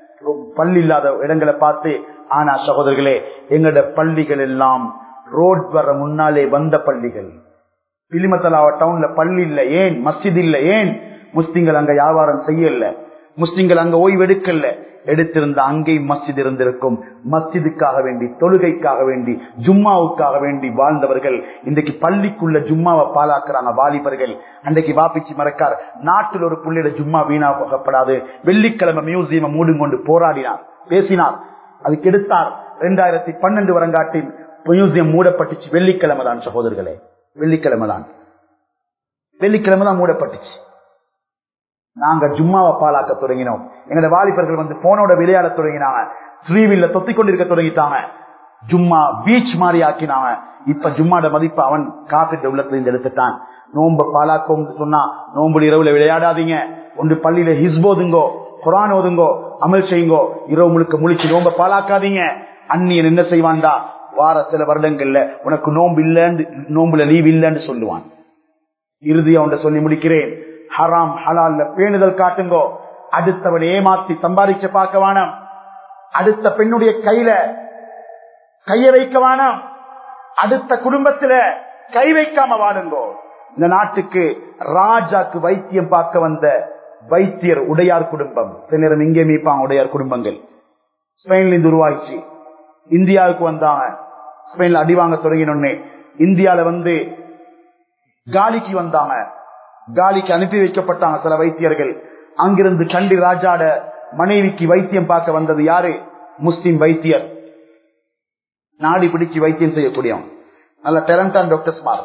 பள்ளி இல்லாத இடங்களை பார்த்து ஆனா சகோதரர்களே எங்களோட பள்ளிகள் எல்லாம் ரோட் வர முன்னாலே வந்த பள்ளிகள் பிலிமத்தலாவ டவுன்ல பள்ளி இல்ல ஏன் மஸ்ஜித் இல்ல ஏன் முஸ்லிம்கள் அங்க வியாபாரம் செய்யல முஸ்லிம்கள் அங்க ஓய்வெடுக்கல எடுத்திருந்த அங்கேயும் மஸ்ஜித் இருந்திருக்கும் மஸ்ஜிதுக்காக வேண்டி தொழுகைக்காக வேண்டி ஜும்மாவுக்காக வேண்டி வாழ்ந்தவர்கள் இன்றைக்கு பள்ளிக்குள்ள ஜும்மாவை பாலாக்குறாங்க வாலிபர்கள் அன்றைக்கு வாப்பிச்சு மறக்கார் நாட்டில் ஒரு புள்ளியில ஜும்மா வீணா போகப்படாது வெள்ளிக்கிழமை மியூசியம் மூடும் கொண்டு போராடினார் பேசினார் அதுக்கு எடுத்தார் இரண்டாயிரத்தி பன்னெண்டு வரங்காட்டின் மியூசியம் மூடப்பட்டுச்சு வெள்ளிக்கிழமை தான் சகோதரர்களே வெள்ளிக்கிழமை தான் வெள்ளிக்கிழமை தான் மூடப்பட்டுச்சு நாங்க ஜும்மாவை பாலாக்க தொடங்கினோம் எங்களோட வாலிபர்கள் வந்து போனோட விளையாட தொடங்கினாங்க ஸ்ரீவில்ல தொத்தி கொண்டிருக்க தொடங்கிட்டாங்க ஜும்மா பீச் மாதிரி ஆக்கினாங்க இப்ப ஜும்மாட மதிப்பு அவன் காப்பிட்ட உள்ளத்துல இருந்து எடுத்துட்டான் நோம்ப பாலாக்கும் சொன்னா நோம்பு இரவுல விளையாடாதீங்க ஒன்று பள்ளியில ஹிஸ்போதுங்கோ குரான் ஓதுங்கோ அமல் செய்யுங்கோ இரவு முழுக்க முழிச்சு நோம்ப பாலாக்காதீங்க அந்நியன் என்ன செய்வான்டா வார சில வருடங்கள்ல உனக்கு நோம்பு இல்லன்னு நோம்புல லீவ் இல்லன்னு சொல்லுவான் இறுதியா ஒன்றை சொல்லி முடிக்கிறேன் ஹராம் ஹலால்ல பேணுதல் காட்டுங்கோ அடுத்தவன் ஏமாத்தி சம்பாதிச்ச பார்க்க வேணாம் அடுத்த பெண்ணுடைய கையில கைய வைக்க வேணாம் அடுத்த குடும்பத்துல கை வைக்காம வாடுங்கோ இந்த நாட்டுக்கு ராஜாக்கு வைத்தியம் பார்க்க வந்த வைத்தியர் உடையார் குடும்பம் சில நேரம் இங்கே மீப்பாங்க உடையார் குடும்பங்கள் ஸ்பெயின்ல இருந்து உருவாயிச்சு இந்தியாவுக்கு வந்தாங்க ஸ்பெயின்ல அடி வாங்க தொடங்கினோடனே இந்தியால வந்து காலிக்கு வந்தாங்க காலிக்கு அனுப்பி வைக்கப்பட்டாங்க சில வைத்தியர்கள் அங்கிருந்து கண்டி ராஜாட மனைவிக்கு வைத்தியம் பார்க்க வந்தது யாரு முஸ்லிம் வைத்தியர் நாடி பிடிச்சு வைத்தியம் செய்யக்கூடியவன் நல்ல டெலண்டான் டாக்டர்ஸ் மார்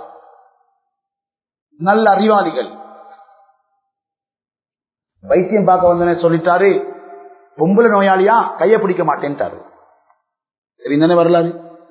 நல்ல அறிவாளிகள் வைத்தியம் பார்க்க வந்தனே சொல்லிட்டாரு பொம்பளை நோயாளியா கைய பிடிக்க மாட்டேன்ட்டாரு தெரிந்தானே வரலாறு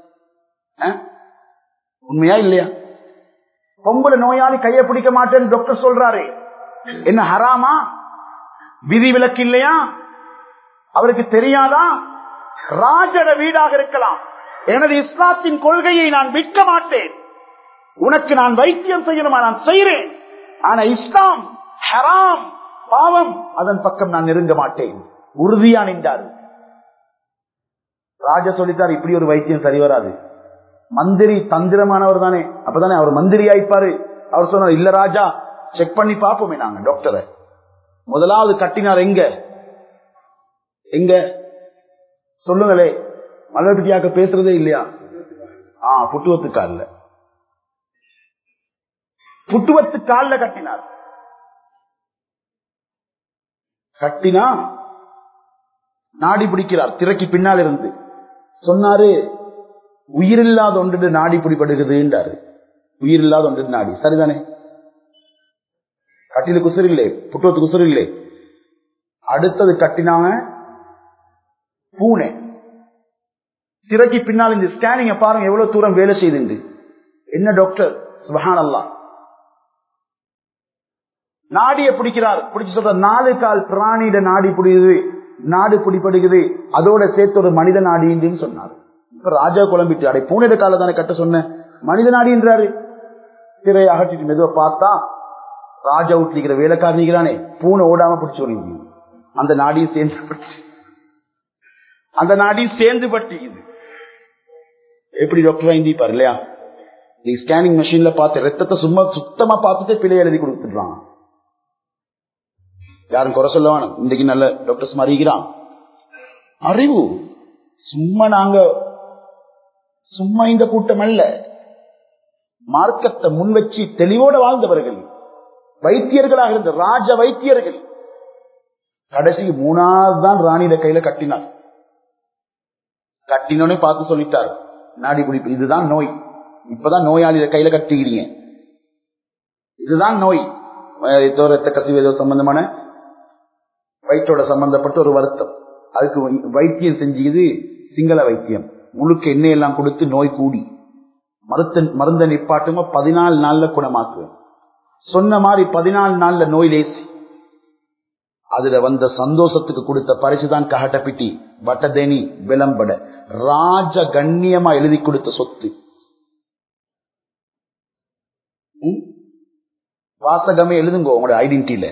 உண்மையா இல்லையா பொம்பளை நோயாளி கைய பிடிக்க மாட்டேன்னு டாக்டர் சொல்றாரு என்ன ஹராமா விதி விலக்கு இல்லையா அவருக்கு தெரியாதா ராஜட வீடாக இருக்கலாம் எனது இஸ்லாத்தின் கொள்கையை நான் விற்க மாட்டேன் உனக்கு நான் வைத்தியம் செய்யணுமா நான் செய்கிறேன் ஆனா இஸ்லாம் ஹராம் பாவம் அதன் பக்கம் நான் நெருங்க மாட்டேன் உறுதியா நின்றார் ராஜா சொல்லிட்டார் இப்படி ஒரு வைத்தியம் சரி வராது மந்திரி தந்திரமானவர் தானே அப்பதானே அவர் மந்திரி ஆயிப்பாரு அவர் சொன்னார் இல்ல ராஜா செக் பண்ணி பார்ப்போமே நாங்க டாக்டரை முதலாவது கட்டினார் எங்க எங்க சொல்லுங்களே மலர்பிட்டியாக்க பேசுறதே இல்லையா ஆ புட்டுவத்து காலில் புட்டுவத்து காலில் கட்டினார் கட்டினா நாடி பிடிக்கிறார் திரைக்கு பின்னால் இருந்து சொன்னாரு உயிரில்லாத ஒன்று நாடி பிடிபடுகிறதுன்றாரு உயிரில்லாத ஒன்று நாடி சரிதானே கட்டில குசுறு இல்லை புட்டுவத்து குசுறு இல்லை அடுத்தது கட்டினாங்க பூனை திரைக்கு பின்னால் இந்த ஸ்கேனிங்க பாருங்க எவ்வளவு தூரம் வேலை செய்து என்ன டாக்டர் சுபஹான் அல்லா நாடிய பிடிக்கிறார் பிடிச்சு சொல்ற நாலு கால் பிராணியிட நாடி பிடிக்குது நாடு பிடிப்படுகிறது அதோட சேர்த்து ஒரு மனித நாடின்னு சொன்னார் இப்ப ராஜா குழம்பிட்டு அடை பூனையிட கால தானே கட்ட சொன்ன மனித நாடின்றாரு திரையை அகற்றிட்டு மெதுவா பார்த்தா ராஜா ஊட்டிக்கிற வேலைக்காரனிக்கிறானே பூனை ஓடாம பிடிச்சு வருவீங்க அந்த நாடியும் சேர்ந்து பட்டு அந்த நாடியும் சேர்ந்து பட்டிக்குது எப்படி டாக்டர் வாங்கிப்பாரு இல்லையா நீ ஸ்கேனிங் மிஷின்ல பார்த்து ரத்தத்தை சும்மா சுத்தமா பார்த்துட்டு பிழை எழுதி கொடுத்துடுறான் யாரும் குறை சொல்ல வேணும் இன்றைக்கு நல்ல டாக்டர்ஸ் மாறிக்கிறான் அறிவு சும்மா நாங்க சும்மா இந்த கூட்டம் அல்ல மார்க்கத்தை முன் வச்சு தெளிவோட வாழ்ந்தவர்கள் வைத்தியர்களாக இருந்த ராஜ வைத்தியர்கள் கடைசி மூணாவது தான் ராணியில கையில கட்டினார் கட்டினோடனே பார்த்து சொல்லிட்டார் நாடி பிடிப்பு இதுதான் நோய் இப்பதான் நோயாளியில கையில கட்டிக்கிறீங்க இதுதான் நோய் ஏதோ ரத்த கசிவு ஏதோ சம்பந்தமான வயிற்றோட சம்பந்தப்பட்ட ஒரு வருத்தம் அதுக்கு வைத்தியம் செஞ்சது சிங்கள வைத்தியம் முழுக்க எண்ணெய் எல்லாம் கொடுத்து நோய் கூடி மருத்த மருந்த நிப்பாட்டுமா பதினாலு நாள்ல குணமாக்குவேன் சொன்ன மாதிரி பதினாலு நாள்ல நோய் லேசி அதுல வந்த சந்தோஷத்துக்கு கொடுத்த பரிசுதான் கஹட்டப்பிட்டி வட்டதேனி விளம்பட ராஜ கண்ணியமா எழுதி கொடுத்த சொத்து வாசகமே எழுதுங்க உங்களோட ஐடென்டிட்டியில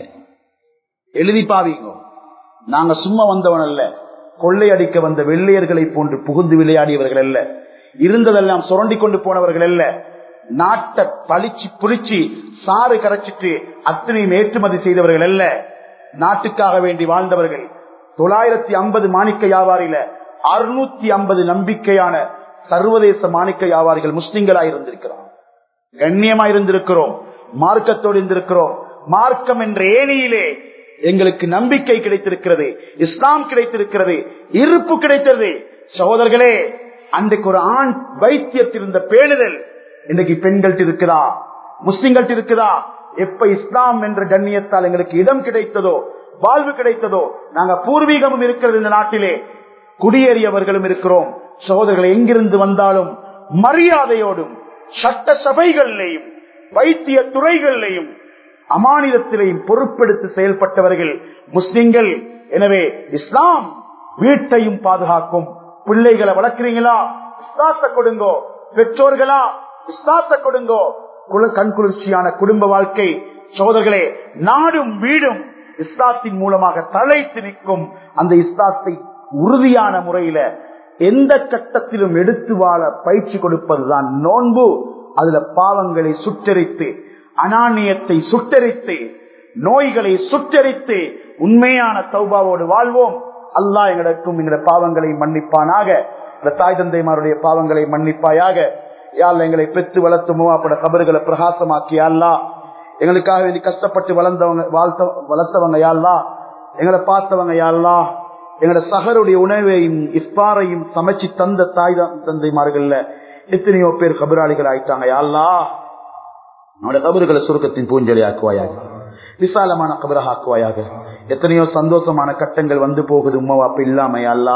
எழுதி பாவீங்க நாங்க சும்மா வந்தவன் அல்ல கொள்ளையடிக்க வந்த வெள்ளையர்களை போன்று புகுந்து விளையாடியவர்கள் அல்ல இருந்ததெல்லாம் சுரண்டி கொண்டு போனவர்கள் அல்ல நாட்டை பழிச்சு புளிச்சு சாறு கரைச்சிட்டு அத்தனையும் ஏற்றுமதி செய்தவர்கள் அல்ல நாட்டுக்காக வேண்டி வாழ்ந்தவர்கள் தொள்ளாயிரத்தி ஐம்பது மாணிக்க வியாபாரியில அறுநூத்தி ஐம்பது நம்பிக்கையான சர்வதேச மாணிக்க வியாபாரிகள் முஸ்லிம்களா இருந்திருக்கிறோம் கண்ணியமா இருந்திருக்கிறோம் மார்க்கத்தோடு இருந்திருக்கிறோம் மார்க்கம் என்ற ஏனியிலே எங்களுக்கு நம்பிக்கை கிடைத்திருக்கிறது இஸ்லாம் கிடைத்திருக்கிறது இருப்பு கிடைத்தது சகோதரர்களே அன்றைக்கு ஒரு ஆண் வைத்தியத்தில் இருந்த பேணுதல் இன்றைக்கு பெண்கள்ட்ட இருக்குதா முஸ்லிம்கள்ட்ட இருக்குதா எப்ப இஸ்லாம் என்ற கண்ணியத்தால் எங்களுக்கு இடம் கிடைத்ததோ வாழ்வு கிடைத்ததோ நாங்க பூர்வீகமும் இருக்கிறது இந்த நாட்டிலே குடியேறியவர்களும் இருக்கிறோம் சகோதரர்கள் எங்கிருந்து வந்தாலும் மரியாதையோடும் சட்ட சபைகளிலேயும் வைத்திய துறைகளிலேயும் அமானிதத்திலேயும் பொறுப்பெடுத்து செயல்பட்டவர்கள் முஸ்லிம்கள் எனவே இஸ்லாம் வீட்டையும் பாதுகாக்கும் பிள்ளைகளை வளர்க்கிறீங்களா இஸ்லாத்த கொடுங்கோ பெற்றோர்களா இஸ்லாத்த கொடுங்கோ கண்குளிர்ச்சியான குடும்ப வாழ்க்கை சோதர்களே நாடும் வீடும் இஸ்லாத்தின் மூலமாக தலைத்து நிற்கும் அந்த இஸ்லாத்தை உறுதியான முறையில எந்த கட்டத்திலும் எடுத்து வாழ பயிற்சி கொடுப்பதுதான் நோன்பு அதுல பாவங்களை சுட்டரித்து அனானியத்தை சுட்டரித்து நோய்களை சுட்டரித்து உண்மையான சௌபாவோடு வாழ்வோம் அல்லா எங்களுக்கும் எங்களுடைய பாவங்களை மன்னிப்பானாக இந்த தாய் தந்தைமாருடைய பாவங்களை மன்னிப்பாயாக யாழ் எங்களை பெற்று வளர்த்து மூவாப்பட கபறுகளை பிரகாசமாக்கி அல்லா எங்களுக்காக வேண்டி கஷ்டப்பட்டு வளர்ந்தவங்க வாழ்த்த வளர்த்தவங்க யாழ்லா எங்களை பார்த்தவங்க யாழ்லா எங்களோட சகருடைய உணவையும் இஃபாரையும் சமைச்சு தந்த தாய் தந்தைமார்கள்ல எத்தனையோ பேர் கபராளிகள் ஆயிட்டாங்க யாழ்லா நம்முடைய கபறுகளை சுருக்கத்தின் பூஞ்சொலி ஆக்குவாயாக விசாலமான கபராக ஆக்குவாயாக எத்தனையோ சந்தோஷமான கட்டங்கள் வந்து போகுது உமாவாப்பு இல்லாம யாழ்லா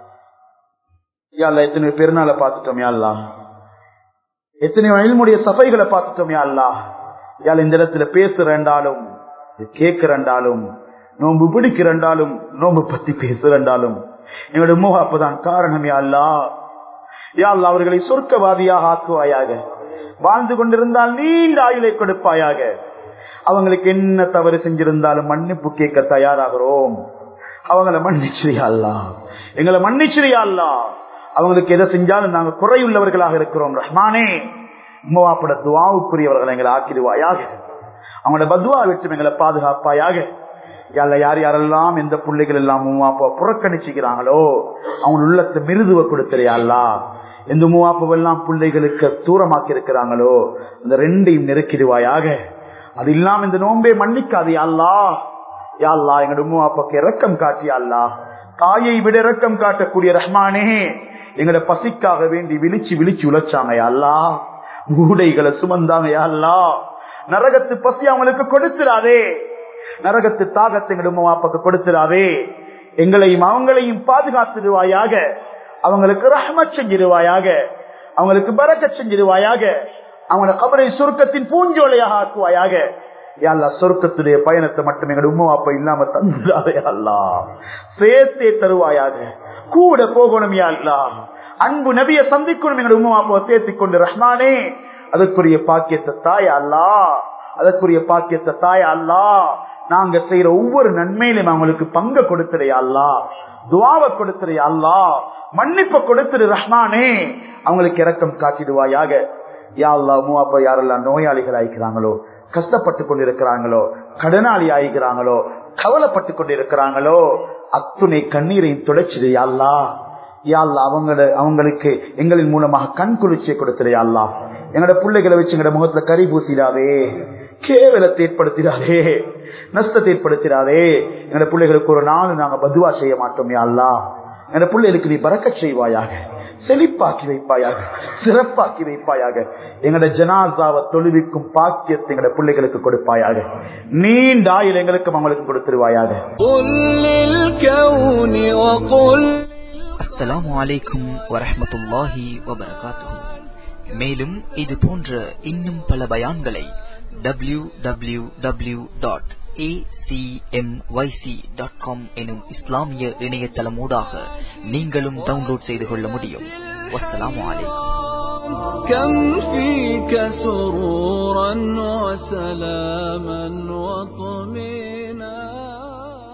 யாழ்லா எத்தனையோ பெருநாளை பார்த்துட்டோம் யாழ்லா எத்தனையோ அயல்முடைய சபைகளை பார்த்துட்டோம் யாழ்லா யாழ் இந்த இடத்துல பேசுறண்டாலும் கேட்கிறண்டாலும் நோம்பு பிடிக்கிறண்டாலும் நோம்பு பத்தி பேசுறண்டாலும் எங்களோட முகாப்புதான் காரணம் யாழ்லா யாழ் அவர்களை சொர்க்கவாதியாக ஆக்குவாயாக வாழ்ந்து கொண்டிருந்தால் நீண்ட ஆயுளை கொடுப்பாயாக அவங்களுக்கு என்ன தவறு செஞ்சிருந்தாலும் மன்னிப்பு கேட்க தயாராகிறோம் அவங்களை மன்னிச்சிரியாள்லா எங்களை மன்னிச்சிரியாள்லா அவங்களுக்கு எதை செஞ்சாலும் நாங்க குறையுள்ளவர்களாக இருக்கிறோம் ரஹ்மானே உம்மவாப்பட துவாவுக்குரியவர்களை எங்களை ஆக்கிடுவாயாக அவங்களோட பத்வா விட்டு எங்களை பாதுகாப்பாயாக யார யார் யாரெல்லாம் எந்த பிள்ளைகள் எல்லாம் மூவாப்பா புறக்கணிச்சுக்கிறாங்களோ அவங்க உள்ளத்தை மிருதுவ கொடுத்துறியாள்லா எந்த மூவாப்பெல்லாம் பிள்ளைகளுக்கு தூரமாக்கி இருக்கிறாங்களோ அந்த ரெண்டையும் நெருக்கிடுவாயாக அது இல்லாம இந்த நோம்பே மன்னிக்காது யாழ்லா யாழ்லா எங்களோட மூவாப்பாக்கு இறக்கம் காட்டியாள்லா தாயை விட இறக்கம் காட்டக்கூடிய ரஹ்மானே எங்களோட பசிக்காக வேண்டி விழிச்சு விழிச்சு உழைச்சாங்க யாழ்லா மூடைகளை சுமந்தாங்க யாழ்லா நரகத்து பசி அவங்களுக்கு கொடுத்துடாதே நரகத்து தாகத்தை எங்களுமாப்பாக்கு கொடுத்துடாதே எங்களையும் அவங்களையும் பாதுகாத்துடுவாயாக அவங்களுக்கு ரஹ்மத் செஞ்சிருவாயாக அவங்களுக்கு பறக்க செஞ்சிருவாயாக அவங்களோட கபரை சுருக்கத்தின் பூஞ்சோலையாக ஆக்குவாயாக யாழ்லா சொர்க்கத்துடைய பயணத்தை மட்டும் எங்களோட உமா அப்பா இல்லாம தந்துடாதே அல்லா சேர்த்தே தருவாயாக கூட போகணும் யாழ்லா அன்பு நபிய சந்திக்கணும் எங்களோட உமா அப்பாவை சேர்த்து கொண்டு ரஹ்மானே அதற்குரிய பாக்கியத்தை தாயா அல்லா அதற்குரிய பாக்கியத்தை தாய் அல்லா நாங்க செய்யற ஒவ்வொரு நன்மையிலும் அவங்களுக்கு பங்கு கொடுத்துறையா அல்லா துவாவை கொடுத்துறையா அல்லா மன்னிப்ப கொடுத்துரு ரஹ்மானே அவங்களுக்கு இரக்கம் காட்டிடுவாயாக யா அல்லா மூவாப்பா யாரெல்லாம் நோயாளிகள் ஆயிக்கிறாங்களோ கஷ்டப்பட்டு கொண்டிருக்கிறாங்களோ கடனாளி ஆகிக்கிறாங்களோ கவலைப்பட்டு கொண்டிருக்கிறாங்களோ அத்துணை கண்ணீரையும் துடைச்சிடு யாழ்லா யாழ்லா அவங்கள அவங்களுக்கு எங்களின் மூலமாக கண் குளிர்ச்சியை கொடுத்துரு யாழ்லா எங்களோட பிள்ளைகளை வச்சு எங்களோட முகத்துல கறி பூசிடாதே கேவலத்தை ஏற்படுத்திடாதே நஷ்டத்தை ஏற்படுத்திடாதே எங்களோட பிள்ளைகளுக்கு ஒரு நாள் நாங்க பதுவா செய்ய மாட்டோம் யாழ்லா எங்களோட பிள்ளைகளுக்கு நீ பறக்க செய்வாயாக செழிப்பாக்கி வைப்பாயாக சிறப்பாக்கி வைப்பாயாக எங்களோட ஜனாசாவை தொழுவிக்கும் பாக்கியத்தை எங்களோட பிள்ளைகளுக்கு கொடுப்பாயாக நீண்ட ஆயுள் எங்களுக்கும் அவங்களுக்கு கொடுத்துருவாயாக அஸ்ஸலாமு அலைக்கும் வரஹமத்துல்லாஹி வபரகாத்துஹு மேலும் இது போன்ற இன்னும் பல பயான்களை W W W dot acmyc.com எனும் இஸ்லாமிய இணையதளமூடாக நீங்களும் டவுன்லோட் செய்து கொள்ள முடியும் வஸ்ஸலாமு அலைக்கும் كم فيك سرورا وسلاما وطمئنا